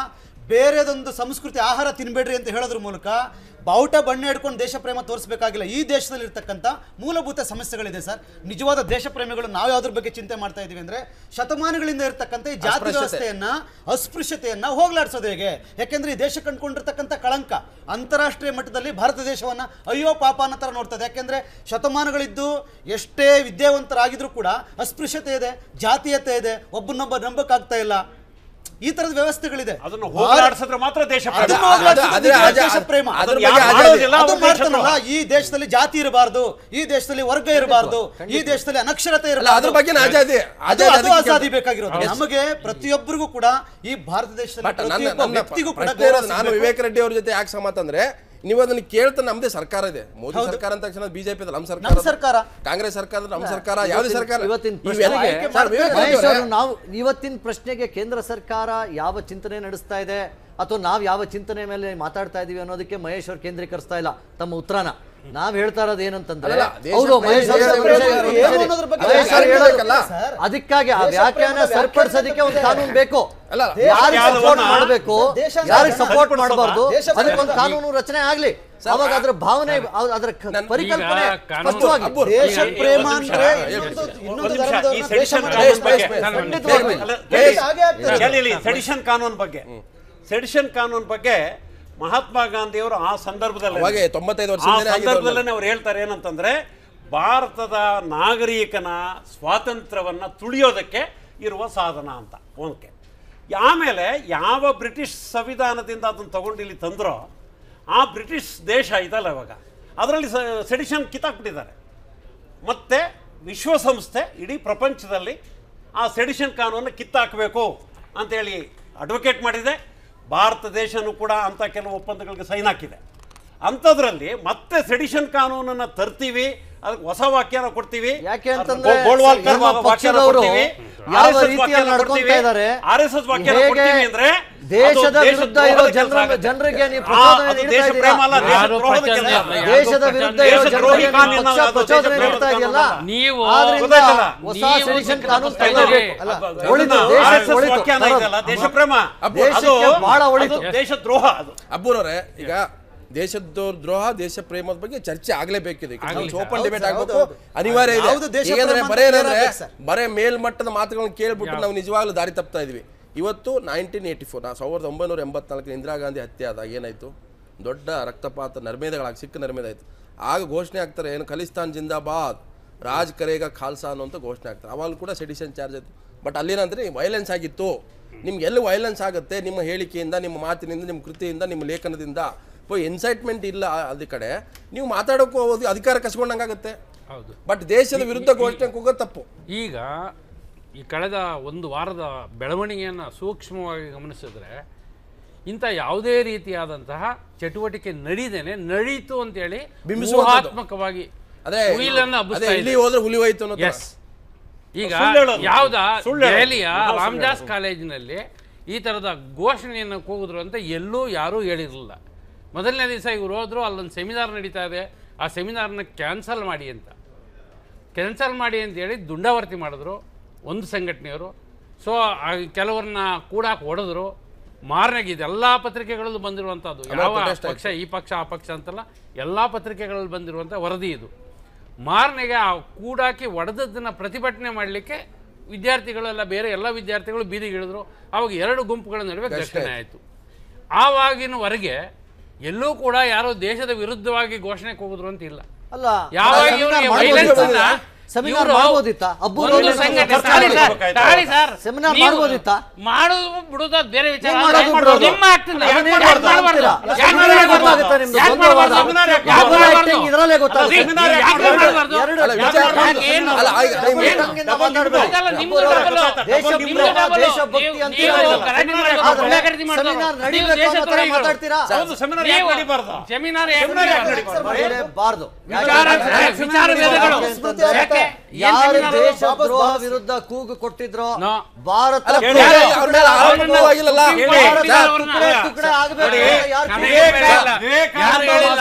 ಬೇರೆದೊಂದು ಸಂಸ್ಕೃತಿ ಆಹಾರ ತಿನ್ಬೇಡ್ರಿ ಅಂತ ಹೇಳೋದ್ರ ಮೂಲಕ ಬಾವುಟ ಬಣ್ಣ ಹಿಡ್ಕೊಂಡು ದೇಶ ಪ್ರೇಮ ತೋರಿಸಬೇಕಾಗಿಲ್ಲ ಈ ದೇಶದಲ್ಲಿ ಇರ್ತಕ್ಕಂಥ ಮೂಲಭೂತ ಸಮಸ್ಯೆಗಳಿದೆ ಸರ್ ನಿಜವಾದ ದೇಶ ಪ್ರೇಮಿಗಳು ನಾವು ಯಾವ್ದ್ರ ಬಗ್ಗೆ ಚಿಂತೆ ಮಾಡ್ತಾ ಇದೀವಿ ಅಂದ್ರೆ ಶತಮಾನಗಳಿಂದ ಇರ್ತಕ್ಕಂಥ ಈ ಜಾತಿ ಅಸ್ಪೃಶ್ಯತೆ. ವ್ಯವಸ್ಥೆಯನ್ನ ಅಸ್ಪೃಶ್ಯತೆಯನ್ನ ಹೋಗ್ಲಾಡ್ಸೋದು ಹೇಗೆ ಯಾಕೆಂದ್ರೆ ಈ ದೇಶ ಕಂಡುಕೊಂಡಿರ್ತಕ್ಕಂಥ ಕಳಂಕ ಅಂತಾರಾಷ್ಟ್ರೀಯ ಮಟ್ಟದಲ್ಲಿ ಭಾರತ ದೇಶವನ್ನ ಅಯ್ಯೋ ಪಾಪ ಅನ್ನೋ ಥರ ನೋಡ್ತದೆ ಯಾಕೆಂದ್ರೆ ಶತಮಾನಗಳಿದ್ದು ಎಷ್ಟೇ ವಿದ್ಯಾವಂತರಾಗಿದ್ರು ಕೂಡ ಅಸ್ಪೃಶ್ಯತೆ ಇದೆ ಜಾತೀಯತೆ ಇದೆ ಒಬ್ಬನೊಬ್ಬ ನಂಬಕ್ಕಾಗ್ತಾ ಇಲ್ಲ ಈ ತರದ ವ್ಯವಸ್ಥೆಗಳಿದೆ ಅದನ್ನು ಹೋಗಲಾಡಿಸಿದ್ರೆ ಮಾತ್ರ ದೇಶ ಪ್ರೇಮ. ಅದನ್ನ ಅದು- ಹೋಗ್ಲಾಡ್ಸೋದು ಅದು- ಅದು- ದೇಶ ಪ್ರೇಮ. ಅದ್ರ ಅದನ್ನ ಬಗ್ಗೆ ಯಾರು ಆಜಾದಿ- ಮಾಡೋದಿಲ್ಲ, ಅದು ಅವ್ರು ದೇಶ ಮಾಡ್ತಾನಲ್ಲ ದ್ರೋಹ. ಈ ದೇಶದಲ್ಲಿ ಜಾತಿ ಇರಬಾರ್ದು ಈ ದೇಶದಲ್ಲಿ ವರ್ಗ ಇರಬಾರ್ದು ಈ ದೇಶದಲ್ಲಿ ಅನಕ್ಷರತೆ ಅಲ್ಲ ಅದ್ರ ಬಗ್ಗೆ ಆಜಾದಿ ಅದು ಆಜಾದಿ ಅದು ಅದಕ್ಕೆ ಆಜಾದಿ ಬೇಕಾಗಿರೋದು ನಮಗೆ ಪ್ರತಿಯೊಬ್ಬರಿಗೂ ಕೂಡ ಈ ಭಾರತ ದೇಶದಲ್ಲಿ ಬಟ್ ನನ್ನ ಪ್ರತಿಯೊಬ್ಬ ನನ್ನ ವ್ಯಕ್ತಿಗೂ ಕೂಡ ಪ್ರಶ್ನೆ ಗೌರವ ಇರೋದು ನಾನು ಸಿಗ್ಬೇಕು. ವಿವೇಕ್ ರೆಡ್ಡಿ ಅವ್ರ ಜೊತೆ ಯಾಕೆ ಸಹಮತ ಅಂದ್ರೆ ನೀವು ಅದನ್ನ ಕೇಳ್ತಾ ನಮ್ದೇ ಸರ್ಕಾರ ಇದೆ ಮೋದಿ ಹೌದು. ಸರ್ಕಾರ ಅಂತ ತಕ್ಷಣ ಬಿಜೆಪಿ ನಮ್ಮ ಸರ್ಕಾರ ನಮ್ಮ ಸರ್ಕಾರ. ಕಾಂಗ್ರೆಸ್ ಸರ್ಕಾರ ನಮ್ಮ ಸರ್ಕಾರ ಯಾವ್ದೇ ಸರ್ಕಾರ ಇವತ್ತಿನ ಇವೆಲ್ಲ- ಪ್ರಶ್ನೆಗೆ ಸರ್, ವಿವೇಕ್ ರೆಡ್ಡಿ ಮಹೇಶ್ ಅವರೇ, ಅವರು ನಾವು ಇವತ್ತಿನ ಪ್ರಶ್ನೆಗೆ ಕೇಂದ್ರ ಸರ್ಕಾರ ಯಾವ ಚಿಂತನೆ ನಡೆಸ್ತಾ ಇದೆ ಅಥವಾ ನಾವು ಯಾವ ಚಿಂತನೆ ಮೇಲೆ ಮಾತಾಡ್ತಾ ಇದೀವಿ ಅನ್ನೋದಕ್ಕೆ ಮಹೇಶ್ ಅವರು ಕೇಂದ್ರೀಕರಿಸ್ತಾ ಇಲ್ಲ ತಮ್ಮ ಉತ್ತರನ ನಾವ್ ಹೇಳ್ತಾ ಇರೋದು ಏನಂತಂದ್ರೆ ಅಲ್ಲ, ದೇಶ ಹೌದು ಮಹೇಶ್ ಅವರು ದೇಶ ಸರಿ, ಪ್ರೇಮ ಸರಿ, ಏನು ಸರಿ. ಅನ್ನೋದ್ರ ಬಗ್ಗೆ ಮಹೇಶ್ ಅವರು ವ್ಯಾಖ್ಯಾನ ಹೇಳೋದು ಬೇಕಲ್ಲ? ಸರ್. ಅದಕ್ಕಾಗಿ ಆ ದೇಶ ವ್ಯಾಖ್ಯಾನ ಪ್ರೇಮದ ಸರಿಪಡಿಸೋದಕ್ಕೆ ಒಂದು ಕಾನೂನು ಬೇಕು ಅಲ್ಲ, ಯಾರಿಗೆ ದೇಶ ಸಪೋರ್ಟ್ ಪ್ರೇಮವನ್ನ- ಮಾಡಬೇಕು ದೇಶ ಯಾರಿಗೆ ಪ್ರೇಮ ಸಪೋರ್ಟ್ ಸರಿಪಡಿಸೋದಾ? ಮಾಡಬಾರ್ದು ದೇಶ ಅದಕ್ಕೆ ಒಂದು ಪ್ರೇಮ- ಕಾನೂನು ರಚನೆ ಆಗ್ಲಿ ಅವಾಗ ಅದ್ರ ಭಾವನೆ ಅದರ ಕ- ನನ್ನ- ಪರಿಕಲ್ಪನೆ ಈಗ ಕಾನೂನು- ಸ್ಪಷ್ಟವಾಗಿ ಅಬ್ಬು- ದೇಶ ಈಗ ಪ್ರೇಮ ಒಂದು ಅಂದ್ರೆ ನಿಮಿಷ, ಇನ್ನೊಂದು ಇನ್ನೊಂದು ಒಂದು ನಿಮಿಷ, ಈ ಧರ್ಮದವ್ರನ್ನ ದೇಶ ಸೆಡಿಷನ್ ಮಾತ್ರ ಕಾನೂನು ಬಗ್ಗೆ ಖಂಡಿತವಾಗ್ಲೂ. ಅಲ್ಲ, ಖಂಡಿತ ಕೇಳಿ. ಹಾಗೆ ಆಗ್ತದೆ. ಕೇಳಿ ಇಲ್ಲಿ, ಸೆಡಿಷನ್ ಕಾನೂನು ಬಗ್ಗೆ ಸೆಡಿಷನ್ ಕಾನೂನು ಬಗ್ಗೆ ಮಹಾತ್ಮ ಗಾಂಧಿಯವರು ಆ ಸಂದರ್ಭದಲ್ಲಿ ಅವಾಗೆ ತೊಂಬತ್ತೈದು ಆ ವರ್ಷದಿಂದನೇ ಆಗಿದೆ ಸಂದರ್ಭದಲ್ಲೇ ಅವ್ರು ಹೇಳ್ತಾರೆ ಏನಂತಂದ್ರೆ ಭಾರತದ ನಾಗರಿಕನ ಸ್ವಾತಂತ್ರ್ಯವನ್ನ ತುಳಿಯೋದಕ್ಕೆ ಇರುವ ಸಾಧನ ಅಂತ ಓಕೆ ಆಮೇಲೆ ಯಾವ ಬ್ರಿಟಿಷ್ ಸಂವಿಧಾನದಿಂದ ಅದನ್ನು ತಗೊಂಡು ಇಲ್ಲಿ ತಂದ್ರೋ ಆ ಬ್ರಿಟಿಷ್ ದೇಶ ಇದಲ್ಲ ಇವಾಗ ಅದರಲ್ಲಿ ಸೆಡಿಷನ್ ಕಿತ್ತಾಕ್ಬಿಟ್ಟಿದ್ದಾರೆ ಮತ್ತೆ ವಿಶ್ವಸಂಸ್ಥೆ ಇಡೀ ಪ್ರಪಂಚದಲ್ಲಿ ಆ ಸೆಡಿಷನ್ ಕಾನೂನನ್ನು ಕಿತ್ತಾಕಬೇಕು ಅಂತೇಳಿ ಅಡ್ವೊಕೇಟ್ ಮಾಡಿದೆ ಭಾರತ ದೇಶನೂ ಕೂಡ ಅಂಥ ಕೆಲವು ಒಪ್ಪಂದಗಳಿಗೆ ಸೈನ್ ಹಾಕಿದೆ ಅಂಥದ್ರಲ್ಲಿ ಮತ್ತೆ ಸೆಡಿಷನ್ ಕಾನೂನನ್ನು ತರ್ತೀವಿ ಅದಕ್ಕೆ ಹೊಸ ವ್ಯಾಖ್ಯಾನ ಕೊಡ್ತೀವಿ ಯಾಕೆ ಅಂತಂದ್ರೆ ಗೋ- ಗೋಳ್ವಾಲ್ಕರ್ ನಮ್ಮ ವ್ಯಾಖ್ಯಾನ ಪಕ್ಷದವರು ಕೊಡ್ತೀವಿ, ಯಾವ RSS ರೀತಿಯಲ್ಲಿ ವ್ಯಾಖ್ಯಾನ ನಡ್ಕೊಂತಾ ಕೊಡ್ತೀವಿ, ಇದ್ದಾರೆ RSS ವ್ಯಾಖ್ಯಾನ ಹೇಗೆ ಕೊಡ್ತೀವಿ ಅಂದ್ರೆ ದೇಶದ ಅದು ವಿರುದ್ಧ ಇರೋ ದೇಶದ್ರೋಹದ ಜನರ ಕೆಲಸ ಆಗುತ್ತೆ. ಜನರಿಗೆ ನೀವು ಆ, ಪ್ರಚೋದನೆ ಅದು ನೀಡ್ತಾ ದೇಶ ಇದ್ದೀರಾ ಪ್ರೇಮ ಅಲ್ಲ, ಯಾರು ದೇಶದ್ರೋಹದ ಪ್ರಚೋದನೆ ಕೆಲಸ. ಅಲ್ಲ, ಯಾರು ದೇಶದ ಪ್ರಚೋದನೆ ವಿರುದ್ಧ ಇರೋ ದೇಶದ್ರೋಹಿ ಜನರಿಗೆ ಕಾನೂನು ಪಕ್ಷ ಅದು ಪ್ರಚೋದನೆ ದೇಶದ್ರೋಹದ ನೀಡ್ತಾ ಇದೆಯಲ್ಲ ನೀವು ಆದ್ರಿಂದ ಗೊತ್ತಾಯ್ತಲ್ಲ? ಹೊಸ ನೀವು ಸೆಡಿಷನ್ ಕಾನೂನು ಗೊತ್ತಾಯ್ತಲ್ಲ? ತಗೊಳ್ಬೇಕು ಅಲ್ಲ, ಒಳಿತು ಅದನ್ನ ದೇಶ RSS ಒಳಿತು ವ್ಯಾಖ್ಯಾನ ತರೋದು. ಇದೆಯಲ್ಲ, ದೇಶ ಪ್ರೇಮ ಅದು ದೇಶಕ್ಕೆ ಬಹಳ ಒಳಿತು. ಅದು ದೇಶದ್ರೋಹ ಅದು ಅಬ್ಬೂರವ್ರೆ ಈಗ ದೇಶದ ದ್ರೋಹ ದೇಶ ಪ್ರೇಮದ ಬಗ್ಗೆ ಚರ್ಚೆ ಆಗ್ಲೇಬೇಕಿದೆ ಆಗ್ಲಿ. ಓಪನ್ ಡಿಬೇಟ್ ಹೌದು, ಆಗ್ಬೇಕು ಹೌದು. ಅನಿವಾರ್ಯ ಇದೆ ಯಾವ್ದು ದೇಶ ಏಕೆಂದ್ರೆ ಪ್ರೇಮ ಅಂತ ಬರೇ ಏನಂದ್ರೆ ಕ್ಲಿಯರ್ ಆಗ್ಬೇಕು ಸರ್. ಬರೇ ಮೇಲ್ಮಟ್ಟದ ಮಾತುಗಳನ್ನ ಕೇಳ್ಬಿಟ್ಟು ನಾವು ನಿಜವಾಗ್ಲೂ ದಾರಿ ತಪ್ತಾ ಇದೀವಿ ಇವತ್ತು ನೈನ್ಟೀನ್ ಏಯ್ಟಿ ಫೋರ್ ಸಾವಿರದ ಒಂಬೈನೂರ ಎಂಬತ್ನಾಲ್ಕು ಇಂದಿರಾ ಗಾಂಧಿ ಹತ್ಯೆ ಆದಾಗ ಏನಾಯ್ತು ದೊಡ್ಡ ರಕ್ತಪಾತ ನರ್ಮೇದಗಳಾಗಿ ಸಿಕ್ಕ ನರ್ಮೇದ ಆಯ್ತು ಆಗ ಘೋಷಣೆ ಆಗ್ತಾರೆ ಏನು ಖಲಿಸ್ತಾನ್ ಜಿಂದಾಬಾದ್ ರಾಜ್ ಕರೇಗ ಖಾಲ್ಸಾ ಅನ್ನುವಂಥ ಘೋಷಣೆ ಆಗ್ತಾರೆ ಅವಾಗ ಕೂಡ ಸೆಡಿಷನ್ ಚಾರ್ಜ್ ಆಯ್ತು ಬಟ್ ಅಲ್ಲೇನಂದ್ರೆ ವೈಲೆನ್ಸ್ ಆಗಿತ್ತು ನಿಮ್ಗೆ ಎಲ್ಲಿ ವೈಲೆನ್ಸ್ ಆಗುತ್ತೆ ನಿಮ್ಮ ಹೇಳಿಕೆಯಿಂದ ನಿಮ್ಮ ಮಾತಿನಿಂದ ನಿಮ್ಮ ಕೃತಿಯಿಂದ ನಿಮ್ಮ ಲೇಖನದಿಂದ ಇನ್ಸೈಟ್ಮೆಂಟ್ ಇಲ್ಲ ಅದ ಕಡೆ ನೀವು ಮಾತಾಡೋಕ್ಕೂ ಹೋಗೋದು ಅಧಿಕಾರ ಕಸ್ಕೊಂಡಂಗಾಗುತ್ತೆ ಹೌದು ಬಟ್ ದೇಶದ ವಿರುದ್ಧ ಘೋಷಣೆ ಹೋಗೋದು ತಪ್ಪು ಈಗ ಈ ಕಳೆದ ಒಂದು ವಾರದ ಬೆಳವಣಿಗೆಯನ್ನು ಸೂಕ್ಷ್ಮವಾಗಿ ಗಮನಿಸಿದ್ರೆ ಇಂಥ ಯಾವುದೇ ರೀತಿಯಾದಂತಹ ಚಟುವಟಿಕೆ ನಡೀದೇನೆ ನಡೀತು ಅಂತೇಳಿ ಬಿಂಬಿಸುವಂಥದ್ದು. ಊಹಾತ್ಮಕವಾಗಿ ಅದೇ ಹುಯಿಲನ್ನು ಅದೇ ಹಬ್ಬಿಸ್ತಾ ಇಲ್ಲಿ ಇದೆ. ಹೋದ್ರೆ ಹುಲಿ ಹೋಯ್ತು ಅನ್ನೋ ಥರ. ಎಸ್ ಈಗ ಸುಳ್ಳು ಹೇಳೋದು. ಯಾವ್ದ ಸುಳ್ಳು ಹೇಳೋದು. ದೆಹಲಿಯ ನಾವು ಸುಳ್ಳು ರಾಮದಾಸ್ ಹೇಳೋದು. ಕಾಲೇಜಿನಲ್ಲಿ ಈ ಥರದ ಘೋಷಣೆಯನ್ನು ಕೂಗಿದ್ರು ಅಂತ ಎಲ್ಲೂ ಯಾರೂ ಹೇಳಿರಲಿಲ್ಲ ಮೊದಲನೇ ದಿವಸ ಇವ್ರು ಹೋದ್ರು ಅಲ್ಲೊಂದು ಸೆಮಿನಾರ್ ನಡೀತಾ ಇದೆ ಆ ಸೆಮಿನಾರ್ನ ಕ್ಯಾನ್ಸಲ್ ಮಾಡಿ ಅಂತ ಕ್ಯಾನ್ಸಲ್ ಮಾಡಿ ಅಂತೇಳಿ ದುಂಡಾವರ್ತಿ ಮಾಡಿದ್ರು ಒಂದು ಸಂಘಟನೆಯವರು ಸೊ ಕೆಲವ್ರನ್ನ ಕೂಡಾಕ್ ಹೊಡೆದ್ರು ಮಾರನೆಗೆ ಇದೆಲ್ಲ ಪತ್ರಿಕೆಗಳಲ್ಲೂ ಬಂದಿರುವಂಥದ್ದು ಆಮೇಲೆ ಯಾವ protest ಆಯ್ತು. ಪಕ್ಷ ಈ ಪಕ್ಷ ಆ ಪಕ್ಷ ಅಂತಲ್ಲ ಎಲ್ಲ ಪತ್ರಿಕೆಗಳಲ್ಲಿ ಬಂದಿರುವಂಥ ವರದಿ ಇದು ಮಾರನೆಗೆ ಆ ಕೂಡಾಕಿ ಒಡೆದದ್ದನ್ನು ಪ್ರತಿಭಟನೆ ಮಾಡಲಿಕ್ಕೆ ವಿದ್ಯಾರ್ಥಿಗಳೆಲ್ಲ ಬೇರೆ ಎಲ್ಲ ವಿದ್ಯಾರ್ಥಿಗಳು ಬೀದಿಗಿಳಿದ್ರು ಆವಾಗ ಎರಡು ಗುಂಪುಗಳ ನಡುವೆ ಘರ್ಷಣೆ ಆಯಿತು ಆವಾಗಿನವರೆಗೆ ಎಲ್ಲೂ ಕೂಡ ಯಾರೋ ದೇಶದ ವಿರುದ್ಧವಾಗಿ ಘೋಷಣೆ ಕೂಗಿದ್ರು ಅಂತ ಇಲ್ಲ ಅಲ್ಲ ಯಾವಾಗ ಸೆಮಿನಾರ್ ಇವ್ರಿಗೆ ಮಾಡ್ಬೋದಿತ್ತ? violence ಅನ್ನ ಸೆಮಿನಾರ್ ಇವ್ರು ಮಾಡ್ಬೋದಿತ್ತಾ ಅಬ್ಬು ಒಂದು violence ಸಂಘಟನೆ ಅನ್ನ ತಾಳಿ ಸರ್, ಮಾಡ್ಬೇಕಾಯ್ತು. ತಾಳಿ ಸರ್. ಸೆಮಿನಾರ್ ನೀವು ಮಾಡ್ಬೋದಿತ್ತಾ? ಮಾಡೋದು ಬಿಡೋದು ಅದು ಬೇರೆ ವಿಚಾರ ಏನ್ ಮಾಡೋದು ಯಾಕೆ ಬಿಡೋದು? ನಿಮ್ಮ ಆಗ್ತಿಲ್ಲ. ಅದನ್ನ ಯಾಕೆ ಏನ್ ಮಾಡ್ಬಾರ್ದು? ಮಾಡ್ತೀರಾ? ಯಾಕೆ ಸೆಮಿನಾರ್ ಮಾಡ್ಬಾರ್ದು? ಗೊತ್ತಾಗುತ್ತೆ ನಿಮ್ದು, ಯಾಕೆ ದ್ವಂದ್ವವಾದ. ಮಾಡ್ಬಾರ್ದು? ಸೆಮಿನಾರ್ ಯಾಕೆ ಯಾಕೆ ಡಬಲ್ ಮಾಡ್ಬಾರ್ದು? ಆಕ್ಟಿಂಗ್ ಇದರಲ್ಲೇ ಗೊತ್ತಾಗುತ್ತೆ. ಸೆಮಿನಾರ್ ಯಾಕೆ ಯಾಕೆ ಮಾಡ್ಬಾರ್ದು? ಎರಡು ಅಲ್ಲ, ವಿಚಾರ ವಿಚಾರ ಮಾಡಿ. ಏನು? ಅಲ್ಲ, ಆಗ ನೀವು- ನೀವು ಇದ್ದಂಗಿಂದ ಮಾತಾಡ್ಬೇಡಿ. ಅದಲ್ಲ, ನಿಮ್ದು ಅಬ್ಬು ಡಬಲ್. ಅವರೇ, ದೇಶ ನಿಮ್ದು ಪ್ರೇಮ, ಡಬಲ್. ದೇಶಭಕ್ತಿ ನೀವು- ಅಂತ ನೀವು ಹೇಳಿದ್ರು. ಗಲಾಟೆ ಮಾಡೋದು, ಆದ್ರೆ ಕೊಳ್ಳೆಗಡತಿ ಮಾಡೋದು. ಸೆಮಿನಾರ್ ನೀವು ನಡೀಬೇಕು ಅನ್ನೋ ಥರ ದೇಶದ್ರೋಹಿಗಳು. ಮಾತಾಡ್ತೀರಾ ಹೌದು ಸೆಮಿನಾರ್ ಯಾಕೆ ನೀವು ನಡೀಬಾರ್ದು ಸೆಮಿನಾರ್ ಯಾಕೆ ಸೆಮಿನಾರ್ ಯಾಕೆ ನಡೀಬಾರ್ದು? ನಡೀಬಾರ್ದು? ನಡೀಲೇಬಾರ್ದು. ವಿಚಾರ ಯಾಕೆ? ವಿಚಾರ ವೇದಗಳು ಅಂತಂದ್ರೆ ಯಾಕೆ? ಏನ್ ಯಾರು ಸೆಮಿನಾರ್? ದೇಶದ್ರೋಹ ವಿರುದ್ಧ ಕೂಗು ಕೊಟ್ಟಿದ್ರೋ ನೋ. ಭಾರತ ಅಲ್ಲ, ಪೂರ್ತಿ ಹೇಳಿ, ಟುಕಡೆ ಅವ್ರನ್ನೆಲ್ಲ ಆಗ್ಬೇಕು. ಆರೋಪವಾಗಿಲ್ಲಲ್ಲ? ಸುಪ್ರೀಂ ಹೇಳಿ. ಕೋರ್ಟ್ ಭಾರತ ಅವ್ರನ್ನ- ಟುಕಡೆ ಟುಕಡೆ ಆಗ್ಬೇಕು ನೋಡಿ, ಅಂತ ಯಾರು ನಾನು ಕೇಳಿಲ್ಲ? ಹೇಳಿಲ್ಲ. ವಿವೇಕಾನಂದ ಯಾರು ಹೇಳಿಲ್ಲ. ಸೆಮಿನಾರ್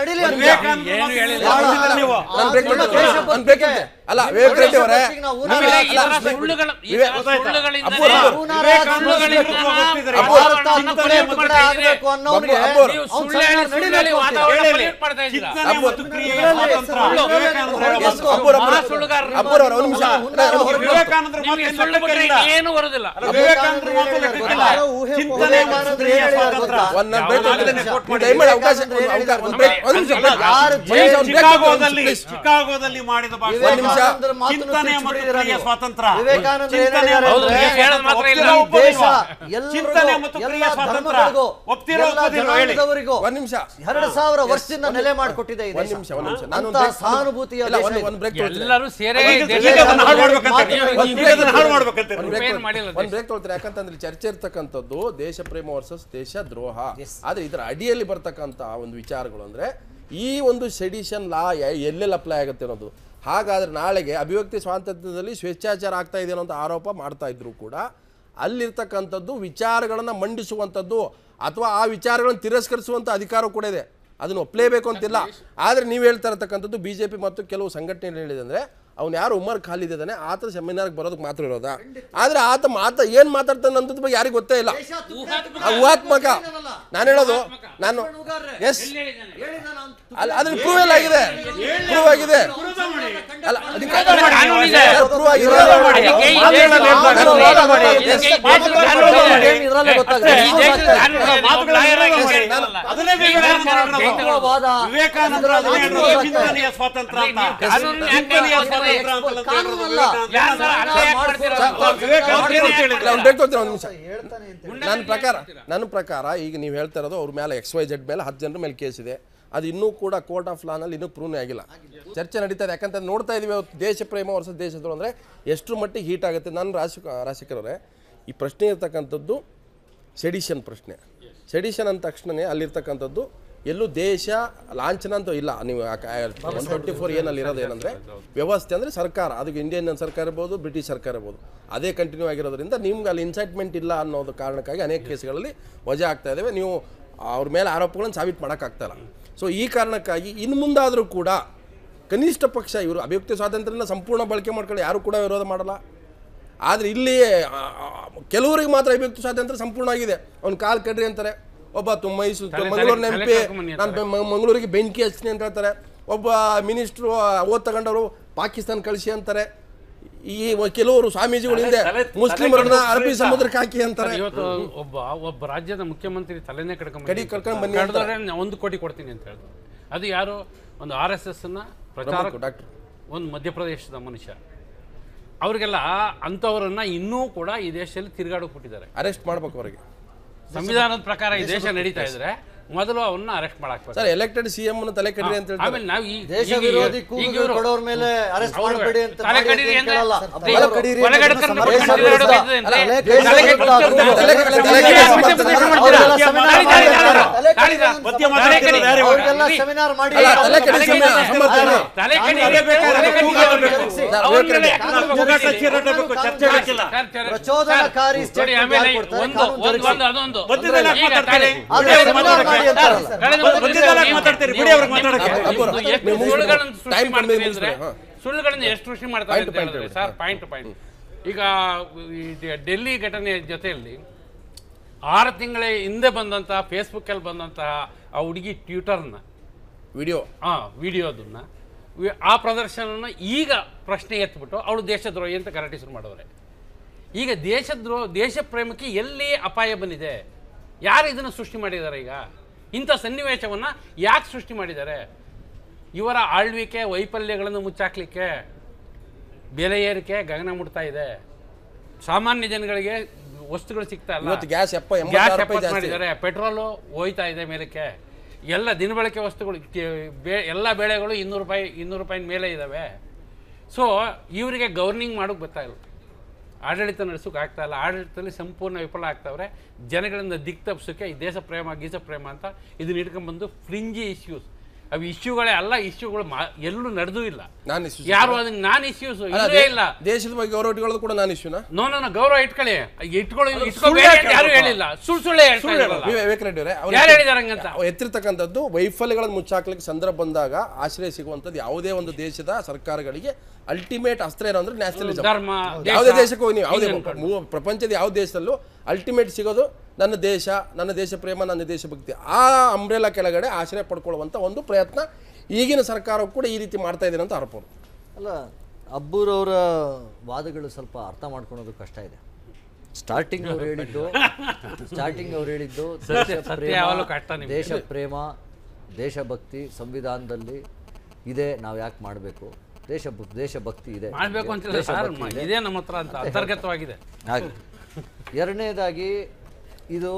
ನಡೀಲಿ ಅಂತ. ವಿವೇಕಾನಂದ ಏನು ಮಾತು ಹೇಳಿಲ್ಲ. ಹೇಳಿಲ್ಲ ನೀವು. ನಾನು ಬ್ರೇಕ್ ನಮ್ಮ ಕೊಡ್ತೀನಿ. ದೇಶಭಕ್ತಿಗೆ- ನಾನು ಬ್ರೇಕ್ ಕೊಡ್ತೀನಿ. ಅಲ್ಲ ವಿವೇಕ್ ರೆಡ್ಡಿ ಅವರೇ ದೇಶಭಕ್ತಿಗೆ ನಾವು ನೀವು- ಆಮೇಲೆ ಈ ಅಲ್ಲ, ತರ ವಿವೇಕ್- ಸುಳ್ಳುಗಳ- ಈ ವಿವೇಕ್- ತರ ಸುಳ್ಳುಗಳಿಂದಲೇ ಅಬ್ಬು, ಅಬ್ಬು. ವಿವೇಕಾನಂದ ಸುಳ್ಳುಗಳಿಂದ ಹೋಗ್ತಿದ್ದಾರೆ. ನಾವು ಭಾರತ ಚಿಂತನೆ ತುಕಡೆ ತುಕಡೆ ಮಾಡ್ತಾ ಆಗ್ಬೇಕು ಇದ್ದೀರಿ. ಅನ್ನೋನಿಗೆ ಅಬ್ಬು, ಅಬ್ಬು. ನೀವು ಅವ್ನು ಸುಳ್ಳು ಹೇಳಿ ಸರ್ಕಾರ ಸುಳ್ಳು ಹೇಳಿ ನಡೀಬೇಕು ಅಂತ ವಾತಾವರಣ ಹೇಳಿ. pollute ಮಾಡ್ತಾ ಇದ್ದೀರಾ. ಚಿಂತನೆ ಮತ್ತು ಕ್ರಿಯೆಯ ಸ್ವಾತಂತ್ರ್ಯ. ವಿವೇಕಾನಂದ ಹೇಳುವ ಮಾತು. ಅಬ್ಬು, ಅಬ್ಬು. ಮಹಾ ಸುಳ್ಳುಗಾರರು. ಅಬ್ಬು ಅವ್ರೆ, ಒಂದು ನಿಮಿಷ. ವಿವೇಕಾನಂದರ ಮಾತು ನಿಮ್ಗೆ ಏನು ಸುಳ್ಳು ಬಿಟ್ರೆ ಲೆಕ್ಕಕ್ಕಿಲ್ಲ. ಏನು ಬರೋದಿಲ್ಲ ಅಲ್ಲ, ವಿವೇಕಾನಂದರ ಮಾತು ಲೆಕ್ಕಕ್ಕಿಲ್ಲ. ಯಾರೋ ಊಹೆ- ಚಿಂತನೆ ಮತ್ತು ಊಹೆ ಕ್ರಿಯೆಯ ಹೇಳಿದ್ದಾರೆ ಸ್ವಾತಂತ್ರ್ಯ. ಗೊತ್ತಾ? ಒಂದ್ ನಾನು ಬ್ರೇಕ್ ಯಾವುದಾದ್ರೂ ಕೊಡ್ತೀನಿ. ಕೋಟ್ ಮಾಡಿ. ದಯಮಾಡಿ ಅವಕಾಶ ಒಂದು ಅವಕಾಶ ಒಂದು ಬ್ರೇಕ್ ಒಂದು ನಿಮಿಷ ಅಲ್ಲ, ಬ್ರೇಕ್. ಯಾರು ಒಂದು ನಿಮಿಷ, ಒಂದು ಬ್ರೇಕ್ ಚಿಕಾಗೋದಲ್ಲಿ please. ಚಿಕಾಗೋದಲ್ಲಿ ಮಾಡಿದ ಭಾಷಣ ಒಂದು ನಿಮಿಷ. ವಿವೇಕಾನಂದರ ಮಾತನ್ನು ಚಿಂತನೆ ಮತ್ತು ತಿರುಚಿಬಿಟ್ಟಿದ್ದೀರಾ ಕ್ರಿಯೆಯ ನೀವು? ಸ್ವಾತಂತ್ರ್ಯ ವಿವೇಕಾನಂದ ಏನ್ ಚಿಂತನೆ ಹೇಳಿದ್ದಾರೆ ಹೌದು, ಅಂದ್ರೆ ನೀವು ಹೇಳೋದು ಮಾತ್ರ ಇಲ್ಲ. ಈ ಒಪ್ಪೋದಿಲ್ವಾ? ದೇಶ ಚಿಂತನೆ ಎಲ್ರಿಗೂ, ಮತ್ತು ಎಲ್ಲ ಕ್ರಿಯೆಯ ಸ್ವಾತಂತ್ರ್ಯ. ಧರ್ಮಗಳಿಗೂ, ಒಪ್ತಿರೋ ಎಲ್ಲ ಒಪ್ಪೋದಿಲ್ವಾ ಹೇಳಿ? ಜನಾಂಗದವರಿಗೂ ಒಂದ್ ನಿಮಿಷ ಎರಡು ಸಾವಿರ ವರ್ಷದಿಂದ ನೆಲೆ ಮಾಡಿಕೊಟ್ಟಿದೆ ಈ ಒಂದ್ ದೇಶ ನಿಮಿಷ ಒಂದ್ ನಿಮಿಷ ನಾನು ಅಂತ ಒಂದು break- ಸಹಾನುಭೂತಿಯ ಇಲ್ಲ, ದೇಶ ಒಂದು ಇದು. ಒಂದು ಬ್ರೇಕ್ ತೊಗೊಳ್ತೀನಿ. ಎಲ್ಲರೂ ಸೇರೇ ಈಗ ದೇಶ ಈಗ ಅದನ್ನ ಹಾಳು ಮಾಡ್ಬೇಕಂತ ನೀವು- ಒಂದು ನೀವು- break ಅದನ್ನ ಹಾಳು ಮಾಡ್ಬೇಕಂತ ಒಂದು ಉಪಯೋಗ ಬ್ರೇಕ್ ಮಾಡಿಲ್ಲ ಒಂದು ಬ್ರೇಕ್ ತೊಗೊಳ್ತಾರೆ ಯಾಕಂತಂದ್ರೆ ಚರ್ಚೆ ಇರ್ತಕ್ಕಂಥದ್ದು ದೇಶ ಪ್ರೇಮ ವರ್ಸಸ್ ದೇಶ ದ್ರೋಹ ಆದ್ರೆ ಇದರ ಅಡಿಯಲ್ಲಿ ಬರ್ತಕ್ಕಂಥ ಒಂದು ವಿಚಾರಗಳು ಅಂದ್ರೆ ಈ ಒಂದು ಸೆಡಿಷನ್ ಲಾ ಎಲ್ಲೆಲ್ಲಿ ಅಪ್ಲೈ ಆಗುತ್ತೆ ಅನ್ನೋದು ಹಾಗಾದ್ರೆ ನಾಳೆಗೆ ಅಭಿವ್ಯಕ್ತಿ ಸ್ವಾತಂತ್ರ್ಯದಲ್ಲಿ ಸ್ವೇಚ್ಛಾಚಾರ ಆಗ್ತಾ ಇದೆ ಅನ್ನೋ ಆರೋಪ ಮಾಡ್ತಾ ಇದ್ರು ಕೂಡ ಅಲ್ಲಿರ್ತಕ್ಕಂಥದ್ದು ವಿಚಾರಗಳನ್ನು ಮಂಡಿಸುವಂಥದ್ದು ಅಥವಾ ಆ ವಿಚಾರಗಳನ್ನು ತಿರಸ್ಕರಿಸುವಂಥ ಅಧಿಕಾರ ಕೂಡ ಇದೆ ಅದನ್ನು ಒಪ್ಪಲೇಬೇಕು ಅಂತಿಲ್ಲ ಆದರೆ ನೀವು ಹೇಳ್ತಾ ಇರತಕ್ಕಂಥದ್ದು ಬಿ ಜೆ ಪಿ ಮತ್ತು ಕೆಲವು ಸಂಘಟನೆಗಳು ಹೇಳಿದೆ ಅಂದರೆ ಅವ್ನು ಯಾರು ಉಮರ್ ಖಾಲಿದ್ ಇದ್ದಾನೆ ಆತ ಸೆಮಿನಾರ್ಗೆ ಬರೋದಕ್ಕೆ ಮಾತ್ರ ಇರೋದಾ ಆದರೆ ಆತ ಮಾತ ಏನು ಮಾತಾಡ್ತಾನೆ ಅನ್ನೋದ್ರ ಬಗ್ಗೆ ಯಾರಿಗೂ ಗೊತ್ತೇ ಇಲ್ಲ ಆ ಊಹಾತ್ಮಕ ನಾನು ಹೇಳೋದು ನಾನು ಎಸ್ ಅಲ್ಲ ಅದ್ರ ಪ್ರೂವ್ ಎಲ್ಲ ಆಗಿದೆ ಪ್ರೂವ್ ಆಗಿದೆ ಅಲ್ಲ ಅದಕ್ಕೆ ಕಾನೂನಿದೆ. ಪ್ರೂವ್ ಆಗಿದೆ ಅದಕ್ಕೆ ಈ ದೇಶದ ವಾದ ಮಾಡಿ. ಇದಕ್ಕೆ ಈ ಮಾತು ದೇಶದ ಕಾನೂನಿದೆ. ಏನು ಇದ್ರಲ್ಲೇ ಗೊತ್ತಾಗುತ್ತೆ. ಈ ದೇಶದ ಕಾನೂನಿದೆ. ನೀವು ಮಾತುಗಳ lawyer ಆಗಿ ವಿರೋಧ ಮಾಡಿ. ಹೇಳ್ತಾರಲ್ಲ. ಅದನ್ನೇ ವಿವೇಕಾನಂದ ಜೈತರ ಹೇಳಿರೋದು. ವಾದ. ವಿವೇಕಾನಂದರು ಅದನ್ನೇ ಹೇಳಿರೋದು, ಚಿಂತನೆಯ ಸ್ವಾತಂತ್ರ್ಯ ಅಂತ. ನೀವು ಕಾನೂನು ಯಾಕೆ ಚಿಂತನೆಯ ಹೇಳ್ತೀರಿ? ಸ್ವಾತಂತ್ರ್ಯ ಅಂತ ಹೇಳಿರೋದು ಕಾನೂನಲ್ಲ. ವಿವೇಕಾನಂದ. ಯಾರು ಸರ್ ಅನ್ಯಾಯ ಯಾಕೆ ಮಾಡ್ತೀರಾ? ವಿವೇಕಾನಂದ ಏನು ಹೇಳಿದ್ರು? ಇಲ್ಲ, ಅವ್ನು ಬೇಕು ತೊಗೊಳ್ತೀನಿ ಒಂದು ನಿಮಿಷ ನನ್ನ ಪ್ರಕಾರ ನನ್ನ ಪ್ರಕಾರ ಈಗ ನೀವು ಹೇಳ್ತಾ ಇರೋದು ಅವ್ರ ಮೇಲೆ ಎಕ್ಸ್ ವೈ ಜೆಡ್ ಮೇಲೆ ಹತ್ತು ಜನರ ಮೇಲೆ ಕೇಸ್ ಇದೆ ಅದು ಇನ್ನೂ ಕೂಡ ಕೋರ್ಟ್ ಆಫ್ ಲಾನಲ್ಲಿ ಇನ್ನೂ ಪ್ರೂವ್ನೇ ಆಗಿಲ್ಲ ಚರ್ಚೆ ನಡೀತಾ ಇದೆ ಯಾಕಂತ ನೋಡ್ತಾ ಇದೀವಿ ಅವತ್ತು ದೇಶ ಪ್ರೇಮ ವರ್ಷ ದೇಶದ್ರು ಅಂದರೆ ಎಷ್ಟು ಮಟ್ಟಿಗೆ ಹೀಟ್ ಆಗುತ್ತೆ ನಾನು ರಾಶಿ ರಾಶಿಕರವರೇ ಈ ಪ್ರಶ್ನೆ ಇರ್ತಕ್ಕಂಥದ್ದು ಸೆಡಿಷನ್ ಪ್ರಶ್ನೆ ಸೆಡಿಷನ್ ಅಂದ ತಕ್ಷಣವೇ ಅಲ್ಲಿರ್ತಕ್ಕಂಥದ್ದು ಎಲ್ಲೂ ದೇಶ ಲಾಂಛನ ಅಂತೂ ಇಲ್ಲ ನೀವು ಒನ್ ಟ್ವೆಂಟಿ ಫೋರ್ ಏನಲ್ಲಿ ಇರೋದು ಏನಂದರೆ ವ್ಯವಸ್ಥೆ ಅಂದರೆ ಸರ್ಕಾರ ಅದಕ್ಕೆ ಇಂಡಿಯನ್ ಸರ್ಕಾರ ಇರ್ಬೋದು ಬ್ರಿಟಿಷ್ ಸರ್ಕಾರ ಇರ್ಬೋದು ಅದೇ ಕಂಟಿನ್ಯೂ ಆಗಿರೋದ್ರಿಂದ ನಿಮ್ಗೆ ಅಲ್ಲಿ ಇನ್ಸೈಟ್ಮೆಂಟ್ ಇಲ್ಲ ಅನ್ನೋದು ಕಾರಣಕ್ಕಾಗಿ ಅನೇಕ ಕೇಸ್ಗಳಲ್ಲಿ ವಜಾ ಆಗ್ತಾ ಇದ್ದಾವೆ ನೀವು ಅವ್ರ ಮೇಲೆ ಆರೋಪಗಳನ್ನು ಸಾಬೀತು ಮಾಡೋಕ್ಕಾಗ್ತಾ ಇಲ್ಲ ಸೊ ಈ ಕಾರಣಕ್ಕಾಗಿ ಇನ್ನು ಮುಂದಾದರೂ ಕೂಡ ಕನಿಷ್ಠ ಪಕ್ಷ ಇವರು ಅಭಿವ್ಯಕ್ತಿ ಸ್ವಾತಂತ್ರ್ಯನ ಸಂಪೂರ್ಣ ಬಳಕೆ ಮಾಡ್ಕೊಂಡು ಯಾರು ಕೂಡ ವಿರೋಧ ಮಾಡಲ್ಲ ಆದರೆ ಇಲ್ಲಿ ಆ, ಆ, ಕೆಲವರಿಗೆ ಮಾತ್ರ ಅಭಿವ್ಯಕ್ತಿ ಸ್ವಾತಂತ್ರ್ಯ ಸಂಪೂರ್ಣ ಆಗಿದೆ ಅವ್ನು ಕಾಲ್ ಕಡ್ರಿ ಅಂತಾರೆ ಒಬ್ಬ ತು- ಮೈಸೂರು ತಲೆ- ಮಂಗಳೂರು ತಲೆ ನೆನಪಿ ಕರ್ಕೊಂಬನ್ನಿ ನಾನು ಬೆ- ಮ- ಮಂಗಳೂರಿಗೆ ಬೆಂಕಿ ಹಚ್ತೀನಿ ಅಂತ ಹೇಳ್ತಾರೆ ಒಬ್ಬ ಮಿನಿಸ್ಟ್ರು ಓದ್ ತಗೊಂಡವರು ಪಾಕಿಸ್ತಾನ ಕಳಿಸಿ ಅಂತಾರೆ ಈ ವ- ಕೆಲವರು ಸ್ವಾಮೀಜಿಗಳು ಹಿಂದೆ ತಲೆ- ತಲೆ ಮುಸ್ಲಿಮರನ್ನ ಕಡ್ದು ಅರಬ್ಬಿ ಸುರೇಶ. ಸಮುದ್ರಕ್ಕೆ ಹಾಕಿ ಅಂತಾರೆ ಇವತ್ತು ಒಬ್ಬ ಒಬ್ಬ ರಾಜ್ಯದ ಮುಖ್ಯಮಂತ್ರಿ ತಲೆನೇ ಕಡ್ಕೊಂಡ್ ಕಡಿ ಕಡ್ಕೊಂಡ್ ಬನ್ನಿ ಅಂತ. ಕಡ್ದವ್ರೆ ಒಂದು ಕೋಟಿ ಕೊಡ್ತೀನಿ ಅಂತ ಹೇಳಿದ್ರು ಅದು ಯಾರು ಒಂದು ಆರ್ ಎಸ್ ಎಸ್ ನ ಪ್ರಚಾರ ಪ್ರಮುಖ ಡಾಕ್ಟ್ರು. ಒಂದು ಮಧ್ಯಪ್ರದೇಶದ ಮನುಷ್ಯ ಅವ್ರಿಗೆಲ್ಲ ಅಂಥವರನ್ನ ಇನ್ನೂ ಕೂಡ ಈ ದೇಶದಲ್ಲಿ ತಿರುಗಾಡೋಕೆ ಬಿಟ್ಟಿದ್ದಾರೆ ಅರೆಸ್ಟ್ ಮಾಡ್ಬೇಕು ಅವರಿಗೆ ಸಂವಿಧಾನದ ಪ್ರಕಾರ ಈ ದೇಶ ನಡೀತಾ ಇದ್ರೆ ಮೊದಲು ಅವನ್ನ ಅರೆಸ್ಟ್ ಮಾಡಾಕ್ಬೇಕು ಸರ್ ಎಲೆಕ್ಟೆಡ್ ಸಿ ಎಂ ತಲೆ ಕಡ್ರಿ ಅಂತ ಹೇಳ್ತಾರೆ ಆಮೇಲೆ ನಾವು ಈ ದೇಶ ಈಗ- ವಿರೋಧಿ ಈಗ ಕೂಗುಗಳು ಇವ್ರು- ಕೊಡೋರ್ ಮೇಲೆ ಅರೆಸ್ಟ್ ಅವ್ರು ಮಾಡಬೇಡಿ ಅಂತ ತಲೆ ಮಾಡಿ ಕಡೀರಿ ಅಂತ ಅಂದ್ರೆ ಕೇಳಲ್ಲ. ಅದೇ ತಲೆ ಕಡೀರಿ ಅಂತ ಒಳಗಡೆ ನಮ್ಮ ಕರ್ಕೊಂಡು ದೇಶ ಬಂದು ವಿರುದ್ಧ. ತಿರುಗಾಡೋದು ಇದೆ ಅಲ್ಲ, ಅಂತ. ದೇಶ ತಲೆ ವಿರುದ್ಧ ಕಡ್ದು ಕೂಗು. ತಲೆ ಕಡ್ದು- ತಲೆ ತಲೆ ಕಡ್ದು ಕಡ್ದು ಮಾಡ್ತಾರೆ. ಅವರೆಲ್ಲ ಸೆಮಿನಾರ್ ದಾಳಿ, ದಾಳಿ, ಮಾಡಿದ್ದಾರೆ. ದಾಳಿ, ತಲೆ ದಾಳಿ, ಕಡ್ದು ಮಧ್ಯ ಮಾತಾಡ್ತಿರೋದು ಯಾರು ಇವಾಗ? ಅವ್ರಿಗೆಲ್ಲ ಸೆಮಿನಾರ್ ಮಾಡಿ ಅಲ್ಲ, ತಲೆ ಕಡ್ದು ತಲೆ ಸೆಮಿನಾರ್ ಕಡ್ದು ಸಮರ್ಥನೆ. ತಲೆ ಕಡಿ ತಲೆ ಬೇಕಾದ್ರೆ ತಲೆ ಕಡಿ ಕೂಗಾಟ ಅವ್ರಿಗೆ. ಬೇಕು. ಅವ್ರ ಮೇಲೆ ಬೇಕು. ಯಾಕೆ ನಾವು ಕೂಗಾಟ ಕೂಗಾಟ ಬೇಕು? ಚೀರಾಟಬೇಕು, ಚರ್ಚೆ ಬೇಕಿಲ್ಲ ಸರ್, ಸರ್, ಪ್ರಚೋದನಕಾರಿ ಸರ್, ನೋಡಿ, ಆಮೇಲೆ statement ಯಾರು ಒಂದು ಕೊಡ್ತಾರೆ? ಒಂದು ಕಾನೂನು ಒಂದು ಅದೊಂದು ಮಧ್ಯದಲ್ಲಿ ಯಾಕೆ ಈಗ ಮಾತಾಡ್ತಾರೆ? ತಾಳಿ- ಆದ್ರೆ ಬಿಡಿ ಅವ್ರಿಗೆ ಸೆಮಿನಾರ್ ಮಾತಾಡಕ್ಕೆ. ಮಾಡಿ ಅಂತಾರಲ್ಲ. ಕಳೆದ ಮಧ್ಯ- ಒಂದು ಮಧ್ಯದಲ್ಲಿ ಯಾಕೆ ನೀವು- ಮಾತಾಡ್ತೀರಿ? ಬಿಡಿ ನೀವು- ಅವ್ರಿಗೆ ಮಾತಾಡಕ್ಕೆ. ನೀವು- ಅಬ್ಬರ, ನೀವು ಎಷ್ಟು ನೀವು ಮುಗಿಸ್ಬಿಡಿ. ಸುಳ್ಳುಗಳನ್ನು ಸೃಷ್ಟಿ Time ಕಮ್ಮಿ ಮಾಡ್ತೀರಿ ಅಂದ್ರೆ ಮುಗಿಸ್ಬಿಡಿ, ಹಾ. ಸುಳ್ಳುಗಳನ್ನ ಎಷ್ಟು ಸೃಷ್ಟಿ ಮಾಡ್ತಾರೆ Point ಅಂತ point ಹೇಳಿದ್ರೆ ಹೇಳಿ. ಸರ್ ಪಾಯಿಂಟ್ ಟು ಪಾಯಿಂಟ್ ಈಗ ಈ ಡೆ- ಡೆಲ್ಲಿ ಘಟನೆ ಜೊತೆಯಲ್ಲಿ ಆರು ತಿಂಗಳ ಹಿಂದೆ ಬಂದಂತಹ ಫೇಸ್ಬುಕ್ಕಲ್ಲಿ ಬಂದಂತಹ ಆ ಹುಡುಗಿ ಟ್ವಿಟರ್ನ ವಿಡಿಯೋ ಆ ವಿಡಿಯೋದನ್ನ ವಿ- ಆ ಪ್ರದರ್ಶನನ ಈಗ ಪ್ರಶ್ನೆ ಎತ್ಬಿಟ್ಟು ಅವಳು ದೇಶದ್ರೋಹಿ ಅಂತ ಗಲಾಟೆ ಶುರು ಮಾಡವ್ರೆ ಈಗ ದೇಶದ್ರೋಹ ದೇಶ ಪ್ರೇಮಕ್ಕೆ ಎಲ್ಲಿ ಅಪಾಯ ಬಂದಿದೆ ಯಾರು ಇದನ್ನು ಸೃಷ್ಟಿ ಮಾಡಿದ್ದಾರೆ ಈಗ ಇಂಥ ಸನ್ನಿವೇಶವನ್ನು ಯಾಕೆ ಸೃಷ್ಟಿ ಮಾಡಿದ್ದಾರೆ ಇವರ ಆಳ್ವಿಕೆ ವೈಫಲ್ಯಗಳನ್ನು ಮುಚ್ಚಾಕ್ಲಿಕ್ಕೆ ಬೆಲೆ ಏರಿಕೆ ಗಗನ ಮುಟ್ತಾ ಇದೆ ಸಾಮಾನ್ಯ ಜನಗಳಿಗೆ ವಸ್ತುಗಳು ಸಿಗ್ತಾ ಇಲ್ಲ ಇವತ್ತು ಗ್ಯಾಸ್ ಎಪ್ಪ ಗ್ಯಾಸ್ ಎಂಬತ್ತಾರು ರೂಪಾಯಿ ಎಪ್ಪತ್ತು ಜಾಸ್ತಿ ಮಾಡಿದ್ದಾರೆ ಪೆಟ್ರೋಲು ಹೋಯ್ತಾ ಇದೆ ಮೇಲಕ್ಕೆ ಎಲ್ಲ ದಿನಬಳಕೆ ವಸ್ತುಗಳು ಕೆ- ಬೇ- ಎಲ್ಲ ಬೆಳೆಗಳು ಇನ್ನೂರು ರೂಪಾಯಿ ಇನ್ನೂರು ರೂಪಾಯಿ ಮೇಲೆ ಇದ್ದಾವೆ ಸೊ ಇವರಿಗೆ ಗವರ್ನಿಂಗ್ ಮಾಡೋಕೆ ಬರ್ತಾ ಇಲ್ಲ ಆಡಳಿತ ನಡೆಸೋಕೆ ಆಗ್ತಾ ಇಲ್ಲ ಆಡಳಿತದಲ್ಲಿ ಸಂಪೂರ್ಣ ವಿಫಲ ಆಗ್ತಾವ್ರೆ ಜನಗಳಿಂದ ದಿಕ್ ತಪ್ಪಿಸೋಕೆ ಈ ದೇಶ ಪ್ರೇಮ ಗೀಸ ಪ್ರೇಮ ಅಂತ ಇದನ್ನ ಇಟ್ಕೊಂಡ್ಬಂದು ಫ್ರಿಂಜಿ ಇಶ್ಯೂಸ್ ಅವು ಇಶ್ಯೂಗಳೇ ಅಲ್ಲ ಇಶ್ಯೂಗಳು ಮಾ ಎಲ್ಲೂ ನಡೆದೂ ಇಲ್ಲ ನಾನು ಇಶ್ಯೂ ಯಾರು ಅದನ್ನ ನಾನ್ ಇಶ್ಯೂಸ್ ಅಲ್ಲ, ಇಲ್ಲವೇ ದೇ- ಇಲ್ಲ ದೇಶದ ಬಗ್ಗೆ ಗೌರವ ಇಟ್ಕೊಳ್ಳೋದು ಕೂಡ ನಾನು ಇಶ್ಯೂನಾ ನೋ ನೋ ಗೌರವ ಇಟ್ಕೊಳ್ಳಿ ಇಟ್ಕೊಳ್ಳಿ ಸುಳ್ಳು ಇಟ್ಕೋಬೇಡಿ ಅಂತ ಯಾರು ಹೇಳ್ತಾರೆ ಹೇಳಿಲ್ಲ ಸುಳ್ಳು ಸುಳ್ಳೆ ಹೇಳ್ತಾ ಇರಲ್ಲ ವಿವೇಕ್ ರೆಡ್ಡಿ ಅವರೇ ಅವ್ರು ಯಾರು ಹೇಳಿದಾರೆ ಹಂಗಂತ ಅವ್ರು ಎತ್ತಿರ್ತಕ್ಕಂಥದ್ದು ವೈಫಲ್ಯಗಳನ್ನು ಮುಚ್ಚಾಕ್ಲಿಕ್ಕೆ ಸಂದರ್ಭ ಬಂದಾಗ ಆಶ್ರಯ ಸಿಗುವಂಥದ್ದು ಯಾವುದೇ ಒಂದು ದೇಶದ ಸರ್ಕಾರಗಳಿಗೆ ಅಲ್ಟಿಮೇಟ್ ಅಸ್ತ್ರ ಏನು ಅಂದ್ರೆ ನ್ಯಾಷನಲಿಸಮ್ ಧರ್ಮ, ದೇಶ, ಯಾವುದೇ ದೇಶಕ್ಕೆ ಹೋಗಿ ನೀವು ಯಾವುದೇ ಹಿಂಗೆ ಅನ್ಕೊಂಡು. ಮೂ- ಪ್ರಪಂಚದ ಯಾವ ದೇಶದಲ್ಲೂ ಅಲ್ಟಿಮೇಟ್ ಸಿಗೋದು ನನ್ನ ದೇಶ ನನ್ನ ದೇಶ ಪ್ರೇಮ ನನ್ನ ದೇಶಭಕ್ತಿ ಆ ಅಂಬ್ರೆಲಾ ಕೆಳಗಡೆ ಆಶ್ರಯ ಪಡ್ಕೊಳ್ಳುವಂಥ ಒಂದು ಪ್ರಯತ್ನ ಈಗಿನ ಸರ್ಕಾರವು ಕೂಡ ಈ ರೀತಿ ಮಾಡ್ತಾ ಇದೆ ಅಂತ ಆರೋಪ ಅವ್ರು. ಅಲ್ಲ ಅಬ್ಬೂರವರ ವಾದಗಳು ಸ್ವಲ್ಪ ಅರ್ಥ ಮಾಡ್ಕೊಳೋದು ಕಷ್ಟ ಇದೆ ಸ್ಟಾರ್ಟಿಂಗ್ ಅವ್ರು ಹೇಳಿದ್ದು ಸ್ಟಾರ್ಟಿಂಗ್ ಅವ್ರು ಹೇಳಿದ್ದು ದೇಶ ಸತ್ಯ ಯಾವಾಗಲೂ ಕಷ್ಟ ಪ್ರೇಮ ನಿಮ್ಗೆ. ದೇಶ ಪ್ರೇಮ ದೇಶಭಕ್ತಿ ಸಂವಿಧಾನದಲ್ಲಿ ಇದೆ ನಾವು ಯಾಕೆ ಮಾಡಬೇಕು ದೇಶ ದೇಶಭಕ್ತಿ ಇದೆ ಮಾಡ್ಬೇಕು ಅಂತಿಲ್ಲ ಸರ್ ದೇಶಭಕ್ತಿ ಇದೆ. ಇದೇ ನಮ್ಮ ಹತ್ರ ಅಂತ ಅಂತರ್ಗತವಾಗಿದೆ ಹಾಗೆ ಎರಡನೇದಾಗಿ ಇದು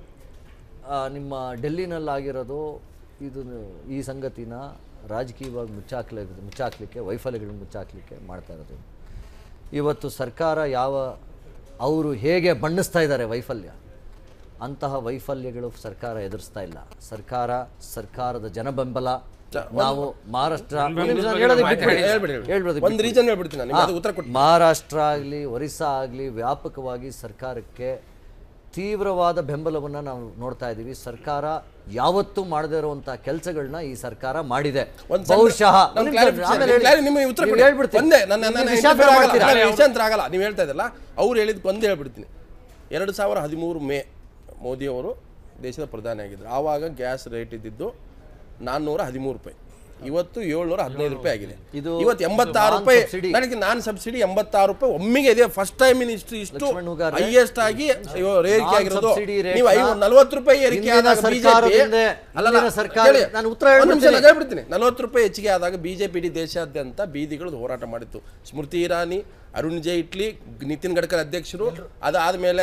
ಆ, ನಿಮ್ಮ ಡೆಲ್ಲಿನಲ್ಲಾಗಿರೋದು ಇದು ಈ ಸಂಗತಿನ ರಾಜಕೀಯವಾಗಿ ಮುಚ್ಚಾಕ್ಲಿ ಮುಚ್ಚಾಕ್ಲಿಕ್ಕೆ ವೈಫಲ್ಯಗಳನ್ನ ಮುಚ್ಚಾಕ್ಲಿಕ್ಕೆ ಮಾಡ್ತಾ ಇರೋದು ಇವತ್ತು ಸರ್ಕಾರ ಯಾವ ಅವರು ಹೇಗೆ ಬಣ್ಣಿಸ್ತಾ ಇದ್ದಾರೆ ವೈಫಲ್ಯ ಅಂತಹ ವೈಫಲ್ಯಗಳು ಸರ್ಕಾರ ಎದುರಿಸ್ತಾ ಇಲ್ಲ ಸರ್ಕಾರ ಸರ್ಕಾರದ ಜನಬೆಂಬಲ ನಾವು ಮಹಾರಾಷ್ಟ್ರ ಒಂದ್ ನಿಮಿಷ ನಾನು ಹೇಳೋದಕ್ಕೆ ಬಿಟ್ಬಿಡಿ. ಹೇಳ್ಬಿಡಿ, ಹೇಳ್ಬಿಡಿ. ಹೇಳ್ಬಿಡೋದಕ್ಕೆ ಒಂದು ರೀಸನ್ ಹೇಳ್ಬಿಡ್ತೀನಿ ನಾನು ನಿಮ್ಗೆ ಅದು ಉತ್ತರ ಕೊಟ್ಟು ಮಹಾರಾಷ್ಟ್ರ ಆಗಲಿ ಒರಿಸ್ಸಾ ಆಗಲಿ ವ್ಯಾಪಕವಾಗಿ ಸರ್ಕಾರಕ್ಕೆ ತೀವ್ರವಾದ ಬೆಂಬಲವನ್ನು ನಾವು ನೋಡ್ತಾ ಇದ್ದೀವಿ ಸರ್ಕಾರ ಯಾವತ್ತೂ ಮಾಡದೇ ಇರುವಂತಹ ಕೆಲಸಗಳನ್ನ ಈ ಸರ್ಕಾರ ಮಾಡಿದೆ ಒಂದ್ ಸಣ್ಣ- ಬಹುಶಃ ನಾನು ಒಂದ್ ನಿಮಿಷ, clarification- ಆಮೇಲೆ ಹೇಳಿ. clari- ನಿಮಗೆ ಉತ್ತರ ನೀವು ಕೊಡಿ. ಹೇಳ್ಬಿಡ್ತೀನಿ. ಒಂದೇ ನನ್ನ ನನ್ನ ನೀವು ವಿಷಯಾಂತರ ವಿಷಾಂತರ ಆಗಲ್ಲ. ಮಾಡ್ತೀರಾ? ನಾನು ವಿಷಯಾಂತರ ಆಗಲ್ಲ ನೀವು ಹೇಳ್ತಾ ಇದ್ದಲ್ಲ ಅವ್ರು ಹೇಳಿದ್ ಒಂದೇ ಹೇಳ್ಬಿಡ್ತೀನಿ ಎರಡು ಸಾವಿರ ಹದಿಮೂರು ಮೇ ಮೋದಿಯವರು ದೇಶದ ಪ್ರಧಾನಿ ಆಗಿದ್ರು ಆವಾಗ ಗ್ಯಾಸ್ ರೇಟ್ ಇದ್ದಿದ್ದು ನಾನ್ನೂರ ಹದಿಮೂರು ರೂಪಾಯಿ ಇವತ್ತು ಏಳ್ನೂರ ಹದಿನೈದು ರೂಪಾಯಿ ಆಗಿದೆ ಇದು- ಇವತ್ತು ಎಂಬತ್ತಾರು ಇದು ರೂಪಾಯಿ non-subsidy. ನನಗೆ ನಾನ್ ಸಬ್ಸಿಡಿ ಎಂಬತ್ತಾರು ರೂಪಾಯಿ ಒಮ್ಮೆಗೆ ಇದೆ ಫಸ್ಟ್ ಟೈಮ್ ಇನ್ ಇಷ್ಟು ಇಷ್ಟು ಲಕ್ಷ್ಮಣ್ ಹುಗಾರ್ರೆ, ಹೈಯೆಸ್ಟ್ ಆಗಿ ಏರಿಕೆ ಆಗಿರೋದು Non-subsidy rate ನೀವು ನ ಐವತ್ತು ನಲವತ್ತು ರೂಪಾಯಿ ಏರಿಕೆ ಹಿಂದಿನ ಆದಾಗ ಸರ್ಕಾರದಿಂದ- ಬಿಜೆಪಿ ಹಿಂದಿನ ಸರ್ಕಾರ- ಕೇಳಿ. ನಾನು ಉತ್ತರ ಒಂದ್ ನಿಮಿಷ ಹೇಳ್ಬಿಡ್ತೀನಿ. ನಾನು ಹೇಳ್ಬಿಡ್ತೀನಿ ನಲವತ್ತು ರೂಪಾಯಿ ಹೆಚ್ಚಿಗೆ ಆದಾಗ ಬಿಜೆಪಿ ಇಡೀ ದೇಶಾದ್ಯಂತ ಬೀದಿಗಳು ಹೋರಾಟ ಮಾಡಿತ್ತು ಸ್ಮೃತಿ ಇರಾನಿ ಅರುಣ್ ಜೈಟ್ಲಿ ನಿತಿನ್ ಗಡ್ಕರಿ ಅಧ್ಯಕ್ಷರು ಅದಾದಮೇಲೆ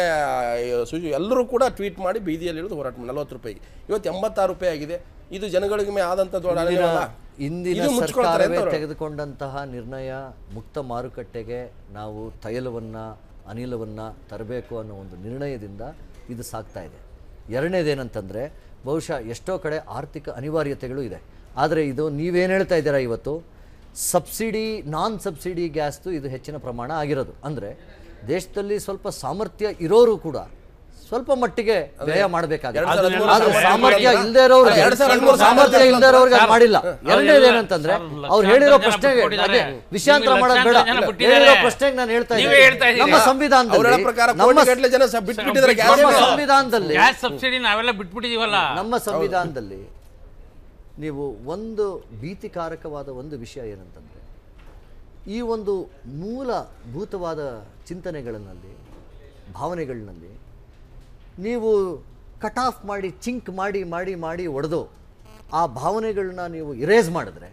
ಎಲ್ಲರೂ ಕೂಡ ಟ್ವೀಟ್ ಮಾಡಿ ಬೀದಿಯಲ್ಲಿ ಇಳಿದು ಹೋರಾಟ ಮಾಡಿ ನಲವತ್ತು ರೂಪಾಯಿಗೆ ಇವತ್ತು ಎಂಬತ್ತಾರು ರೂಪಾಯಿ ಆಗಿದೆ ಇದು ಜನಗಳಿಗೆ ಮೇ ಆದಂಥ ದೊಡ್ಡ ಅನ್ಯಾಯವಲ್ಲ? ಇಂದಿನ ಇದು ಮುಚ್ಕೊಳ್ತಾರೆ ಅಂತ ಸರ್ಕಾರವೇ ಅವ್ರು. ತೆಗೆದುಕೊಂಡಂತಹ ನಿರ್ಣಯ ಮುಕ್ತ ಮಾರುಕಟ್ಟೆಗೆ ನಾವು ತೈಲವನ್ನ ಅನಿಲವನ್ನ ತರಬೇಕು ಅನ್ನೋ ಒಂದು ನಿರ್ಣಯದಿಂದ ಇದು ಸಾಗ್ತಾ ಇದೆ ಎರಡನೇದೇನಂತಂದ್ರೆ ಬಹುಶಃ ಎಷ್ಟೋ ಕಡೆ ಆರ್ಥಿಕ ಅನಿವಾರ್ಯತೆಗಳು ಇದೆ ಆದರೆ ಇದು ನೀವೇನು ಹೇಳ್ತಾ ಇದ್ದೀರಾ ಇವತ್ತು ಸಬ್ಸಿಡಿ ನಾನ್ ಸಬ್ಸಿಡಿ ಗ್ಯಾಸ್ದು ಇದು ಹೆಚ್ಚಿನ ಪ್ರಮಾಣ ಆಗಿರೋದು ಅಂದರೆ ದೇಶದಲ್ಲಿ ಸ್ವಲ್ಪ ಸಾಮರ್ಥ್ಯ ಇರೋರು ಕೂಡ ಸ್ವಲ್ಪ ಮಟ್ಟಿಗೆ ವ್ಯಯ ಮಾಡಬೇಕಾಗುತ್ತೆ ಎರಡ್ ಸಾವಿರದ ಹದಿಮೂರು ಆದ್ರೆ ಸಾಮರ್ಥ್ಯ ಸಾಮರ್ಥ್ಯ ಇಲ್ಲ. ಇಲ್ಲದೆ ಇರೋರಿಗೆ ಎರಡ್ ಸಾವಿರದ ಹದಿಮೂರು ಸಾಮರ್ಥ್ಯ ಸಾಮರ್ಥ್ಯ ಇಲ್ಲದೆ ಇರೋರಿಗೆ ಅದು ಮಾಡಿಲ್ಲ ಸರ್, ಎರಡನೇದು ಎಲ್ಲ- ಏನಂತಂದ್ರೆ ಸರ್, ಅವ್ರು ಲಕ್ಷಾಂತರ ಹೇಳಿರೋ ಜನ ಪ್ರಶ್ನೆಗೆ ಬಿಟ್ಬಿಟ್ಟಿದ್ದಾರೆ. ಹಾಗೆ ವಿಷಯಾಂತರ ನೀವು ಮಾಡೋದು ಬೇಡ ಲಕ್ಷಾಂತರ ಜನ ಬಿಟ್ಟಿದ್ದಾರೆ. ಹೇಳಿರೋ ಪ್ರಶ್ನೆಗೆ ನಾನು ಹೇಳ್ತಾ ನೀವೇ ಹೇಳ್ತಾ ಇದ್ದೀನಿ ಇದ್ದೀರಿ. ನಮ್ಮ ಅವ್ರ ಸಂವಿಧಾನದಲ್ಲಿ ಪ್ರಕಾರ ನಮ್ಮ ಕೋಟಿಗಟ್ಟಲೆ ಜನ ಸ- ಬಿಟ್ಬಿಟ್ಟಿದ್ದಾರೆ ಗ್ಯಾಸ್ ನಮ್ಮ ಅನ್ನು. ಸಂವಿಧಾನದಲ್ಲಿ ಗ್ಯಾಸ್ ಸಬ್ಸಿಡಿ ನಾವೆಲ್ಲ ಬಿಟ್ಬಿಟ್ಟಿದೀವಲ್ಲ ನಮ್ಮ ಸಂವಿಧಾನದಲ್ಲಿ ನೀವು ಒಂದು ಭೀತಿಕಾರಕವಾದ ಒಂದು ವಿಷಯ ಏನಂತಂದ್ರೆ ಈ ಒಂದು ಮೂಲಭೂತವಾದ ಚಿಂತನೆಗಳಲ್ಲಿ ಭಾವನೆಗಳಿನಲ್ಲಿ ನೀವು ಕಟ್ ಆಫ್ ಮಾಡಿ ಚಿಂಕ್ ಮಾಡಿ ಮಾಡಿ ಮಾಡಿ ಒಡೆದು ಆ ಭಾವನೆಗಳನ್ನ ನೀವು ಇರೇಸ್ ಮಾಡಿದ್ರೆ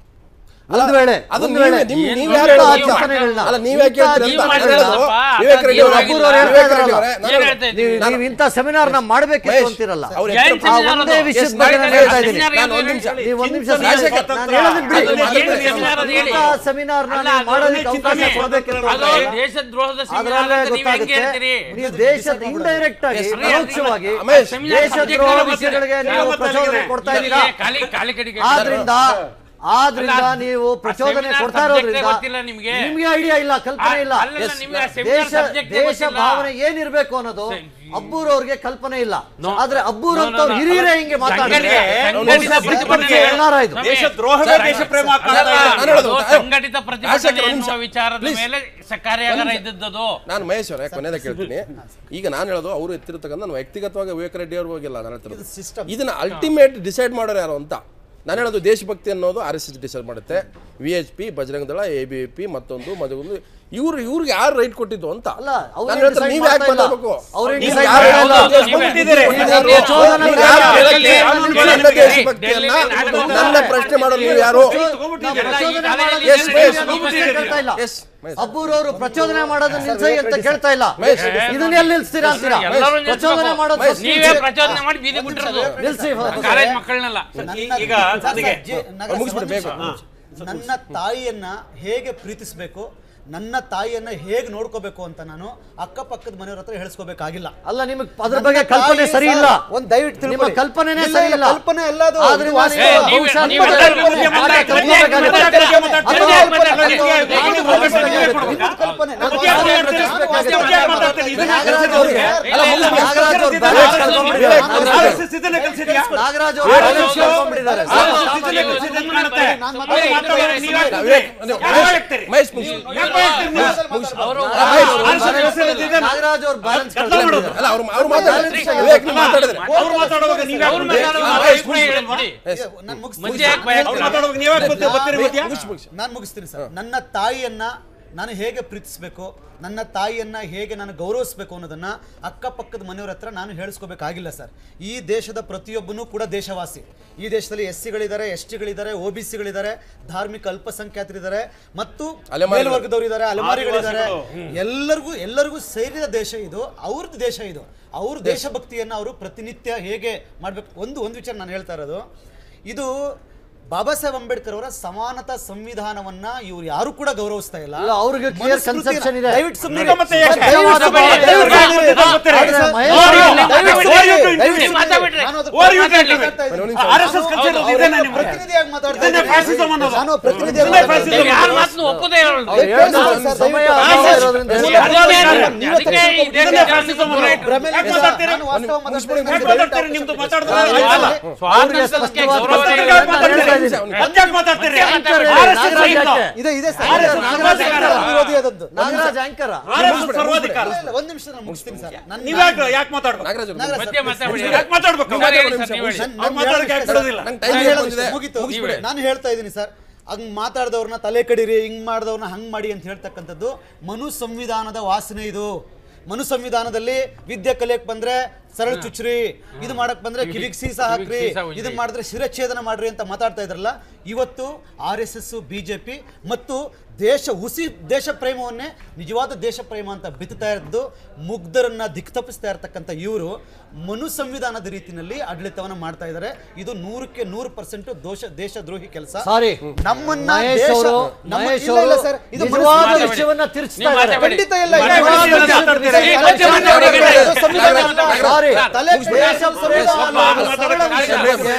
ಒಂದು ವೇಳೆ ಅದು ಒಂದು ನೀವು- ವೇಳೆ ನಿಮ್- ನೀವ್ ಇಂಥ ಯಾರು ಹೇಳ್ತೀರಾ? ಚಿಂತನೆಗಳನ್ನ- ಅಲ್ಲ, ನೀವ್ ಯಾಕೆ ಇಂಥ ಹೇಳ್ತೀರಾ ಅಂತ ನೀವು ನಾನು ಮಾಡಿದ್ರಲ್ಲ ಹೇಳೋದು, ಅಪ್ಪ, ವಿವೇಕ್ ರೆಡ್ಡಿ ಅವರೇ, ಅಬ್ಬೂರು ಅವ್ರು ವಿವೇಕ್ ಹೇಳ್ತಾ ರೆಡ್ಡಿ ಇದ್ರಲ್ಲ. ಅವರೇ, ನಾನು ಏನ್ ಹೇಳೋದು- ಹೇಳ್ತಾ ಇದ್ದೀರಿ? ನೀವು ನೀವು ಇಂಥ ಸೆಮಿನಾರ್ನ ಮಾಡಬೇಕಿತ್ತು ಮಹೇಶ್, ಅಂತಿರಲ್ಲ ಅವ್ರು ಜೈನ್ ಎತ್ತರ- ಸೆಮಿನಾರ್ ಒಂದೇ ಅದು. ವಿಷಯದ ಎಷ್ಟು ಬಗ್ಗೆ ನಾನು ಮಾಡಿದ್ದಾರೆ? ಹೇಳ್ತಾ ಇದ್ದೀನಿ. ಸೆಮಿನಾರ್ ನಾನು ಒಂದ್ ಏನು ನಿಮಿಷ. ಹೇಳಿ? ನೀವು ಒಂದ್ ನಿಮಿಷ ರಾಜಶೇಖರ್, ನಾನು ಹೇಳೋದನ್ನ ಬಿಡಿ. ಅದು ಮಾತಾಡಿ. ಏನು ಸೆಮಿನಾರ್ ಅದು ಹೇಳಿ? ಇಂಥ ಸೆಮಿನಾರ್ನ ಅಲ್ಲ, ನೀವು ಅದು ಮಾಡೋದಕ್ಕೆ ಚಿಂತನೆ. ಅವಕಾಶ ಕೊಡಬೇಕಿತ್ತು ಅದು ಅಂತ ದೇಶದ್ರೋಹದ ಸೆಮಿನಾರ್ ಅದರಲ್ಲೇ ಅಂತ ನೀವು ಹೆಂಗೆ ಗೊತ್ತಾಗುತ್ತೆ ಹೇಳ್ತೀರಿ? ನೀವು ದೇಶದ ಇಂಡೈರೆಕ್ಟ್ ಆಗಿ Yes, ಪರೋಕ್ಷವಾಗಿ ರಮೇಶ್, ಸೆಮಿನಾರ್ ದೇಶದ್ರೋಹ subject ವಿಷಯಗಳಿಗೆ ಗೊತ್ತಿದೆ. ನೀವು ಗೊತ್ತಿದೆ. ಪ್ರಚೋದನೆ ಕೊಡ್ತಾ ಇದ್ದೀರಾ ನಿಮಗೆ ಖಾಲಿ ಖಾಲಿ ಕಡೆಗೆ ಆದ್ರಿಂದ ಆದ್ರಿಂದ ಅಲ್ಲ, ನೀವು ಆ ಪ್ರಚೋದನೆ seminar ಕೊಡ್ತಾ subject ಇರೋದ್ರಿಂದ ಗೊತ್ತಿಲ್ಲ ನಿಮ್ಗೆ? ನಿಮ್ಗೆ ಐಡಿಯಾ ಇಲ್ಲ ಕಲ್ಪನೆ ಇಲ್ಲ ಅಲ್ಲ, ಅಲ್ಲ, ನಿಮ್ಗೆ ಆ seminar ದೇಶ subject ದೇಶ ಗೊತ್ತಿಲ್ಲ. ಭಾವನೆ ಏನಿರ್ಬೇಕು ಅನ್ನೋದು ಸರಿ. ಅಬ್ಬೂರ್ ಅವ್ರಿಗೆ ಕಲ್ಪನೆ ಇಲ್ಲ No. ಆದ್ರೆ ಅಬ್ಬೂರ್ No, no, ಅಂತವ್ರು no. ಹಿರಿಯರೇ ಹಿಂಗೆ ಮಾತಾಡಿದ್ರೆ ಸಂಘಟಿತ- ಬಹುಶಃ ಸಂಘಟಿತ ಬಿಟ್ಬಿಡ್ತೀವಿ ಪ್ರತಿಭಟನೆ- ಎಲ್ಲಾರ ಇದು ಸ್ವಾಮಿ, ದೇಶದ್ರೋಹವೇ ಸರ್, ದೇಶ ಪ್ರೇಮ ಆಗ್ತಾ ಅಲ್ಲ, ಇದೆ. ನಾನು ಹೇಳೋದು ಅದು ಗೊತ್ತಾ? ಸಂಘಟಿತ ರಾಜಶೇಖರ್, ಪ್ರತಿಭಟನೆ ಒಂದ್ ಎನ್ನುವ ನಿಮಿಷ. ವಿಚಾರದ Please. ಮೇಲೆ ಸ- ಕಾರ್ಯಾಗಾರ ಇದ್ದದ್ದು ನಾನು ಮಹೇಶ್ ಅವರೇ ಕೊನೆಯದ ಕೇಳ್ತೀನಿ ಈಗ ನಾನು ಹೇಳೋದು ಅವರು ಎತ್ತಿರ್ತಕ್ಕಂಥ ನಾನು ವ್ಯಕ್ತಿಗತವಾಗಿ ವಿವೇಕ ರೆಡ್ಡಿ ಅವ್ರ ಹೋಗಿಲ್ಲ ನಾನು ಹೇಳ್ತಿರೋದು ಇದನ್ನ ಅಲ್ಟಿಮೇಟ್ ಡಿಸೈಡ್ ಮಾಡೋರು ಯಾರು ಅಂತ ನಾನು ಹೇಳೋದು ದೇಶಭಕ್ತಿ ಅನ್ನೋದು ಆರ್ ಎಸ್ ಎಸ್ ಡಿಸೈಡ್ ಮಾಡುತ್ತೆ V H P Bajrang Dal A B P ಮತ್ತೊಂದು ಮತ್ತೊಂದು ಇವ್ರು ಇವ್ರಿಗೆ ಯಾರು ರೈಟ್ ಕೊಟ್ಟಿದ್ದು ಅಂತ ಅಲ್ಲ, ಅವ್ರೇ ನಾನು ಹೇಳ್ತೀನಿ, decide ನೀವ್ ಯಾಕೆ ಮಾಡ್ತಾ ಇಲ್ಲ. ಮಾತಾಡ್ಬೇಕು? ಅವ್ರೇ ನೀವು decide ಯಾರು ಮಾಡ್ತಾ ಇಲ್ಲ. ಹೇಳೋದು? ದೇಶಭಕ್ತಿ ನೀವೇ- ಕೊಟ್ಟಿದ್ದು ನೀವೇ- ಯಾರು? ಪ್ರಚೋದನೆ ನೀವು ಯಾರು ಮಾಡಿ. ಹೇಳಕ್ಕೆ? ಡೆಲ್ಲಿ- ನನ್ನ ಡೆಲ್ಲಿ- ದೇಶಭಕ್ತಿಯನ್ನ ಡೆಲ್ಲಿ- ನನ್ನ ಪ್ರಶ್ನೆ ಮಾಡೋದು ನೀವು ಯಾರು ನಾವು ಪ್ರಚೋದನೆ ಮಾಡೋದು Yes, ನಿಲ್ಸಿ yes. ಅಂತ ಪ್ರಶ್ನೆ ಕೇಳ್ತಾ ಇಲ್ಲ. Yes, ಮಹೇಶ್. ಅಬ್ಬೂರ್ ಅವರು ಪ್ರಚೋದನೆ ಮಾಡೋದು ನಿಲ್ಸಿ ಅಂತ ಕೇಳ್ತಾ ಇಲ್ಲ ಮಹೇಶ್. ಇದನ್ನ ಎಲ್ಲಿ ನಿಲ್ಸ್ತೀರಾ ಅಂತೀರಾ ಎಲ್ಲರೂ ಪ್ರಚೋದನೆ ಮಾಡೋದು ಮಹೇಶ್, ನೀವೇ ಪ್ರಚೋದನೆ ಮಾಡಿ ಬೀದಿ ಬಿಟ್ಟಿರೋದು ನಿಲ್ಸಿ ಕಾಲೇಜ್ ಮಕ್ಕಳನ್ನೆಲ್ಲ ಈಗ ನನಗೆ ಮುಗಿಸ್ಬಿಡಿ, ಬೇಕು. ನನ್ನ ತಾಯಿಯನ್ನ ಹೇಗೆ ಪ್ರೀತಿಸಬೇಕು ನನ್ನ ತಾಯಿಯನ್ನ ಹೇಗೆ ನೋಡ್ಕೋಬೇಕು ಅಂತ ನಾನು ಅಕ್ಕಪಕ್ಕದ ಮನೆಯವ್ರ ಹತ್ರ ಹೇಳಿಸ್ಕೋಬೇಕಾಗಿಲ್ಲ ಅಲ್ಲ ನಿಮಗೆ ಅದ್ರ ನನ್ನ ಬಗ್ಗೆ ಕಲ್ಪನೆ ತಾಯಿ ಸರಿ ಸಾಲ. ಇಲ್ಲ ಒಂದ್ ದಯವಿಟ್ಟು ನಿಮ್ಮ ತಿಳ್ಕೊಳ್ಳಿ. ಕಲ್ಪನೆನೇ ಇಲ್ಲ, ಸರಿ ಇಲ್ಲ, ಇಲ್ಲ ಕಲ್ಪನೆ ಅಲ್ಲ ಅದು. ಆದ್ರಿಂದ ವಾಸ್ತವ. ನೀವು- ನೀವು- ಬಹುಶಃ ನೀವು ನಿಮ್ಮ ಎಲ್ಲರೂ ಕಲ್ಪನೆ ಬಗ್ಗೆ ಹಾಗೆ ಮಾತಾಡ್ತಾರೆ. ಕಲ್ಪನೆ ಬಗ್ಗೆ ಮಾತಾಡ್ತಾರೆ. ಅಥವಾ ಬಗ್ಗೆ ಮಾತಾಡ್ತಾರೆ. ಅಥವಾ ಬಗ್ಗೆ ಅಥವಾ ಮಾತಾಡ್ತಾರೆ. ಅಥವಾ ಬಗ್ಗೆ ಮಾತಾಡ್ತಾರೆ. ಅಥವಾ ನಿಮ್ಮದು ಕಲ್ಪನೆ. ನಾನು ಬಗ್ಗೆ ಮಾತಾಡ್ತಾರೆ. ವಾಸ್ತವ ಬಗ್ಗೆ ಮಾತಾಡ್ತಾರೆ. ಮಾತಾಡ್ತೀನಿ. ನಾಗರಾಜ್ ಅವ್ರಿಗೆ ಅಲ್ಲ, ಮುಗಿಸ್- ಮುಗಿಸ್- ನಾಗರಾಜ್ ಅವ್ರು ಇದನ್ನ balance ಆರ್ ಕಳ್ಕೊಂಡ್ಬಿಟ್ಟಿದ್ದಾರೆ. ಎಸ್ ಎಸ್ ನಾಗರಾಜ್ ಇದನ್ನ ಇದನ್ನ ಕಲ್ಸಿದ್ಯಾ? ನಾಗರಾಜ್ ಅವರು ಆರ್ balance ಎಸ್ ಎಸ್ ಕಳ್ಕೊಂಡ್ಬಿಟ್ಟಿದ್ದಾರೆ. ಆರ್ ಎಸ್ ಎಸ್ ಇದನ್ನ ಕಲ್ಸಿದ್ದು ಅಂತ ಕಾಣುತ್ತೆ. ನಾನು ಅವ್ರು ಮಾತಾಡ್ತೀನಿ. ಮಾತಾಡೋದು ನೀವ್ ಯಾಕೆ ವಿವೇಕ್, ಕೂತ್ರಿ? ನೀವು- ಯಾಕೆ ಹೇಳ್ತೀರಿ? ಮಹೇಶ್ ಮುಗಿಸಿ ಯಾಕೆ ಹೇಳ್ತೀರಿ ನೀವು? ಅವರು ಆರ್ ಎಸ್ ಎಸ್ ಕಲ್ಸಿರೋದು ಇದನ್ನ. ನಾಗರಾಜ್ ಅವ್ರು ಬ್ಯಾಲೆನ್ಸ್ ಗದ್ದಲ ಮಾಡೋದು. ಅಲ್ಲ ಅವ್ರು ಅವ್ರು ಮಾತಾಡಿದ್ರೆ ವಿವೇಕ್ ನೀವು ಮಾತಾಡಿದ್ರೆ ಅವ್ರು ಮಾತಾಡುವಾಗ ನೀವ್ ಯಾಕೆ ಅವ್ರು ಕೂತ್ರಿ? ಮಾತಾಡುವಾಗ ಆ, ನಾವೇ ಮಹೇಶ್ ಮುಗಿಸಿ. ಹೇಳ್ಬಿಡಿ. ನಾನು ಮುಗಿಸ್ತೀನಿ. ಮಧ್ಯೆ ಯಾಕೆ ಭಯ ಆಗ್ತದೆ? ಅವ್ರು ಮಾತಾಡುವಾಗ ನೀವ್ ಯಾಕೆ ಬರ್ತೀರಿ- ಬರ್ತೀರಿ ಮಧ್ಯ? ಮುಗಿಸಿ ಮುಗಿಸಿ ನಾನು ಮುಗಿಸ್ತೀನಿ ಸರ್ ನನ್ನ ತಾಯಿಯನ್ನ ನಾನು ಹೇಗೆ ಪ್ರೀತಿಸಬೇಕು ನನ್ನ ತಾಯಿಯನ್ನ ಹೇಗೆ ನಾನು ಗೌರವಿಸಬೇಕು ಅನ್ನೋದನ್ನ ಅಕ್ಕಪಕ್ಕದ ಮನೆಯವ್ರ ಹತ್ರ ನಾನು ಹೇಳಿಸ್ಕೋಬೇಕಾಗಿಲ್ಲ ಸರ್ ಈ ದೇಶದ ಪ್ರತಿಯೊಬ್ಬನೂ ಕೂಡ ದೇಶವಾಸಿ ಈ ದೇಶದಲ್ಲಿ ಎಸ್ ಸಿಗಳಿದ್ದಾರೆ ಎಸ್ ಟಿಗಳಿದ್ದಾರೆ ಒ ಬಿ ಸಿಗಳಿದ್ದಾರೆ ಧಾರ್ಮಿಕ ಅಲ್ಪಸಂಖ್ಯಾತರಿದ್ದಾರೆ ಮತ್ತು ಅಲೆಮಾರಿಗಳು. ಮೇಲ್ವರ್ಗದವರು ಇದ್ದಾರೆ ಅಲೆಮಾರಿಗಳಿದ್ದಾರೆ ಎಲ್ಲರಿಗೂ ಎಲ್ಲರಿಗೂ ಸೇರಿದ ದೇಶ ಇದು ಅವ್ರದ್ದು ದೇಶ ಇದು ಅವ್ರ ದೇಶಭಕ್ತಿಯನ್ನು ಅವರು ಪ್ರತಿನಿತ್ಯ ಹೇಗೆ ಮಾಡಬೇಕು ಒಂದು ಒಂದು ವಿಚಾರ ನಾನು ಹೇಳ್ತಾ ಇರೋದು ಇದು ಬಾಬಾ ಸಾಹೇಬ್ ಅಂಬೇಡ್ಕರ್ ಅವರ ಸಮಾನತಾ ಸಂವಿಧಾನವನ್ನ ಇವ್ರು ಯಾರು ಕೂಡ ಗೌರವಿಸ್ತಾ ಇಲ್ಲ ಇಲ್ಲ, ಅವ್ರಿಗೆ clear ಮನುಸ್ಮೃತಿನ- conception ಇದೆ. ದಯವಿಟ್ಟು ಸುಮ್ಮನೆ ಈಗ ಮತ್ತೆ ಯಾಕೆ? ದಯವಿಟ್ಟು ಸುಮ್ನೆ ಇರಿ. ದಯವಿಟ್ಟು ದಯವಿಟ್ಟು ಸುಮ್ನೆ ಇರಿ. ಆದ್ರೆ ಸರ್, ಮಹೇಶ್ ದಯವಿಟ್ಟು ಅವ್ರು ದಯವಿಟ್ಟು ಮಾತಾಡ್ಬಿಡ್ರಿ. ಸುಮ್ನೆ ಇರಿ. ದಯವಿಟ್ಟು ಮಾತಾಡ್ಬಿಡ್ರಿ. ನಾನು ಅದಕ್ಕೆ ಓರ್ ಯು ಮಾತಾಡ್ತಾ ಮಾತಾಡ್ತಾ ಇದ್ದೀನಿ. ಇದ್ದೀನಿ. ಆರ್ ಎಸ್ ಎಸ್ ಕಲ್ಸಿರೋದು ಅವ್ರು ಇದೇನಾ ನಿಮ್ಗೆ? ಪ್ರತಿನಿಧಿಯಾಗಿ ಮಾತಾಡ್ತಾ ಇದನ್ನೇ ಇದ್ದೀನಿ. fascism ಅನ್ನೋದು. ನಾನು ಪ್ರತಿನಿಧಿಯಾಗಿ ಇದನ್ನೇ ಮಾತಾಡ್ತಾ fascism. ಇದ್ದೀನಿ. ಯಾರು ಯಾರು ಮಾತನ್ನು ಒಪ್ಪೋದೇ ಹೇಳೋದು. ಅವ್ರು ಹೇಳ್ತಾರೆ ಸರ್, ಸಮಯ ಅಭಾವ ಇರೋದ್ರಿಂದ ಅದಕ್ಕೆ ಹೇಳ್ತಾರೆ. ಅದಕ್ಕೆ ಈ ದೇಶದ ಜನರಿಗೆ ದೂರ ಇಟ್ಟು. ಭ್ರಮೆಯಲ್ಲಿ ಯಾಕೆ ಮಾತಾಡ್ತೀರಿ? ನಾನು ವಾಸ್ತವ ಮಾತಾಡ್ತಾ ಯಾಕೆ ಇದ್ದೀನಿ. ಮಾತಾಡ್ತೀರಿ? ನಿಮ್ದು ಮಾತಾಡೋದು ಅಲ್ಲ, ಅಲ್ಲ. ಅವ್ರಿಗೆ ಸ್ವಾತಂತ್ರ್ಯಕ್ಕೆ ಸ್ಪಷ್ಟವಾದ ಗೌರವ ಮಾತಾಡಿ. ಇದೆ. ಯಾಕೆ ಮಾತಾಡ್ತೀರಿ? ಹೇಳ್ತಾ ಇದ್ದೀನಿ. ಅದ್ಯಾಕೆ ಮಾತಾಡ್ತೀರಿ? Anchor R S S Nagaraj ರಹಿತ. ಯಾಕೆ? ಇದೆ ಇದೆ sir R S S Nagaraj ಸರ್ವಾಧಿಕಾರ. ವಿರೋಧಿ ಆದದ್ದು Nagaraj anchor R S S ಸರ್ವಾಧಿಕಾರ. ಇಲ್ಲ, ಇಲ್ಲ, ಒಂದ್ ನಿಮಿಷ ನಾನು ಮುಗಿಸ್ತೀನಿ ಸರ್ ನನ್ನ ನೀವ್ ಯಾಕೆ ಯಾಕೆ ಮಾತಾಡ್ಬೇಕು ನಾಗರಾಜ್ ಅವ್ರು ನಾಗರಾಜ್ ಮಧ್ಯ ಸರ್, ಮಾತಾಡ್ಬೇಡಿ. ಮುಗಿಸ್ಬಿಡಿ. ಯಾಕೆ ಮಾತಾಡ್ಬೇಕು ನೀವು ಮಾತಾಡಿ, ಸರ್, ನೀವು ಹೇಳಿ. ನನ್- ಅವ್ರು ನನ್ ಮಾತಾಡೋಕೆ ಎರಡು ಯಾಕೆ ಬಿಡೋದಿಲ್ಲ ನಂಗೆ ನಾನು ಟೈಮ್ ಹೇಳೋದು ಬಂದಿದೆ ಇಷ್ಟೇ, ಮುಗೀತು ಮುಗಿಸ್ಬಿಡಿ. ನಾನು ಹೇಳ್ತಾ ಇದ್ದೀನಿ ಸರ್ ಹಂಗ್ ಮಾತಾಡ್ದವ್ರನ್ನ ತಲೆ ಕಡೀರಿ ಹಿಂಗ್ ಮಾಡ್ದವ್ರನ್ನ ಹಂಗ್ ಮಾಡಿ ಅಂತ ಹೇಳ್ತಕ್ಕಂಥದ್ದು ಮನು ಸಂವಿಧಾನದ ವಾಸನೆ ಇದು ಮನು ಸಂವಿಧಾನದಲ್ಲಿ ವಿದ್ಯೆ ಕಲಿಯಕ್ ಬಂದ್ರೆ ಸರಳ ಚುಚ್ಚ್ರಿ ಇದು ಮಾಡಕ್ ಬಂದ್ರೆ ಕಿವಿಗ್ ಸೀಸ ಹಾಕ್ರಿ ಸೀಸ ಉಜ್ರಿ. ಇದು ಮಾಡಿದ್ರೆ ಶಿರಚ್ಛೇದನ ಮಾಡ್ರಿ ಅಂತ ಮಾತಾಡ್ತಾ ಇದ್ರಲ್ಲ ಇವತ್ತು ಆರ್ ಎಸ್ ಎಸ್ ಬಿಜೆಪಿ ಮತ್ತು ದೇಶ ಹುಸಿ ದೇಶ ಪ್ರೇಮವನ್ನೇ ನಿಜವಾದ ದೇಶ ಪ್ರೇಮ ಅಂತ ಬಿತ್ತುತ್ತಾ ಇದ್ದು ಮುಗ್ಧರನ್ನ ದಿಕ್ತಪ್ಪಿಸ್ತಾ ಇರ್ತಕ್ಕಂಥ ಇವರು ಮನು ಸಂವಿಧಾನದ ರೀತಿಯಲ್ಲಿ ಆಡಳಿತವನ್ನ ಮಾಡ್ತಾ ಇದ್ದಾರೆ ಇದು ನೂರಕ್ಕೆ ನೂರು ಪರ್ಸೆಂಟ್ ದೋಷ ದೇಶದ್ರೋಹಿ ಕೆಲಸ ಸಾರಿ ನಮ್ಮನ್ನ ಮಹೇಶ್ ದೇಶ- ಅವರು ನಮ್ಮ- ಮಹೇಶ್ ಇಲ್ಲ, ಇಲ್ಲ ಅವರು ಸರ್, ಇದು ನಿಜವಾದ ಮನುಸ್ಮೃತಿ. ವಿಷಯವನ್ನ ತಿರ್ಚ್ತಾ ನೀವು ಇದ್ದಾರೆ ಮಾತಾಡಿ. ಖಂಡಿತ ಇಲ್ಲ ಮಾತಾಡಿ, ಇದು ಮಾತಾಡಿ, ಮಾತಾಡ್ತೀರಿ. ಮಾತಾಡಿ, ಮಧ್ಯ ಮಾತಾಡಿ, ಮಾತಾಡ್ತೀರಿ. ಮಾತಾಡಿ. ಇದು ಸಂವಿಧಾನ ಅಲ್ಲ. ಸಾರಿ. ತಲೆ ದೇಶ ಸಂವಿಧಾನ ಅಲ್ಲ. ಈಗ- ಸರಳ ವಿಷಯ.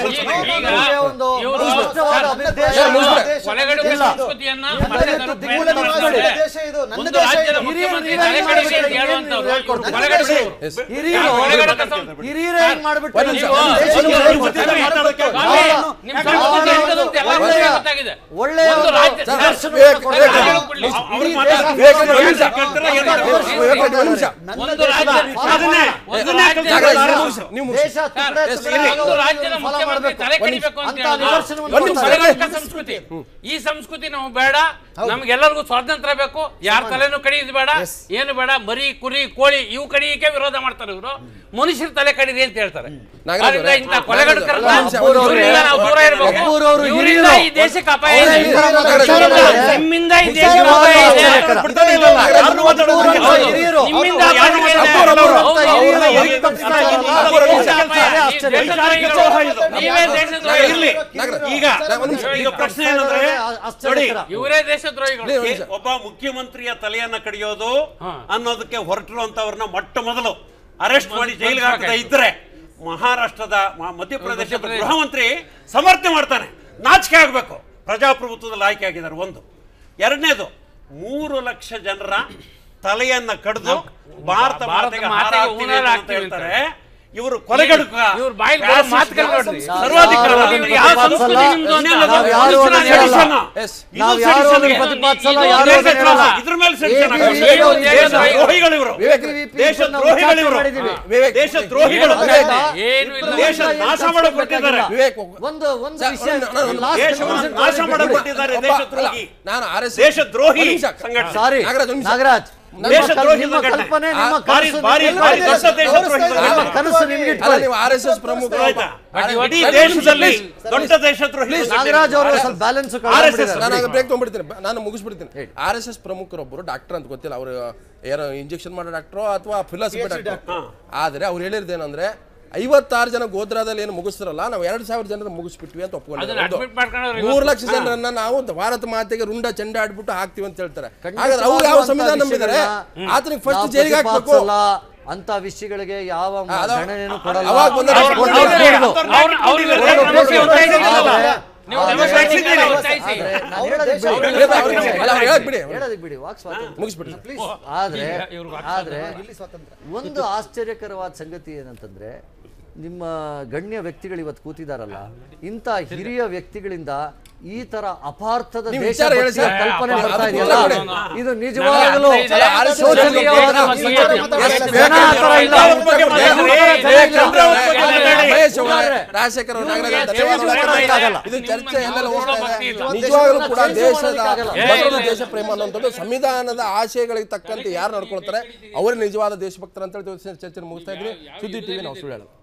ಈಗ ಒಂದು ಇವರು ಸ್ಪಷ್ಟವಾದ ಸರ್, ಅಭಿಪ್ರಾಯ ಸರ್, ಮುಗಿಸ್ಬಿಡಿ. ದೇಶ ಕೊಲೆಗಡುಕ ದೇಶ ಇದು. ಸಂಸ್ಕೃತಿಯನ್ನ ಎಲ್ಲ ಮತ್ತೆ ಇವತ್ತು ಅದರ ದಿಗ್ಗುಲ ಪ್ರಯತ್ನ ನಮ್ಮ ಮಾಡ್ತಾರೆ. ದೇಶ ಇದು ನನ್ನ ಒಂದು ದೇಶ ರಾಜ್ಯದ ಇದು. ಮುಖ್ಯಮಂತ್ರಿ ಹಿರಿಯರು ತಲೆ ಕಡೆಗೆ ಹಿರಿಯರು ಹೇಳುವಂತವ್ರು ಹೇಳ್ಕೊಡ್ತಾರೆ. ಕೊಲೆಗಡುಕರು ಇವರು. ಎಸ್. ಹಿರಿಯರು ಕೊಲೆಗಡುಕ ಸಂ- ಹಿರಿಯರೇ ಹೆಂಗ್ ಮಾಡ್ಬಿಟ್ಟು ಒಂದ್ ನಿಮಿಷ, ನೀವು ಒಂದ್ ನಿಮಿಷ. ದೇಶಕ್ಕೆ ಒಂದ್ ನಿಮಿಷ. ಹೇಳ್ಕೊಡ್ತಾರೆ. ಸ್ವಾಮಿ, ನಿಮ್ಮ ಸಂಸ್ಕೃತಿ ಎಂತದ್ದು ಅಂತ ಎಲ್ಲರಿಗೂ ಒಳ್ಳೆಯ- ಗೊತ್ತಾಗಿದೆ. ಒಳ್ಳೆಯ ಒಂದು ಒಂದು ರಾಜ್ಯ ಸರ್, ದರ್ಶನ ವಿವೇಕ್, ಕೊಡ್ತಾರೆ. ವಿವೇಕ್, ಅದನ್ನು ಕೊಡ್ಲಿ. ಅವ್ರು ಇಡೀ ಮಾತಾಡ್ತಾರೆ. ವಿವೇಕ್, ಒಂದು ನಿಮಿಷ. ಕೇಳ್ತಾರೆ, ಏನು ವಿವೇಕ್, ಒಂದು ನಿಮಿಷ. ಒಂದು ರಾಜ್ಯ ಅದನ್ನೇ, ಒಂದು ಅದನ್ನೇ ರಾಜ್ಯ ನಾಗರಾಜ್, ಕಲ್ತಿದ್ದಾರೆ. ನೀವು ಮುಗಿಸಿ, ನೀವು ಮುಗಿಸಿ. ದೇಶ ತುಕಡೆ ಎಸ್, ತುಕಡೆ ಇಲ್ಲಿ ಒಂದು ರಾಜ್ಯದ follow ಮುಖ್ಯಮಂತ್ರಿ ಮಾಡ್ಬೇಕು. ತಲೆ ಒಂದ್ ಕಡಿಬೇಕು ಅಂತ ಅಂತ ಹೇಳಿದ್ರು. ನಿದರ್ಶನವನ್ನು ಒಂದ್ ನಿಮಿಷ. ಕೊಡ್ತಾರೆ. ಕೊಲೆಗಡುಕ ಸಂಸ್ಕೃತಿ ಈ ಸಂಸ್ಕೃತಿ ನಾವು ಬೇಡ ನಮ್ಗೆಲ್ಲರಿಗೂ ಸ್ವಾತಂತ್ರ್ಯ ಬೇಕು ಯಾರ ತಲೆನೂ ಕಡಿಯೋದು ಬೇಡ ಏನು ಬೇಡ ಮರಿ ಕುರಿ ಕೋಳಿ ಇವು ಕಡಿಯಕ್ಕೆ ವಿರೋಧ ಮಾಡ್ತಾರೆ ಇವರು ಮನುಷ್ಯರ ತಲೆ ಕಡಿರಿ ಅಂತ ಹೇಳ್ತಾರೆ ನಾಗರಾಜ್ ಆದ್ರಿಂದ ಅವರೇ, ಇಂಥ ಕೊಲೆಗಡುಕರನ್ನ ಒಂದ್ ನಿಮಿಷ, ಒಂದ್ ನಿಮಿಷ. ಇವರಿಂದ ನಾವು ದೂರ ಇರಬೇಕು ಅಪ್ಪೂರ್ ಅವರು ಇವರಿಂದ ಹಿರಿಯರು. ಈ ದೇಶಕ್ಕೆ ಅಪಾಯ ಅವರೇ ಇದೆ ಈ ಥರ ಮಾತಾಡ್ತಾರೆ. ನಿಮ್ಮಿಂದ- ನಿಮ್ಮಿಂದ ಈ ದೇಶಕ್ಕೆ ಅಪಾಯ ಇದೆ ಮಾತಾಡ್ತಾರೆ. ಬಿಡ್ತಾನೆ ಇಲ್ಲ. ಯಾರನ್ನೂ ಮಾತಾಡೋದು ಅಪ್ಪೂರ್ ಹೌದು. ಅಂತ ಹಿರಿಯರು. ನಿಮ್ಮಿಂದ ಅವ್ರು ಅಪಾಯ ಇದೆ. ಅಪ್ಪೂರ್ ಅವರು ಹೌದು, ಅಂತ ಹೌದು, ಹಿರಿಯರು ಹೌದು. ಎಲ್ಲಿ ತಪ್ಪಿಸ್ತಾ ಈ ಇದ್ದಾರೆ? ದೇಶದ ಅಪ್ಪೂರ್ ಅಪಾಯ. ಅದೇ ಈ ಆಶ್ಚರ್ಯ. ದೇಶದ್ರೋಹಿಗಳು. ದ್ರೋಹ ಇದು. ನೀವೇ ದೇಶದ್ರೋಹಿಗಳು. ಇರ್ಲಿ. ನಾಗರಾಜ್, ಈಗ ಒಂದ್ ನಿಮಿಷ. ಈಗ ಪ್ರಶ್ನೆ ಏನಂದ್ರೆ ನೋಡಿ ಆಶ್ಚರ್ಯಕರ. ಇವರೇ ದೇಶದ್ರೋಹಿಗಳು ಒಂದ್ ನಿಮಿಷ. ಒಬ್ಬ ಮುಖ್ಯಮಂತ್ರಿಯ ತಲೆಯನ್ನ ಕಡಿಯೋದು ಹಾ. ಅನ್ನೋದಕ್ಕೆ ಹೊರಟಿರುವಂತವ್ರನ್ನ ಮೊಟ್ಟ ಮೊದಲು ಅರೆಸ್ಟ್ ಮಾಡಿ ಜೈಲಿಗೆ ಹಾಕದ ಇದ್ರೆ ಮಹಾರಾಷ್ಟ್ರದ ಮ- ಮಧ್ಯಪ್ರದೇಶದ ಮಧ್ಯಪ್ರದೇಶ. ಗೃಹ ಮಂತ್ರಿ ಸಮರ್ಥನೆ ಮಾಡ್ತಾನೆ ನಾಚಿಕೆ ಆಗಬೇಕು ಪ್ರಜಾಪ್ರಭುತ್ವದಲ್ಲಿ ಆಯ್ಕೆ ಆಗಿದ್ದಾರೆ ಒಂದು ಎರಡನೇದು ಮೂರು ಲಕ್ಷ ಜನರ ತಲೆಯನ್ನ ಕಡಿದು ಭಾರತ ಭಾರತ ಮಾತೆಗೆ ಮಾತೆಗೆ ಹಾರ ಹಾಕ್ತೀವಿ ಹೂನಾರ ಅಂತ ಹಾಕ್ತೀವಿ ಹೇಳ್ತಾರೆ ಇವರು ಕೊಲೆಗಡುಕ ಇವ್ರ ಬಾಯಲ್ಲಿ ಬರೋ ಮಾತುಗಳು ನೋಡ್ರಿ. ಸರ್ವಾಧಿಕಾರ ನಾವು ಇವ್ರು ಯಾರು ಯಾವ ಪ್ರತಿಪಾದಿಸಲ್ಲ. ಸಂಸ್ಕೃತಿ ನಿಮ್ದು ಅಂತ? ನಾವು ಯಾರು ಇದು ಅದನ್ನ sedition. ಹೇಳಲ್ಲ. ಎಸ್. ಇದು ನಾವು ಯಾರು sedition ಅದನ್ನ ಗೆ. ಪ್ರತಿಪಾದಿಸಲ್ಲ, ಇದು ಯಾರು ದೇಶ ಅದನ್ನ ದ್ರೋಹ. ಹೇಳಲ್ಲ. ಇದ್ರ ಮೇಲೆ sedition ABP ಆಗುತ್ತೆ. ಇವರು ದೇಶ ದ್ರೋಹಿಗಳು ಇವರು ವಿವೇಕ್, ದೇಶ ದ್ರೋಹಿಗಳು ಇವರು ವಿವೇಕ್, ದೇಶ ದ್ರೋಹಿಗಳು ವಿವೇಕ್, ಏನು ಇಲ್ಲ. ದೇಶ ನಾಶ ಮಾಡಕ್ ಕೊಟ್ಟಿದ್ದಾರೆ ವಿವೇಕ್ ಒಂದು ಒಂದು ಸರ್, ವಿಷಯ ಒಂದು- ನಾನು- ನಾನು- last ದೇಶವನ್ನು conclusion ನಾಶ ಕೊಡ್ಬೇಕು. ಮಾಡಕ್ ಕೊಟ್ಟಿದ್ದಾರೆ ಒಬ್ಬ- ದೇಶದ್ರೋಹಿ ಅಲ್ಲ, ನಾನು ಆರ್ ಎಸ್ ದೇಶದ್ರೋಹಿ ಒಂದ್ ನಿಮಿಷ. ಸಂಘಟನೆ ಸಾರಿ ನಾಗರಾಜ್, ಒಂದು ನಿಮಿಷ. ನಾಗರಾಜ್ ನಿಮ್ಮ ದೇಶದ್ರೋಹಿ ಕಲ್- ನಿಮ್ಮ ಸಂಘಟನೆ. ಕಲ್ಪನೆ ನಿಮ್ಮ ಬಾರಿ ಕನಸು ಬಾರಿ ನಿಮ್ಗೆ ಬಾರಿ ಇಟ್ಕೊಳ್ಳಿ. ದೊಡ್ಡ ದೇಶದ್ರೋಹಿ ನಿಮ್ಮ ಸಂಘಟನೆ. ಕನಸು ನಿಮ್ಗೆ ಅಲ್ಲ ಇಟ್ಕೊಳ್ಳಿ ನೀವು ಆರ್ ಎಸ್ ಎಸ್ ಪ್ರಮುಖ ಆಯ್ತಾ? But ಇಡೀ ಇವತ್ತು- ದೇಶದಲ್ಲಿ ದೊಡ್ಡ ದೇಶದ್ರೋಹಿ ನಾಗರಾಜ್ ಅವರು ಸ್ವಲ್ಪ ಬ್ಯಾಲೆನ್ಸ್ ನಾನು ಬ್ರೇಕ್ ತೊಗೊಂಡ್ಬಿಡ್ತೀನಿ ನಾನು ಮುಗಿಸ್ಬಿಡ್ತೀನಿ ಆರ್ ಎಸ್ ಎಸ್ ಪ್ರಮುಖರೊಬ್ಬರು ಡಾಕ್ಟರ್ ಅಂತ ಗೊತ್ತಿಲ್ಲ ಅವರು ಏನೋ ಇಂಜೆಕ್ಷನ್ ಮಾಡೋ ಡಾಕ್ಟ್ರೋ ಅಥವಾ ಫಿಲಾಸಫಿ ಡಾಕ್ಟರ್ ಆದರೆ ಅವ್ರು ಹೇಳಿರೋದೇನಂದ್ರೆ ಐವತ್ತಾರು ಜನ ಗೋಧ್ರಾದಲ್ಲಿ ಏನು ಮುಗಿಸ್ತಾರಲ್ಲ ನಾವು ಎರಡು ಸಾವಿರ ಜನರ ಮುಗಿಸ್ಬಿಟ್ವಿ ಅಂತ ಅದನ್ನ admit ಮಾಡ್ಕೊಂಡ್ರೆ ಒಪ್ಕೊಂಡಿದ್ದಾರೆ ಮೂರು ಲಕ್ಷ ಇವತ್ತು- ಜನರನ್ನ ನಾವು ಭಾರತ ಮಾತೆಗೆ ರುಂಡ ಚೆಂಡ ಆಡ್ಬಿಟ್ಟು ಹಾಕ್ತಿವಿ ಅಂತ ಹೇಳ್ತಾರೆ ಖಂಡಿತವಾಗ್ಲೂ ಹಾಗಾದ್ರೆ ಅವ್ರು ಯಾವ ಅಂತ ಸಂವಿಧಾನ ನಂಬಿದ್ದಾರೆ ವಿಷಯಗಳನ್ನ ಆತನಿಗೆ ಫಸ್ಟ್ ನಾವು ಜೈಲಿಗೆ ಹಾಕ್ಬೇಕು ಪ್ರತಿಪಾದಿಸಲ್ಲ. ಅಂತ ವಿಷಯಗಳಿಗೆ ಯಾವ ಆ, ಅದು- ಗಣನೆಯನ್ನು ಕೊಡಲ್ಲ ಅವಾಗ ಬಂದ ಅವ್ರು- ಕೊಡ್ಲಿ. ಅವ್ರು- ಕೊಡ್ಲಿ. ಅವ್ರು- ಅವ್ರು ಕೊಡ್ಲಿ. ಡೆಮೋಕ್ರಸಿ ಒತ್ತಾಯಿಸಿದ್ರಲ್ಲ. ಆದ್ರೆ- ನೀವು ಆದ್ರೆ- ಡೆಮೋಕ್ರಸಿ ಒತ್ತಾಯಿಸಿ. ಆದ್ರೆ ನಾನು ಅವ್ರ ಹೇಳೋದಕ್ಕೆ ದೇಶ ಬಿಡಿ. ಅವ್ರಿಗೆ- ಅವ್ರಿಗೆ- ಅಲ್ಲ, ಅವ್ರಿಗೆ ಹೇಳಕ್ ಬಿಡಿ. ಹೇಳೋದಕ್ಕೆ ಬಿಡಿ ವಾಕ್ ಸ್ವಾತಂತ್ರ್ಯ ಮುಗಿಸ್ಬಿಡಿ ಆದ್ರೆ ಈಗ ಇವ್ರಿಗೆ ಆದ್ರೆ ಇಲ್ಲಿ ಸ್ವಾತಂತ್ರ್ಯ ಒಂದು ಆಶ್ಚರ್ಯಕರವಾದ ಸಂಗತಿ ಏನಂತಂದ್ರೆ ನಿಮ್ಮ ಗಣ್ಯ ವ್ಯಕ್ತಿಗಳು ಇವತ್ತು ಕೂತಿದಾರಲ್ಲ ಇಂಥ ಹಿರಿಯ ವ್ಯಕ್ತಿಗಳಿಂದ ಈ ತರ ಅಪಾರ್ಥದ ನೀವು ದೇಶ ವಿಚಾರ ಹೇಳಿ ಭಕ್ತಿಯ ಸರ್. ಕಲ್ಪನೆ ಅದು ಬರ್ತಾ ಅದು ಇದೆಯಲ್ಲ ನೋಡಿ. ಇದು ನಿಜವಾಗಲೂ ನನಗೆ ಅರ್ಥ ಇದೆ. ಆರ್ ಎಸ್ ಎಸ್ ಶೋಚನೀಯವಾದ ನಮ್ಮ ಸಂಗತಿ. ಸಂಗತಿ. ಜನ ಆ ಥರ ಇಲ್ಲ. ಬಗ್ಗೆ ಮಾತಾಡ್ರಿ. ಮಹೇಶ್ ಅವರೇ, ರಾಜಶೇಖರ್ ಅವರೇ, ನಾಗರಾಜ್ ಅವರೇ, ಸ್ಟೇಜ್ ಮೇಲೆ ಬರೋಕ್ಕಾಗಲ್ಲ. ಇದು ಚರ್ಚೆ ಎಲ್ಲೆಲ್ಲ ನಿಮ್ಮ ಹೋಗ್ತಾ ಭಕ್ತಿ ಇದೆ ಇಲ್ಲ. ನಿಜವಾಗ್ಲೂ ಕೂಡ ದೇಶವನ್ನ ದೇಶದ ಮಾಡೋದಕ್ಕಾಗಲ್ಲ. ಭಕ್ತಿ, ಏ, ದೇಶ ಪ್ರೇಮ ಅನ್ನುವಂಥದ್ದು ಸಂವಿಧಾನದ ಆಶಯಗಳಿಗೆ ತಕ್ಕಂತೆ ಯಾರು ನಡ್ಕೊಳ್ತಾರೆ ಅವರೇ ನಿಜವಾದ ದೇಶಭಕ್ತರು ಅಂತ ಹೇಳಿ ಚರ್ಚೆ ಮುಗಿಸ್ತಾ ಇದ್ದೀನಿ ಸುದ್ದಿ ಟಿವಿ ನಾವು ಸುಳ್ಳು ಹೇಳಲ್ಲ